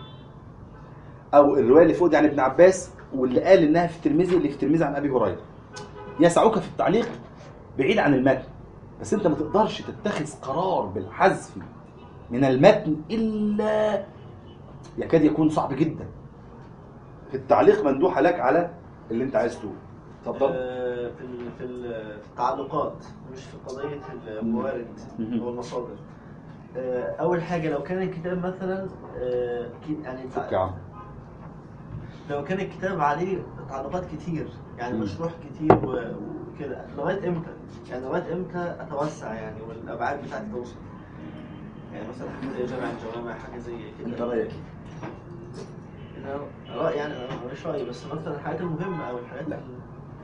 او الروايه اللي فوق دي عن ابن عباس واللي قال انها في الترمذي اللي في الترمذي عن ابي هريره يسعك في التعليق بعيد عن المتن بس انت ما تقدرش تتخذ قرار بالحذف من المتن الا يكاد يكون صعب جدا في التعليق مندوحه لك على اللي انت عايز تقوله اتفضل آه، في ال- في ال- في التعلقات مش في قضيه الموارد مهم. او المصادر آه، اول حاجه لو كان الكتاب مثلا آه، كي- يعني فك يا عم لو كان الكتاب عليه تعليقات كتير يعني مم. مشروح كتير و- وكده لغايه امتى؟ يعني لغايه امتى اتوسع يعني والابعاد بتاعتي توصل؟ يعني مثلا حاجه زي جامع الجوامع حاجه زي انت كده رايك أنا رأي يعني انا ماليش راي بس مثلا الحاجات المهمه او الحاجات لا. ال-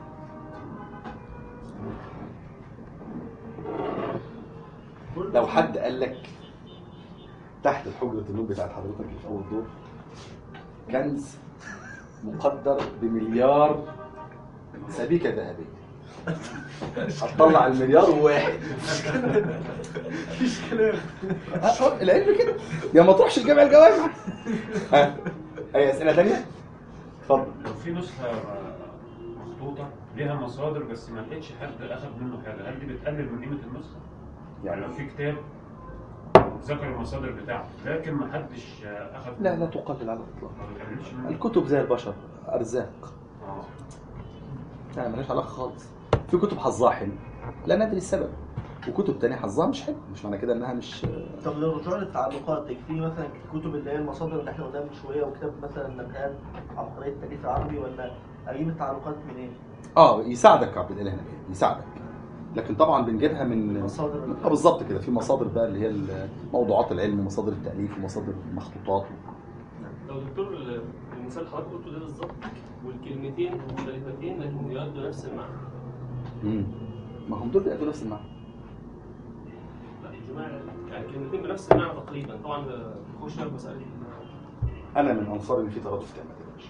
لو حد قال لك تحت حجرة النوم بتاعت حضرتك اللي في أول دور كنز مقدر بمليار سبيكة ذهبية هتطلع المليار وواحد مفيش كلام أه، العلم كده يا ما تروحش الجامع الجوامع ها أي أسئلة تانية؟ اتفضل لو في نسخة مخطوطة ليها مصادر بس ما لقيتش حد أخذ منه حاجة هل دي بتقلل من قيمة النسخة؟ يعني لو في كتاب ذكر المصادر بتاعته لكن ما حدش أخذ لا لا تقلل على الإطلاق ما بيقللش منه الكتب زي البشر أرزاق آه. لا ملهاش علاقة خالص في كتب حظها حلو لا ندري السبب وكتب تانية حظها مش حلو مش معنى كده انها مش طب لو رجوع للتعلقات يكفي مثلا كتب اللي هي المصادر اللي احنا قلناها من شويه وكتاب مثلا نبهان عبقريه التاليف العربي ولا اجيب التعليقات منين؟ اه يساعدك عبد الاله نبيل يساعدك لكن طبعا بنجيبها من مصادر اه بالظبط كده في مصادر بقى اللي هي موضوعات العلم ومصادر التاليف ومصادر المخطوطات لو دكتور المثال اللي حضرتك قلته ده بالظبط والكلمتين مختلفتين لكن يؤدوا نفس المعنى امم ما هم دول بيأدوا نفس المعنى لا يا جماعه يعني كلمتين بنفس المعنى تقريبا طبعا ده بيخش في مساله انا من انصار ان في ترادف تام ما تقلقش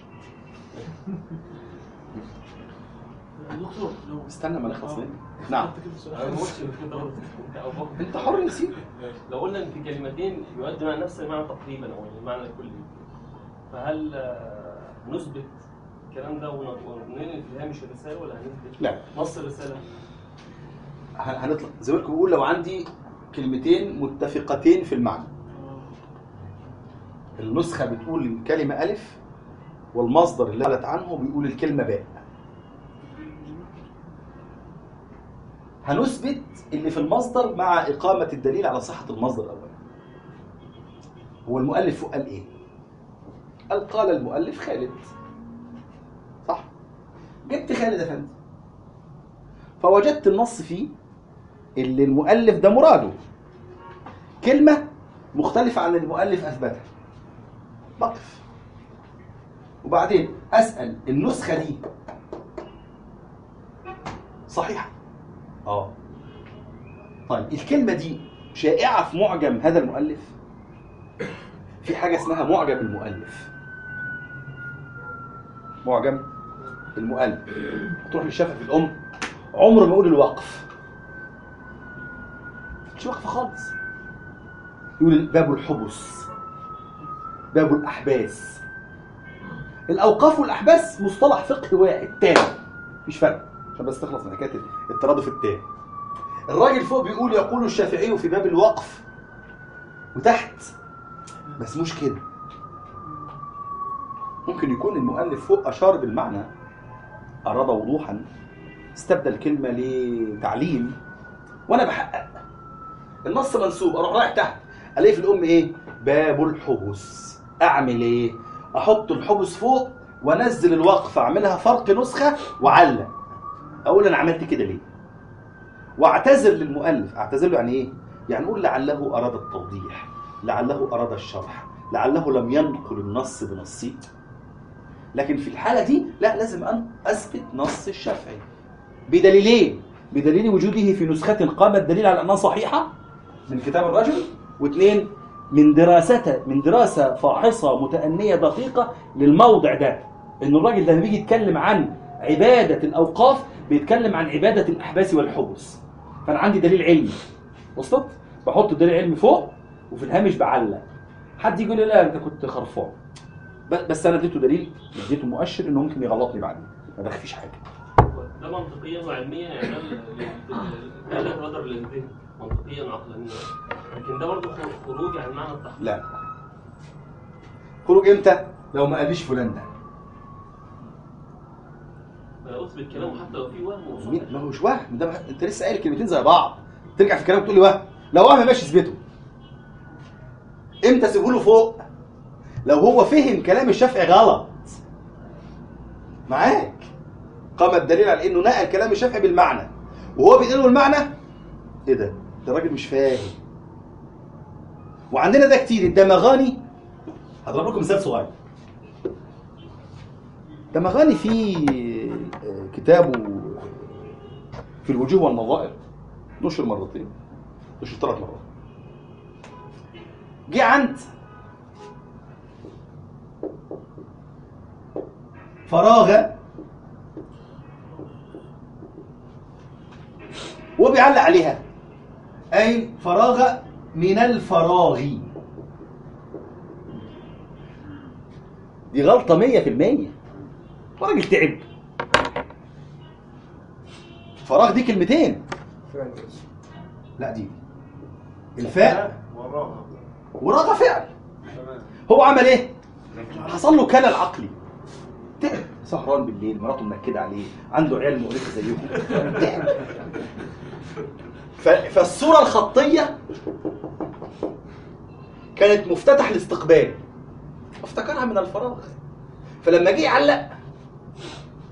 دكتور لو استنى ما نخلص منه نعم حط كده سؤال. انا ما قلتش إن في ترادف أو بخ. انت حر يا سيدي لو قلنا ان في كلمتين يؤدوا مع نفس المعنى تقريبا او المعنى الكلي فهل آه، نثبت الكلام ده ون- وننقل في هامش الرساله ولا هنثبت لا نص الرساله؟ ه- هنطلع زي ما بقول لو عندي كلمتين متفقتين في المعنى النسخة بتقول الكلمة ألف والمصدر اللي قالت عنه بيقول الكلمة باء هنثبت اللي في المصدر مع إقامة الدليل على صحة المصدر الأول هو المؤلف فوق قال إيه؟ قال قال المؤلف خالد صح جبت خالد يا فندم فوجدت النص فيه اللي المؤلف ده مراده كلمة مختلفة عن المؤلف أثبتها بقف وبعدين أسأل النسخة دي صحيحة اه طيب الكلمة دي شائعة في معجم هذا المؤلف في حاجة اسمها معجم المؤلف معجم المؤلف تروح للشافعي في الأم عمره ما يقول الوقف مش وقف خالص يقول باب الحبس باب الأحباس الأوقاف والأحباس مصطلح فقهي واحد تاني مفيش فرق عشان بس تخلص من حكاية الترادف التام الراجل فوق بيقول يقول الشافعي في باب الوقف وتحت ما اسموش كده ممكن يكون المؤلف فوق أشار بالمعنى أراد وضوحا استبدل كلمة لتعليل وأنا بحقق النص منسوب أروح رايح تحت ألاقي في الأم إيه؟ باب الحبس أعمل إيه؟ أحط الحبس فوق وأنزل الوقف أعملها فرق نسخة وعلق أقول أنا عملت كده ليه؟ واعتذر للمؤلف اعتذر له يعني ايه يعني اقول لعله اراد التوضيح لعله اراد الشرح لعله لم ينقل النص بنصه لكن في الحاله دي لا لازم ان اثبت نص الشافعي بدليلين بدليل وجوده في نسخة قام الدليل على انها صحيحة من كتاب الرجل واثنين من دراسته من دراسة فاحصة متأنية دقيقة للموضع ده ان الراجل ده لما بيجي يتكلم عن عبادة الاوقاف بيتكلم عن عبادة الاحباس والحبس فانا عندي دليل علمي وصلت بحط الدليل العلمي فوق وفي الهامش بعلق حد يقول لي لا انت كنت خرفان ب- بس انا اديته دليل اديته مؤشر انه ممكن يغلطني بعدين ما بخفيش حاجه ده منطقيا وعلميا يعني ده ال- ال- ده الرادر للذهن منطقيا عقلانيا لكن ده برضه خروج عن معنى التحقيق لا خروج امتى لو ما قاليش فلان ده اثبت كلامه حتى لو في وهم وصح مين- ما هوش وهم ده انت لسه قايل كلمتين زي بعض ترجع في كلامك تقول لي وهم لو وهم ماشي اثبته امتى اسيبه له فوق لو هو فهم كلام الشافعي غلط معاك قام الدليل على انه نقل كلام الشافعي بالمعنى وهو بينقله المعنى ايه ده ده راجل مش فاهم وعندنا ده كتير الدمغاني هضرب لكم مثال صغير دمغاني في آه، كتابه في الوجوه والنظائر نشر مرتين نشر ثلاث مرات جه عند فراغ وبيعلق عليها أي فراغ من الفراغ دي غلطة مية في المية الراجل تعب فراغ دي كلمتين فعلا بس لا دي الفاء وراها وراغ فعل تمام هو عمل ايه حصل له كلل عقلي تعب سهران بالليل مراته منكده عليه عنده عيال مقرفه زيهم تعب ف- فالصوره الخطيه كانت مفتتح الاستقبال افتكرها من الفراغ فلما جه يعلق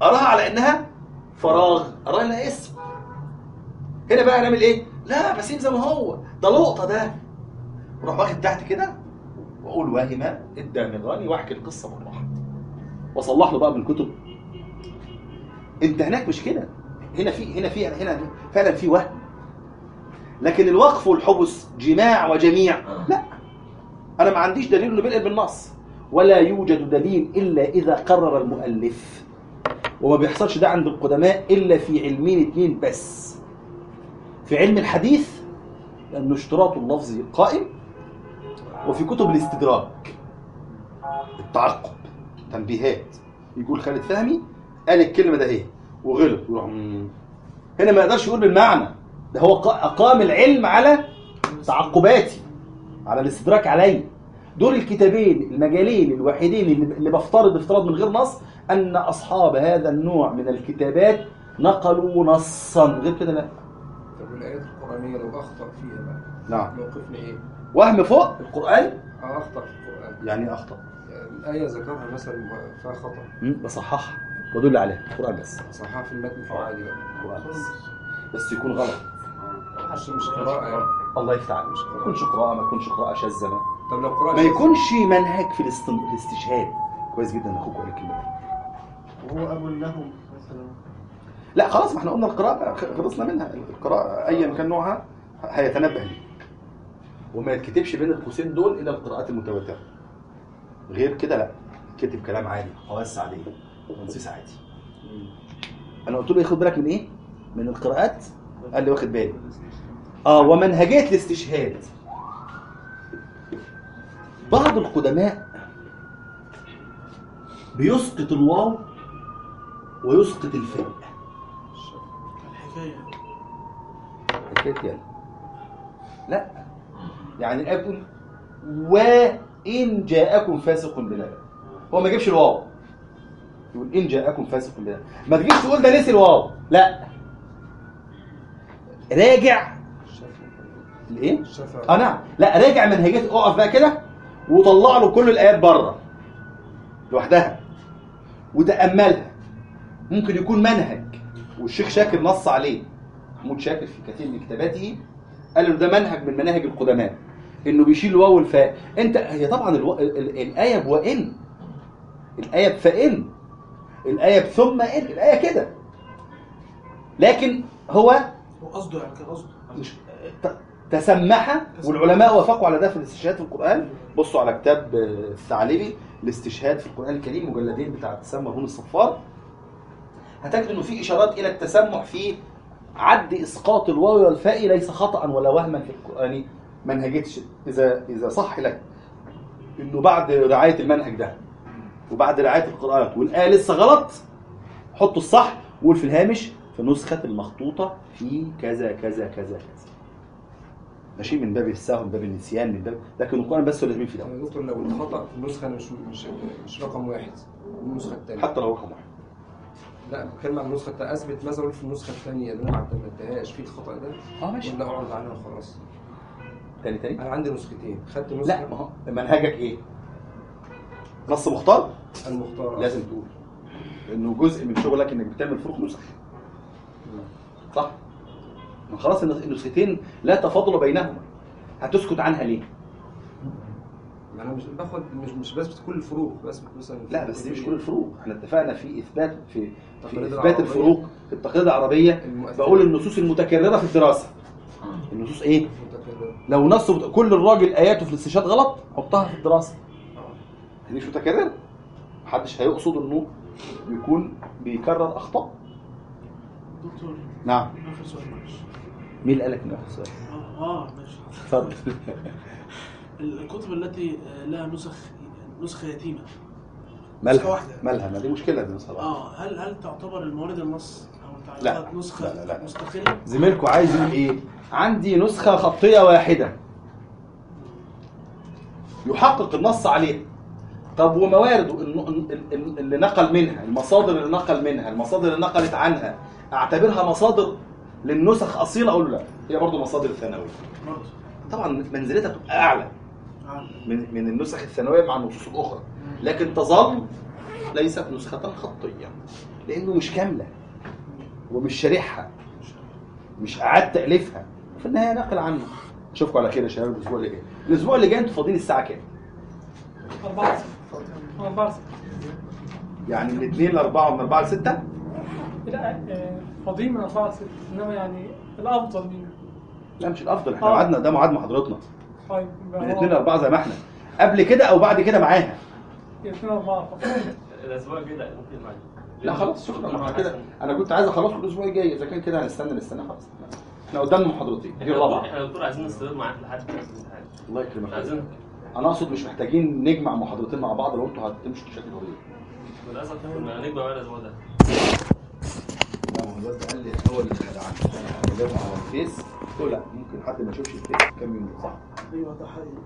اراها على انها فراغ اراها انها اسم هنا بقى نعمل ايه لا بسيب زي ما هو ده لقطه ده وراح واخد تحت كده واقول وهم الدامغاني واحكي القصه مره واحده واصلح له بقى بالكتب انت هناك مش كده هنا في هنا في هنا فعلا في وهم لكن الوقف والحبس جماع وجميع لا انا ما عنديش دليل انه بينقل بالنص ولا يوجد دليل الا اذا قرر المؤلف وما بيحصلش ده عند القدماء الا في علمين اتنين بس في علم الحديث لانه اشتراط اللفظ قائم وفي كتب الاستدراك التعقب تنبيهات يقول خالد فهمي قال الكلمه ده ايه وغلط يروح مم. هنا ما يقدرش يقول بالمعنى ده هو قا- اقام العلم على تعقباتي على الاستدراك علي دول الكتابين المجالين الوحيدين اللي اللي بفترض افتراض من غير نص ان اصحاب هذا النوع من الكتابات نقلوا نصا غير كده لا طب والايات القرانيه لو اخطا فيها بقى نعم موقفنا ايه؟ وهم فوق القران اه اخطا في القران يعني إيه اخطا يعني الايه ذكرها مثلا فيها خطا مم، بصححها وادل عليها القران بس صححها في المتن فعادي بقى القران بس بس يكون غلط مش مش قراءه يعني الله يفتح عليك ما يكونش قراءه ما يكونش قراءه شاذه ما- طب لو قراءه ما يكونش منهج في الاستن- الاستشهاد كويس جدا اخوك قال الكلمه دي وهو ابو لهم مثلا لا خلاص ما احنا قلنا القراءة خ- خلصنا منها القراءة أيا كان نوعها هيتنبه ليه وما يتكتبش بين القوسين دول إلا القراءات المتواترة غير كده لا كتب كلام عادي حواس عادية تنصيص عادي أنا قلت له ياخد بالك من إيه؟ من القراءات قال لي واخد بالي اه ومنهجية الاستشهاد بعض القدماء بيسقط الواو ويسقط الفاء الحكايه حكايه يعني لا يعني اكل وان جاءكم فاسق بنبأ هو ما جابش الواو يقول ان جاءكم فاسق بنبأ ما تجيش تقول ده نسي الواو لا راجع الايه الشافعي اه نعم لا راجع منهجيه اقف بقى كده وطلع له كل الايات بره لوحدها وتاملها ممكن يكون منهج والشيخ شاكر نص عليه محمود شاكر في كثير من كتاباته قال له ده منهج من مناهج القدماء انه بيشيل الواو والفاء انت هي طبعا الو... ال... ال... الايه بوان الايه بفان الايه بثم ان الايه كده لكن هو هو قصده يعني كان قصده مش ت- تسمح والعلماء وافقوا على ده في الاستشهاد في القرآن بصوا على كتاب آه، الثعلبي الاستشهاد في القرآن الكريم مجلدين بتاع التسمح هون الصفار هتجد انه في اشارات الى التسمح في عد اسقاط الواو والفاء ليس خطأ ولا وهما في القرآن منهجيه اذا اذا صح لك انه بعد رعايه المنهج ده وبعد رعايه القراءات والايه لسه غلط حطوا الصح وقول في الهامش في نسخه المخطوطه في كذا كذا كذا كذا ماشي من باب السهو من باب النسيان من باب لكن القران بس هو اللي في ده يا دكتور لو الخطا في النسخه مش مش مش رقم واحد النسخه الثانيه حتى لو رقم واحد لا بتكلم عن النسخه التانية اثبت مثلا في النسخه الثانيه اللي انا ما اعتمدتهاش في الخطا ده اه ماشي ولا اعرض عنها وخلاص تاني تاني انا عندي نسختين خدت نسخه لا ما هو منهجك ايه؟ نص مختار المختار لازم تقول انه جزء من شغلك انك بتعمل فروق نسخ صح؟ ما خلاص النس- النسختين لا تفاضل بينهما هتسكت عنها ليه؟ ما انا مش باخد مش مش بثبت كل الفروق بثبت مثلا لا بس دي مش كل الفروق احنا اتفقنا في اثبات في في التقاليد اثبات العربية. الفروق في التقاليد العربيه المؤثرة. بقول النصوص المتكرره في الدراسه النصوص ايه؟ متكررة. لو نص مت- كل الراجل اياته في الاستشهاد غلط حطها في الدراسه آه. دي مش متكرر محدش هيقصد انه يكون بيكرر اخطاء دكتور نعم اخر سؤال معلش مين اللي قالك انه اخر سؤال اه اه ماشي اتفضل الكتب التي آه، لها نسخ نسخه يتيمه مالها واحدة. مالها ما دي مشكله دي بصراحه اه هل هل تعتبر الموارد النص او لا. التعليقات نسخه لا، لا، لا. مستقله زميلكم عايز يقول ايه عندي نسخه خطيه واحده يحقق النص عليها طب وموارده الن- ال- ال- اللي نقل منها المصادر اللي نقل منها المصادر اللي نقلت عنها اعتبرها مصادر للنسخ اصيله اقول له لا هي برضه مصادر ثانويه برضه طبعا منزلتها بتبقى اعلى آه. من من النسخ الثانويه مع النصوص الاخرى لكن تظل ليست نسخه خطيه لانه مش كامله ومش شارحها مش قعدت تاليفها في النهايه نقل عنه اشوفكم على خير يا شباب الاسبوع اللي جاي الاسبوع اللي جاي انتوا فاضيين الساعه كام 4 6 4 6 يعني من 2 ل 4 ومن 4 ل 6 لا آه، فاضيين من 4 6 انما يعني الافضل لينا لا مش الافضل احنا آه. ميعادنا ده ميعاد محاضرتنا طيب من 2 ل 4 زي ما احنا قبل كده او بعد كده معاها 2 4 فقط الاسبوع الجاي لا ممكن معاك لا خلاص شكرا ما احنا كده انا كنت عايز اخلصكم الاسبوع الجاي اذا كان كده هنستنى نستنى خلاص احنا قدامنا محاضرتين دي الرابعه احنا يا دكتور عايزين نستمر معاك لحد نهاية الامتحان الله يكرمك عايزين انا اقصد مش محتاجين نجمع محاضرتين مع بعض لو انتوا هتمشوا بشكل طبيعي للاسف كنا هنجمع بقى الاسبوع ده لا ما هو الواد ده قال لي هو اللي خدعني انا جابه على الفيس قلت له لا ممكن حد ما يشوفش الفيس كام يوم صح ايوه ده حقيقي